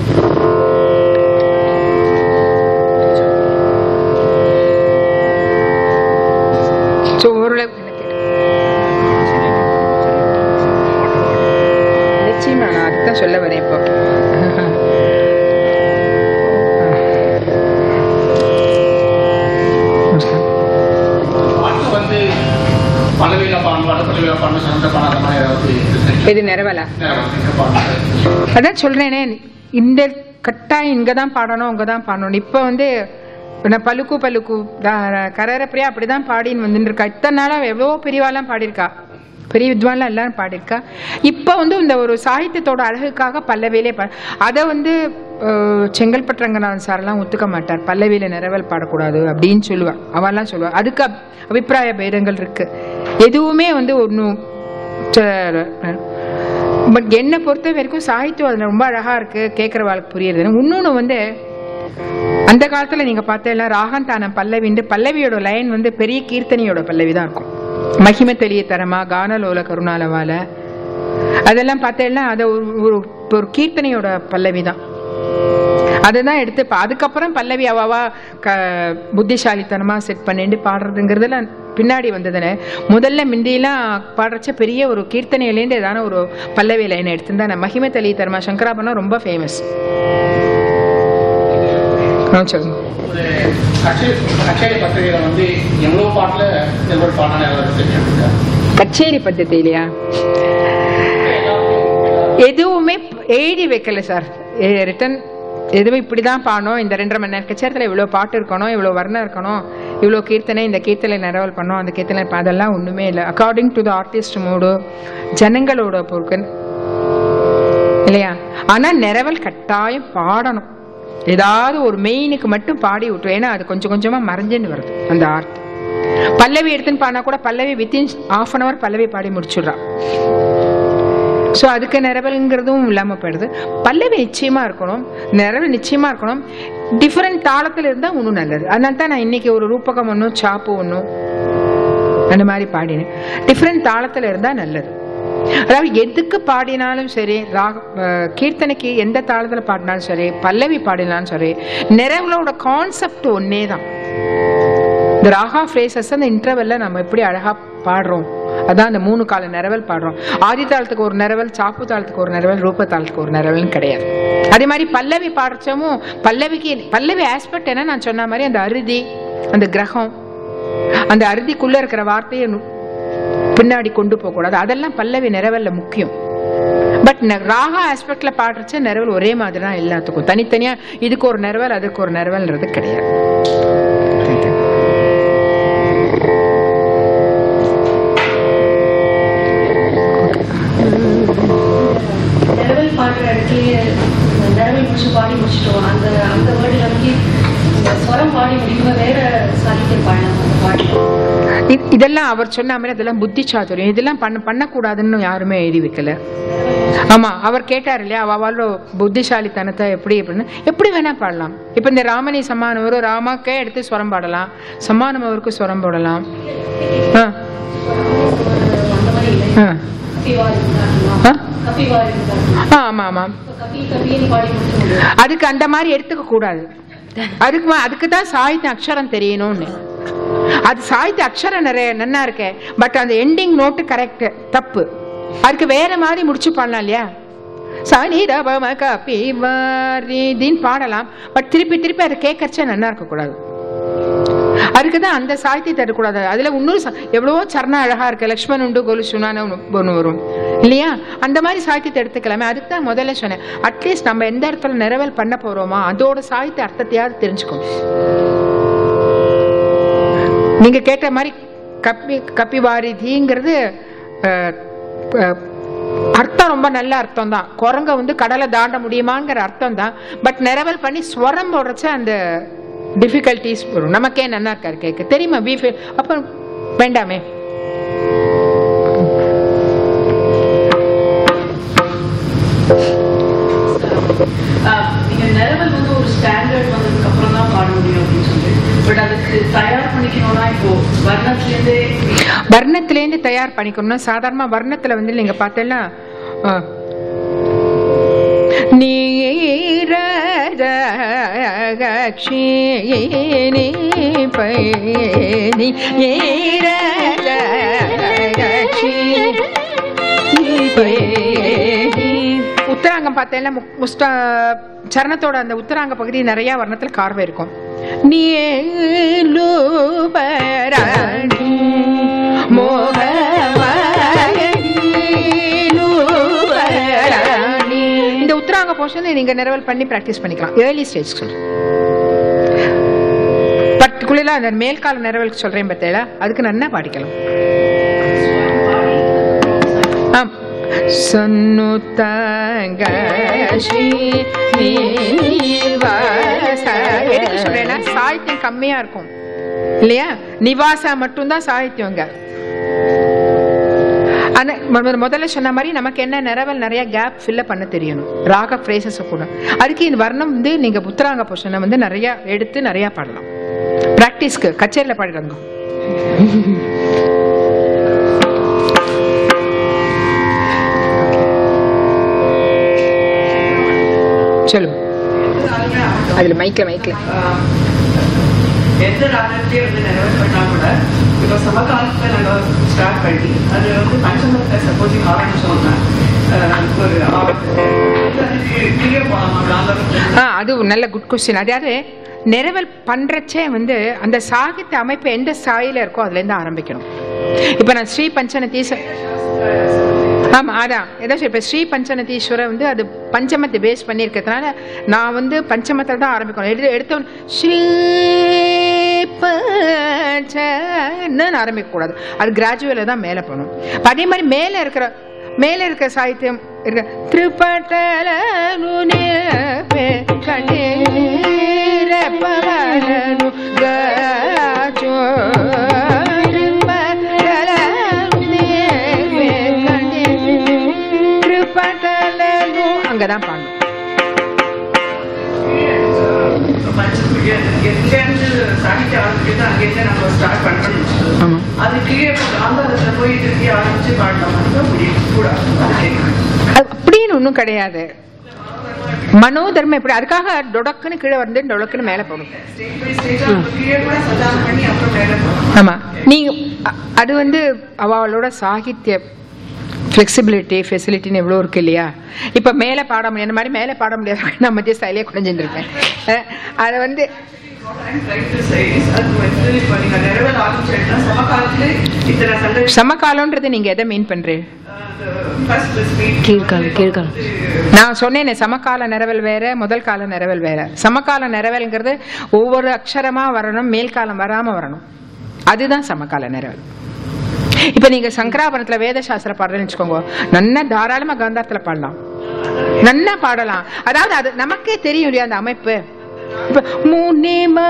ஸோ ஓரளவு நிச்சயமா நான் அதுதான் சொல்ல வரேன் இப்போ பாட்டு வந்து பல்லவியில பாடணும் வடப்பல்லவியில பாடணும் சந்த பாடம் அந்த மாதிரி ஏதாவது இருக்கு இது நிறவலா பாடணும் அதான் சொல்றேனே இந்த கட்டாயம் இங்க தான் பாடணும் இங்க தான் பாடணும் இப்போ வந்து நான் பலுக்கு பலுக்கு கரரப்பிரியா அப்படிதான் பாடின்னு வந்துட்டு இருக்கா இத்தனை நாளா எவ்வளோ பெரியவாலாம் பாடியிருக்கா பெரிய வித்வான்லாம் எல்லாரும் பாடியிருக்கா இப்போ வந்து இந்த ஒரு சாகித்யத்தோட அழகுக்காக பல்லவியிலே பா அதை வந்து அஹ், செங்கல்பட்டு ரங்கநாதன் சாரெல்லாம் ஒத்துக்க மாட்டார் பல்லவியில நிறவல் பாடக்கூடாது அப்படின்னு சொல்லுவா அவெல்லாம் சொல்லுவா அதுக்கு அப்- அபிப்பிராய பேதங்கள் இருக்கு எதுவுமே வந்து ஒன்றும் பட் என்னை பொறுத்த வரைக்கும் சாகித்யம் அதில் ரொம்ப அழகா இருக்கு கேட்குறவாளுக்கு புரியுது இன்னொன்று வந்து அந்த காலத்துல நீங்க பார்த்தீங்கன்னா ராகம் தானம் பல்லவிண்டு பல்லவியோட லைன் வந்து பெரிய கீர்த்தனையோட பல்லவி தான் இருக்கும் மகிமை தெளிய தரமா கானலோல கருணாலவால அதெல்லாம் பார்த்தேன்னா அது ஒரு ஒரு- ஒரு கீர்த்தனையோட பல்லவி தான் அதுதான் எடுத்து பா- அதுக்கப்புறம் பல்லவி அவாவா க புத்திசாலித்தனமா செட் பண்ணிட்டு பாடுறதுங்கிறதுல பின்னாடி வந்ததுன்னு முதல்ல முந்தியெல்லாம் பாடுறச்ச பெரிய ஒரு கீர்த்தனையிலேருந்து ஏதான ஒரு பல்லவி லைனை எடுத்திருந்தா நான் மகிமை தெளிய தரமா சங்கராபரணம் ரொம்ப ஃபேமஸ் சொல்லுங்க ஒரு கச்சேரி கச்சேரி பத்திரிகையில வந்து எவ்வளவு பாட்டுல எவ்வளவு பாடணும் ஏதாவது தெரிஞ்சுக்கோங்க கச்சேரி பద్ధதி இல்லையா எதுவுமே எழுதி வைக்கல சார் ரிட்டன் எதுவும் இப்படி தான் பாடணும் இந்த ரெண்டரை மணி நேரம் கச்சேரத்தில் இவ்வளோ பாட்டு இருக்கணும் இவ்வளோ வர்ணம் இருக்கணும் இவ்வளோ கீர்த்தனை இந்த கீர்த்தனை நிறவல் பண்ணணும் அந்த கீர்த்தனை இப்ப அதெல்லாம் ஒன்றுமே இல்லை according to the artist mood ஜனங்களோட பொருட்கள் இல்லையா ஆனா நிறவல் கட்டாயம் பாடணும் ஏதாவது ஒரு மெயினுக்கு மட்டும் பாடி விட்டுரும் ஏன்னா அது கொஞ்சம் கொஞ்சமா மறைஞ்சுன்னு வருது அந்த ஆர்ட் பல்லவி எடுத்துன்னு பாடினா கூட பல்லவி வித்தின் ஆஃப் அன் அவர் பல்லவி பாடி முடிச்சுடுறா ஸோ அதுக்கு நிறவல்ங்கிறதும் இல்லாம போயிடுது பல்லவி நிச்சயமா இருக்கணும் நிறவல் நிச்சயமா இருக்கணும் டிஃப்ரெண்ட் தாளத்துல இருந்தா இன்னும் நல்லது அதனால தான் நான் இன்னைக்கு ஒரு ரூபகம் ஒன்றும் சாப்பு ஒன்றும் அந்த மாதிரி பாடினேன் டிஃப்ரெண்ட் தாளத்துல இருந்தா நல்லது அதாவது எதுக்கு பாடினாலும் சரி ராக அஹ் கீர்த்தனைக்கு எந்த தாளத்துல பாடினாலும் சரி பல்லவி பாடினாலும் சரி நிறவலோட கான்செப்ட் ஒன்னே தான் இந்த ராகா ஃப்ரேசஸ் அந்த இன்டர்வெல்ல நம்ம எப்படி அழகா பாடுறோம் அதான் அந்த மூணு கால நிறவல் பாடுறோம் ஆதி தாளத்துக்கு ஒரு நிறவல் சாப்பு தாளத்துக்கு ஒரு நிறவல் ரூப தாளத்துக்கு ஒரு நிறவல்னு கிடையாது அதே மாதிரி பல்லவி பாடுறச்சமும் பல்லவிக்கு பல்லவி ஆஸ்பெக்ட் என்ன நான் சொன்ன மாதிரி அந்த அறுதி அந்த கிரகம் அந்த அறுதிக்குள்ள இருக்கிற வார்த்தையை நு- பின்னாடி கொண்டு போக கூடாது அதெல்லாம் பல்லவி நிறவல்ல முக்கியம் பட் ராகா ஆஸ்பெக்ட்ல பாடுறச்ச நிறவல் ஒரே மாதிரி தான் எல்லாத்துக்கும் தனித்தனியா இதுக்கு ஒரு நிறவல் அதுக்கு ஒரு நிறவல்ன்றது கிடையாது நிரவல் பாடுற இடத்துலயே நிரவல் முடிச்சு பாடி முடிச்சிட்டோம் அந்த அந்த வேர்டில் வந்து இந்த ஸ்வரம் பாடி முடிக்கும் வேற சாகித்யம் பாடலாம் அந்த பாட்டு இ- இதெல்லாம் அவர் சொன்ன மாதிரி அதெல்லாம் புத்தி சாதுரியம் இதெல்லாம் பண்ண பண்ணக்கூடாதுன்னு யாருமே எழுதி வைக்கல ஆமா அவர் கேட்டார் இல்லையா அவளோட புத்திசாலித்தனத்தை எப்படி எப்படின்னு எப்படி வேணா பாடலாம் இப்ப இந்த ராமணி சம்மானவர் ராமாக்கே எடுத்து ஸ்வரம் பாடலாம் சம்மானம் அவருக்கு ஸ்வரம் போடலாம் ஆ, அந்த மாதிரி இல்லை ஆ. கபிவாரி இருந்தாருமா ஆ? கபிவாரி இருந்தாருமா ஆ, ஆமா ஆமா இப்போ கபி கபின்னு பாடி முடிக்க முடியும் அதுக்கு அந்த மாதிரி எடுத்துக்க கூடாது அதுக்கு மா- அதுக்கு தான் சாகித்ய அக்ஷரம் தெரியணும்னு அது சாகித்ய அக்ஷரம் நிறைய நன்னா இருக்கே பட் அந்த எண்டிங் நோட்டு கரெக்ட் தப்பு அதுக்கு வேற மாதிரி முடிச்சு பாடலாம் இல்லையா சனிரபம கபிவாரிதின்னு பாடலாம் பட் திருப்பி திருப்பி அதை கேட்கறச்சே நன்னா இருக்கக்கூடாது அதுக்கு தான் அந்த சாகித்யத்தை எடுக்கக்கூடாது அதுல இன்னொரு ச- எவ்வளவோ சரணம் அழகா இருக்கு லக்ஷ்மண் உண்டு கோலு சுனான ஒன்று வரும் இல்லையா அந்த மாதிரி சாகித்யத்தை எடுத்துக்கலாமே அதுக்கு தான் முதல்ல சொன்னேன் அட்லீஸ்ட் நம்ம எந்த இடத்துல நிறவல் பண்ண போறோமோ அதோட சாகித்ய அர்த்தத்தையாவது தெரிஞ்சுக்கணும் நீங்க கேட்ட மாதிரி கப்பி கப்பிவாரிதிங்கிறது அஹ், அஹ், அர்த்தம் ரொம்ப நல்ல அர்த்தம் தான் குரங்க வந்து கடலை தாண்ட முடியுமாங்கிற அர்த்தம் தான் பட் நிரவல் பண்ணி ஸ்வரம் போடுறச்ச அந்த டிஃபிகல்டிஸ் வரும் நமக்கே நல்லா இருக்காரு கேட்க தெரியுமா we feel அப்போ வேண்டாமே ஆஹ் நீங்க நிலவல் வந்து ஒரு ஸ்டாண்டர்ட் வந்ததுக்கு அப்புறம் தான் பாட முடியும் அப்படின்னு சொல்லி பட் அதுக்கு தயார் பண்ணிக்கணும்னா இப்போ வர்ணத்துலேருந்தே வர்ணத்திலேருந்து தயார் பண்ணிக்கணும்னா சாதாரண வர்ணத்துல வந்து நீங்க பார்த்தீங்கன்னா அஹ், நீரதகக்ஷினி பைனி உத்தராங்கம் பார்த்தேன்னா மு- முஸ்டா சரணத்தோட அந்த உத்தராங்க பகுதி நிறைய வர்ணத்துல கார்வை இருக்கும் நீலுபரணி மோகமயனீலுபரணி. இந்த உத்தராங்க போர்ஷன் நீங்க நிரவல் பண்ணி பிராக்டிஸ் பண்ணிக்கலாம் ஏர்லி ஸ்டேஜ் சொல்றேன் பர்டிகுலரா அந்த மேல்கால நிரவலுக்கு சொல்றேன் பார்த்தேடா அதுக்கு நல்லா பாடிக்கலாம் ஆம் சன்னுதங்க எதுக்கு சொல்றேன்னா சாகித்யம் கம்மியா இருக்கும் இல்லையா நிவாசா மட்டும்தான் சாகித்யங்க ஆனா மொ- முதல்ல சொன்ன மாதிரி நமக்கு என்ன நிறவல் நிறைய கேப் ஃபில்ல பண்ண தெரியணும் ராக ஃப்ரேசஸ் கூட அதுக்கு இந்த வர்ணம் வந்து நீங்க புத்தராங்க போஷனை வந்து நிறைய எடுத்து நிறைய பாடலாம் பிராக்டிஸ்க்கு கச்சேரியில பாடிடுங்க சொல்லுங்க அதுல மைக்ல மைக்ல ஆஹ் எந்த ராகத்தையும் வந்து நிலவல் பண்ணா கூட இப்போ சமகாலத்தில் நாங்கள் ஸ்டார்ட் பண்ணி அது வந்து பஞ்சமத்தை சப்போஸிங் ஆரம்பிச்சோம்னா ஆஹ் ஒரு ஆபத்து அதுக்கு கீழே போகலாமா ராகம் ஆ அது ஒரு நல்ல குட் கொஸ்டின் அதாவது நிரவல் பண்றச்சே வந்து அந்த சாகித்ய அமைப்பு எந்த சாயில இருக்கோ அதுல இருந்து ஆரம்பிக்கணும் இப்ப நான் ஸ்ரீ பஞ்சநதீச ஆமா அதான் ஏதாச்சும் இப்ப ஸ்ரீ பஞ்சநதீஸ்வரர் வந்து அது பஞ்சமத்தை பேஸ் பண்ணியிருக்கிறதுனால நான் வந்து பஞ்சமத்தில் தான் ஆரம்பிக்கணும் எடுத்து எடுத்த ஸ்ரீ பஞ்சன்னு ஆரம்பிக்க கூடாது அது கிராஜுவலா தான் மேலே போகணும் அப்ப அதே மாதிரி மேலே இருக்கிற மேலே இருக்கிற சாகித்யம் இருக்க திருப்பட்டல அங்கதான் பாடணும் பஞ்சத்துக்கு எங்கேருந்து சாகித்ய ஆரம்பிக்கிறது அங்கேருந்து நம்ம ஸ்டார்ட் பண்ணுறோம்னு வச்சுக்கோங்க. ஆமா. அது கீழே ஆந்தாரத்தில் போய் திருப்பி ஆரம்பிச்சு பாடலாமா முடியும் கூடாது அது கேட்கணும் அது அப்படின்னு ஒன்றும் கிடையாது மனோதர்மம் எப்படி அதுக்காக டொடக்குன்னு கீழே வந்து டொடக்குன்னு மேலே போகணும் ஸ்டேஜ் பை ஸ்டேஜாக கீழே கூட சஜானம் பண்ணி அப்புறம் மேலே போகணும் ஆமா நீங்க அ- அது வந்து அவளோட சாகித்ய ஃப்ளெக்சிபிலிட்டி ஃபெசிலிட்டின்னு எவ்வளோ இருக்கு இல்லையா இப்போ மேலே பாட முடியாது இந்த மாதிரி மேலே பாட முடியாது நான் மத்திய ஸ்டைலே குறைஞ்சிருக்கேன் அதை வந்து அது வந்து இப்போ நீங்கள் நிறவல் ஆரம்பிச்சேன்னா சமகாலத்தில் இத்தனை சண்டை சமகாலம்ன்றது நீங்க எதை மீன் பண்றீங்க ஃபர்ஸ்ட் ஸ்பீட் கீழ்காலம் கீழ்காலம் நான் சொன்னேனே சமகால நிரவல் வேற முதல் கால நிரவல் வேற சமகால நிரவல்ங்கிறது ஒவ்வொரு அக்ஷரமா வரணும் மேல் காலம் வராம வரணும் அதுதான் சமகால நிரவல் இப்ப நீங்க சங்கராபுரத்துல வேத சாஸ்திர பாடுறேன்னு வச்சுக்கோங்க நல்லா தாராளமா காந்தாரத்துல பாடலாம் நல்லா பாடலாம் அதாவது அது நமக்கே தெரியும் இல்லையா அந்த அமைப்பு இப்ப முனிமயான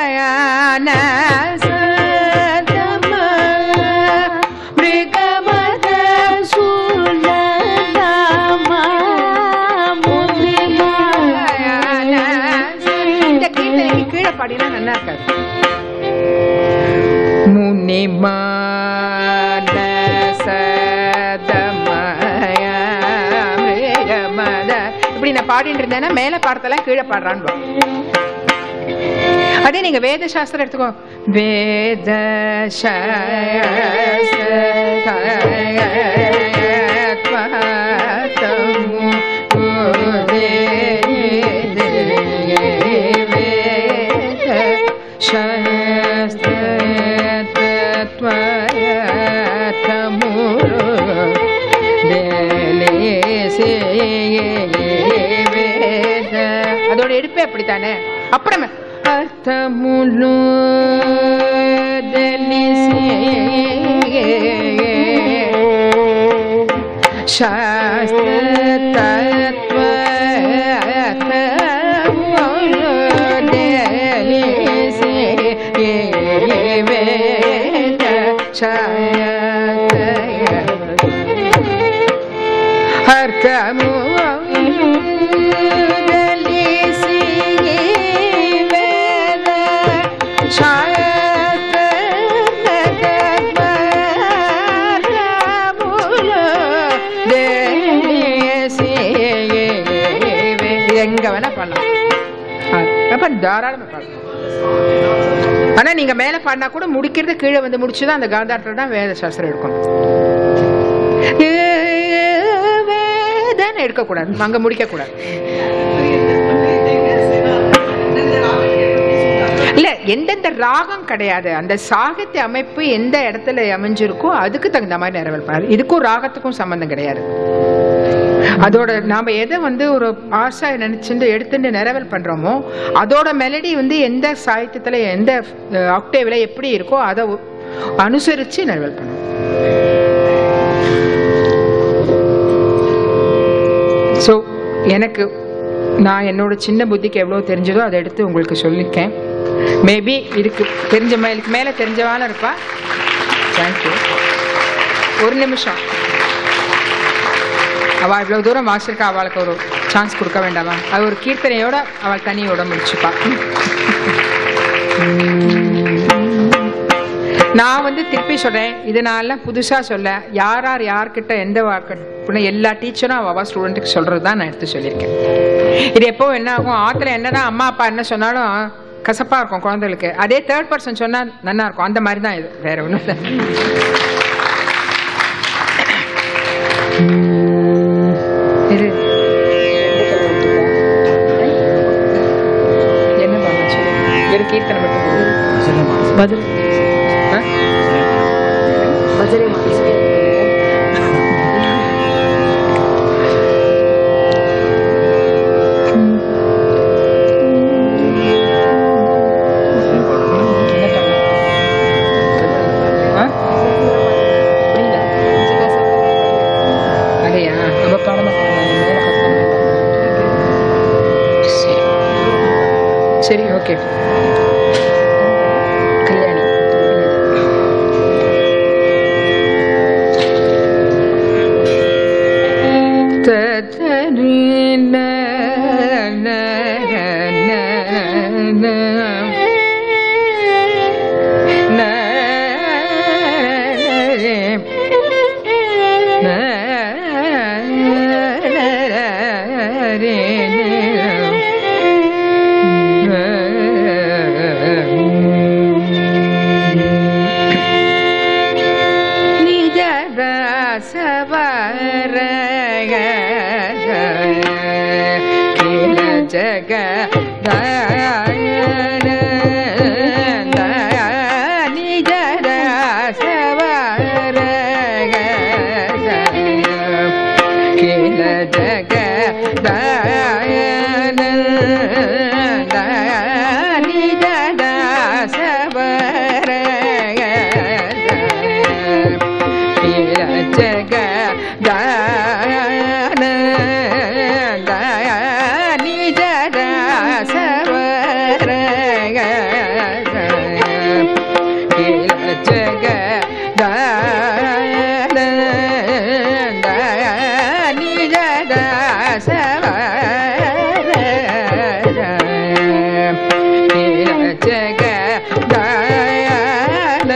சதம மிருகமத சுலதமா முனிமயான இந்த கீர்த்தனைக்கு கீழே பாடினா நல்லா இருக்காது முனிமானசதமயமத இப்படி நான் பாடிட்டு இருந்தேன்னா மேல பாடத்தெல்லாம் கீழே பாடுறான்னு அதே நீங்க வேத சாஸ்திரம் எடுத்துக்கோ வேத அதோட எடுப்பே அப்படித்தானே அப்புறமே அர்த்தமுலு शास्त्रतत्त्व ಅರ್ಥಮು எங்க வேணா பண்ணலாம் அப்ப தாராளமா பண்ணலாம் ஆனா நீங்க மேல பாடினா கூட முடிக்கிறது கீழே வந்து முடிச்சுதான் அந்த காந்தாட்டில் தான் வேத சாஸ்திரம் எடுக்கணும் வேதன்னு எடுக்கக்கூடாது அங்க முடிக்க கூடாது இல்ல எந்தெந்த ராகம் கிடையாது அந்த சாகித்ய அமைப்பு எந்த இடத்துல அமைஞ்சிருக்கோ அதுக்கு தகுந்த மாதிரி நிறவல் பாரு இதுக்கும் ராகத்துக்கும் சம்பந்தம் கிடையாது அதோட நாம எதை வந்து ஒரு ஆசா நினைச்சுட்டு எடுத்துட்டு நிறவல் பண்றோமோ அதோட மெலடி வந்து எந்த சாகித்யத்துல எந்த ஆக்டேவ்ல எப்படி இருக்கோ அதை அனுசரிச்சு நிறவல் பண்ணணும் ஸோ எனக்கு நான் என்னோட சின்ன புத்திக்கு எவ்வளோ தெரிஞ்சதோ அதை எடுத்து உங்களுக்கு சொல்லியிருக்கேன் மேபி இதுக்கு தெரிஞ்ச மேலுக்கு மேலே தெரிஞ்சவான இருப்பா தேங்க்யூ ஒரு நிமிஷம் அவள் இவ்வளோ தூரம் வாசிருக்கா அவளுக்கு ஒரு சான்ஸ் கொடுக்க வேண்டாமா அது ஒரு கீர்த்தனையோட அவள் தனியோட முடிச்சுப்பா நான் வந்து திருப்பி சொல்றேன் இதனால புதுசா சொல்ல யார் யார் யார்கிட்ட எந்த வாக்கு எல்லா டீச்சரும் அவ ஸ்டூடெண்ட்டுக்கு சொல்றது தான் நான் எடுத்து சொல்லியிருக்கேன் இது எப்போ என்ன ஆகும் ஆத்துல என்னதான் அம்மா அப்பா என்ன சொன்னாலும் கசப்பா இருக்கும் குழந்தைகளுக்கு அதே தேர்ட் பர்சன் சொன்னா நல்லா இருக்கும் அந்த மாதிரி தான் இது வேற ஒன்றும் இல்லை இரு. என்ன பண்ண சொல்லு ஒரு கீர்த்தனை மட்டும் போடு. பதில் ஆ? ஆ? புரியல. அதையா அப்ப பாட மாட்டேன் மேல கத்தணும். சரி சரி ஓகே கல்யாணி ததறின ஜக நிஜர சவர கில ஜக தயன நிஜர சவர கில ஜக தயன நிஜர சவர கில ஜக தயன நிஜர சவர கில ஜக தயன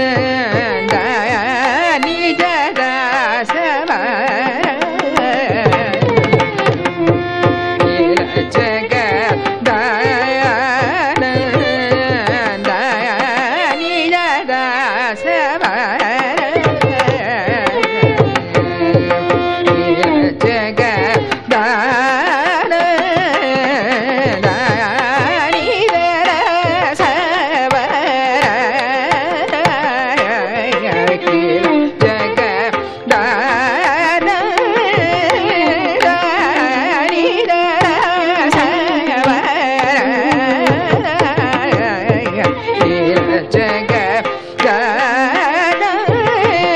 நிஜர சவர ஜக தயன நிஜர சவர ஜக தான நிஜர சவர ஜக தான ஜக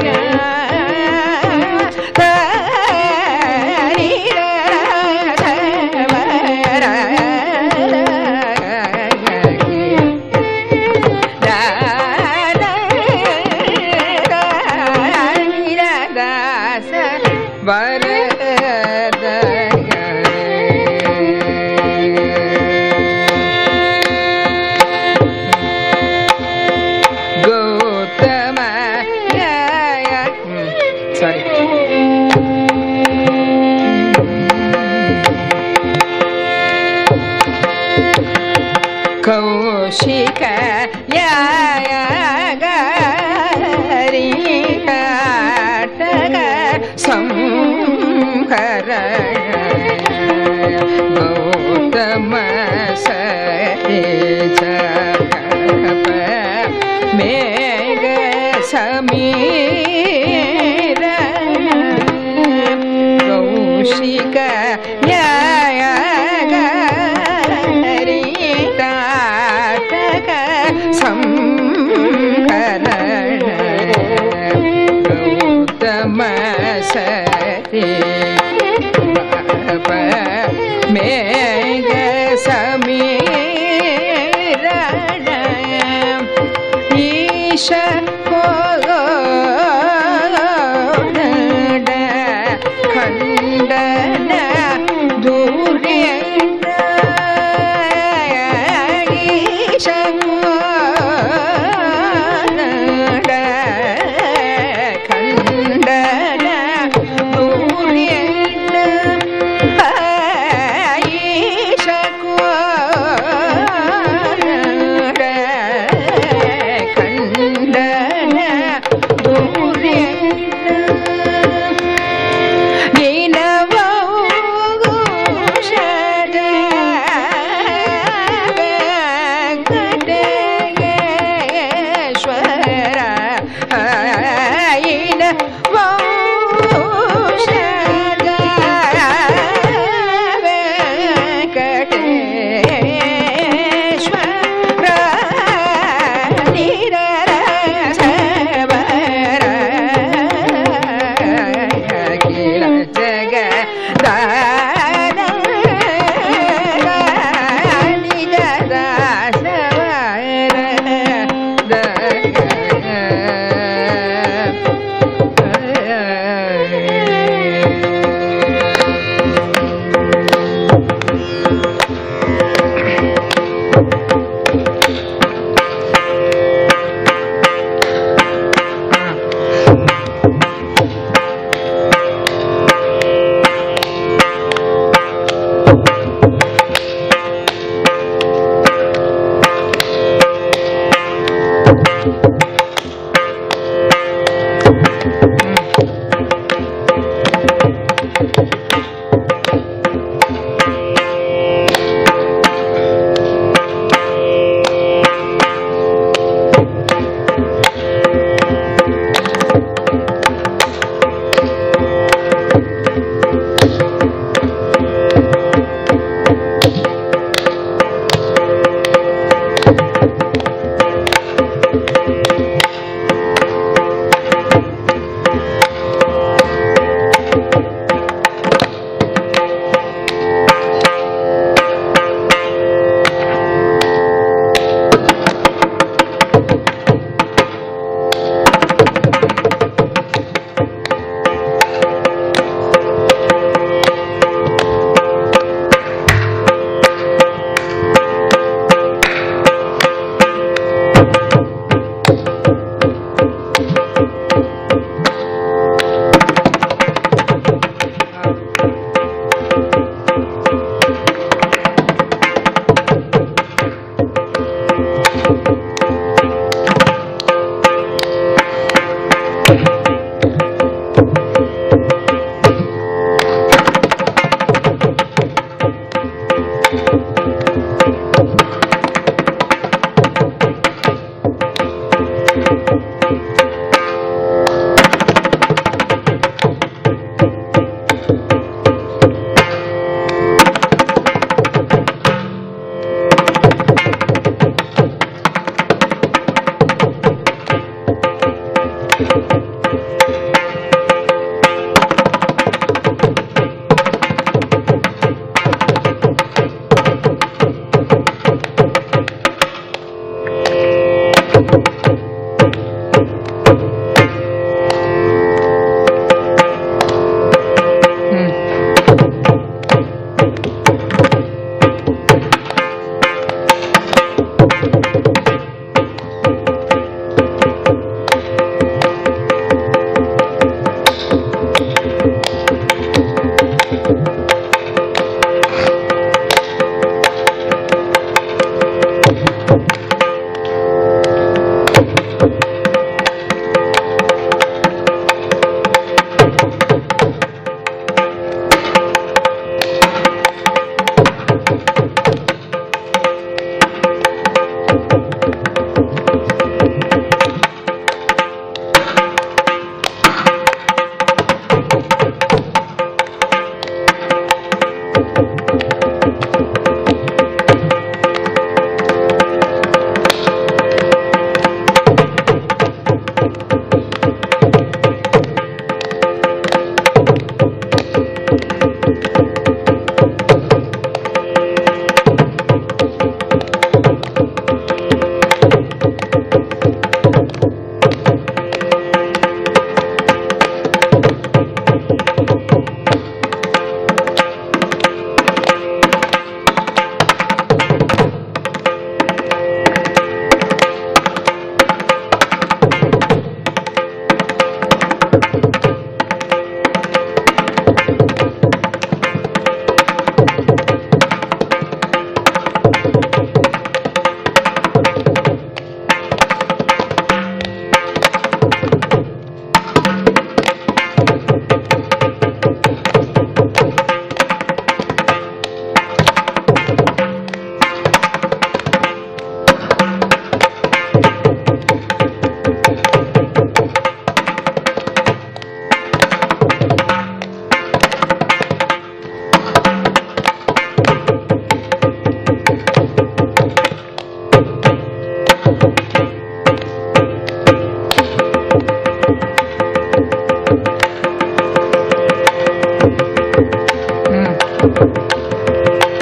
ಗೌತಮ ಸಾರಿ ಕೌಶಿಕ ಯಾಗರಿ ಕಾಟಗ ಸಂಹರ ಗೌತಮ ಸರಿಜ ಮೇಘ ಸಮೀರ ಕೌಶಿಕ ಯಾಗರಿತಾಟಕ ಸಂಕರಣ ಗೌತಮ ಸರಿ ಮೇಘ ಸಮೀರಣ ಈಶ ಕೋಡ ಖಂಡನ ದೂರ್ಯಂಡ ಈಶ ಖಂಡನ ದೂರ್ಯ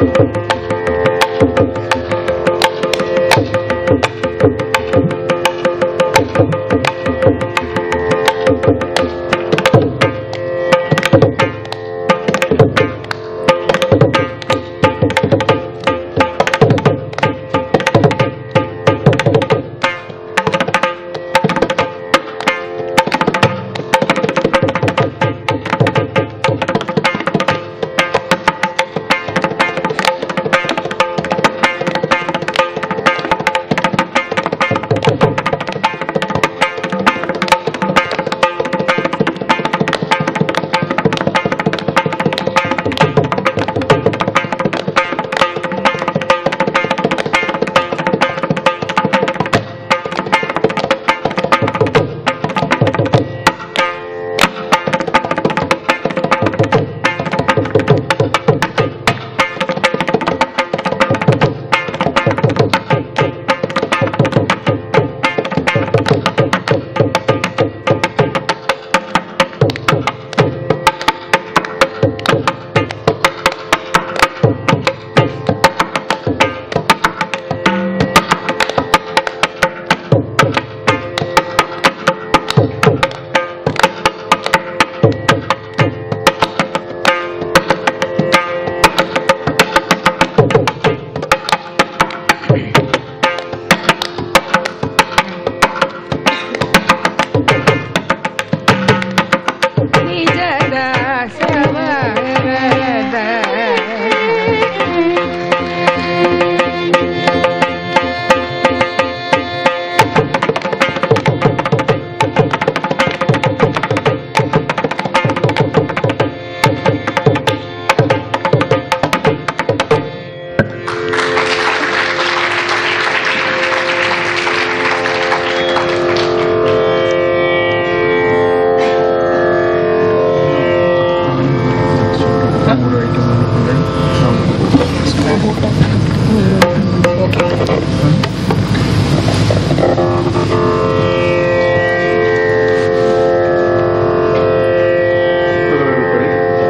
Hello, everybody.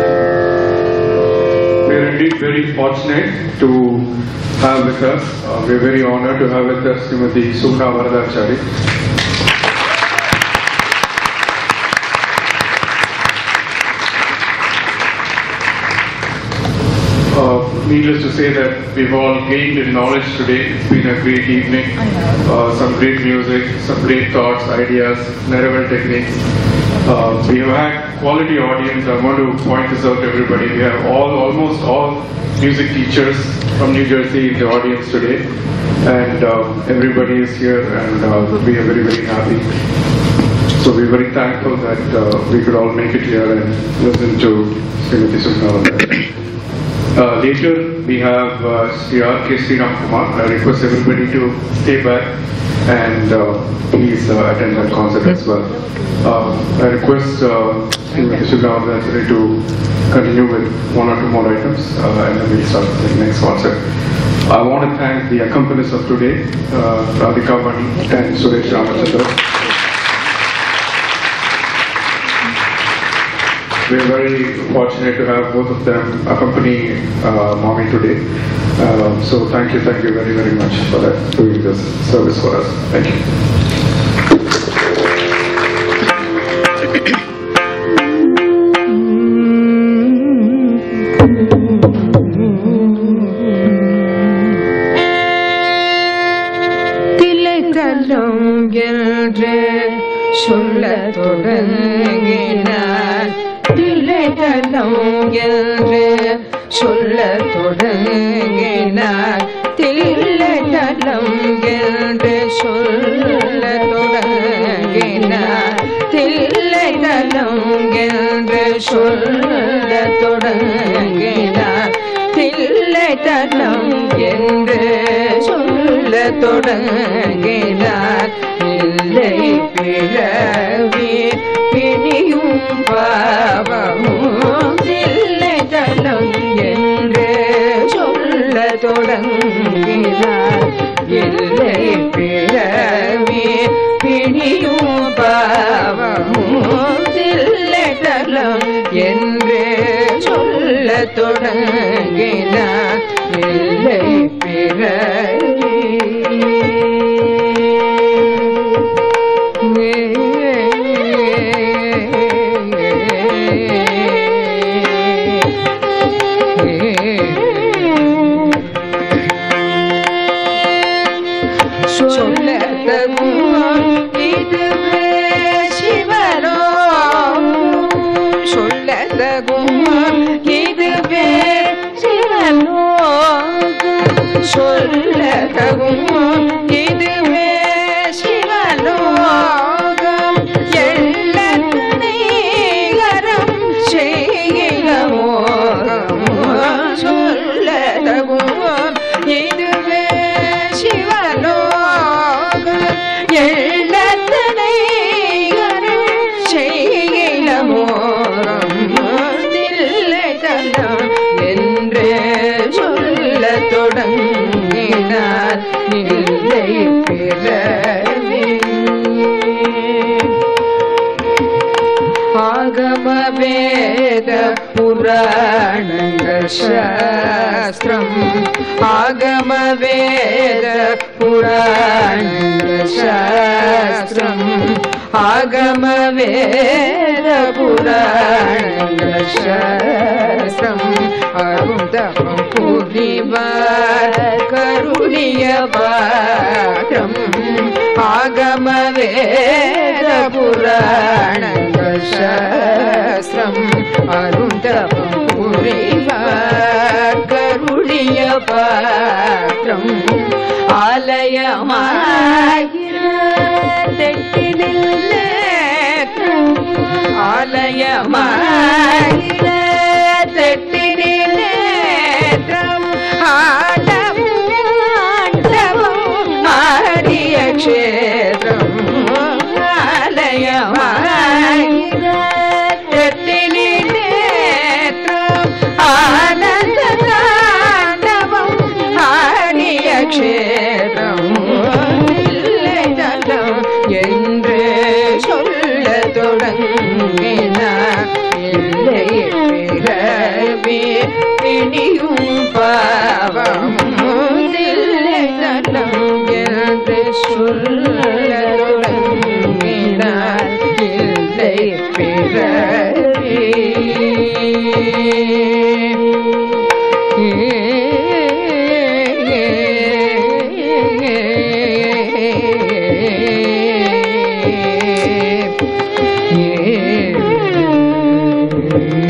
We are indeed very fortunate to have with us, uh, we are very honored to have with us Srimati Sukha Varadachari. Uh, Needless to say that we've all gained in knowledge today. It's been a great evening. Uh, some great music, some great thoughts, ideas, relevant techniques. Uh, we have had quality audience. I want to point this out to everybody. We have all, almost all music teachers from New Jersey in the audience today. And uh, everybody is here and uh, we are very, very happy. So we're very thankful that uh, we could all make it here and listen to Srimati Sukha uh, later, we have uh, Sri R. K. Sriram Kumar. I request everybody to stay back and uh, please uh, attend that concert as well. Uh, I request uh, Srimati Sukha to continue with one or two more items uh, and then we'll start the next concert. I want to thank the accompanists of today, uh, Radhika Vani and Suresh Ramachandra. We're very fortunate to have both of them accompany uh, mommy today. Uh, so thank you, thank you very, very much for that, doing this service for us. Thank you. திளைத்தலும் என்று சொல்ல தொடங்கினார் திளைத்தலும் என்று சொல்ல தொடங்கினார் திளைத்தலும் என்று சொல்ல தொடங்கினார் திளைத்தலும் என்று சொல்ல தொடங்கினார் தில்லைத்தனம் என்று சொல்ல தொடங்கினார் இல்லை பிறவி பிணியும் பாவமும் தில்லைத்தனம் என்று சொல்ல தொடங்கினார் இல்லை பிறவி பிணியும் பாவமும் தில்லைத்தனம் என்று சொல்ல தொடங்கினார் சொல்லதகும் இதுவே சிவலோகம் சொல்லதகும் இதுவே சிவலோகம் எள்ளநீகரம் செய்கிறமோகம் சொல்லதகும் இதுவே சிவலோகம் எள்ளத்தனைகரம் செய்கிறமோகம் தில்லை தலம் என்று சொல்லத் தொடங்கினார் இல்லை பிறவே ஆகம வேத புராணங்கள் சாஸ்திரம் ஆகம வேத புராணங்கள் சாஸ்திரம் ஆகம வேத புராணங்கள் சாஸ்திரம் அரும் தவம் புரிவார் கருணிய பாகம் ஆகம வேத புராணங்கள் சாஸ்திரம் அருந்தவம் புரிவார் கருணிய பாத்திரம் ஆலயமாகிற தெட்டினில் நேற்றும் ஆலயமாகிற தெட்டினில் நேற்றம் ஆண்டவும் ஆண்டவும் மாறிய க்ஷேத்திரம் ஆலயமாகிற தெட்டினில் நேற்றம் ஆனந்த தாண்டவம் ஆடிய க்ஷேத்திரம் இல்லை தலம் என்று சொல்ல தொடங்கினார் இல்லை பிறவி பிடியும் பாவம் இல்லை தலம் என்று சொல்ல தொடங்கினார் இல்லை பிறவி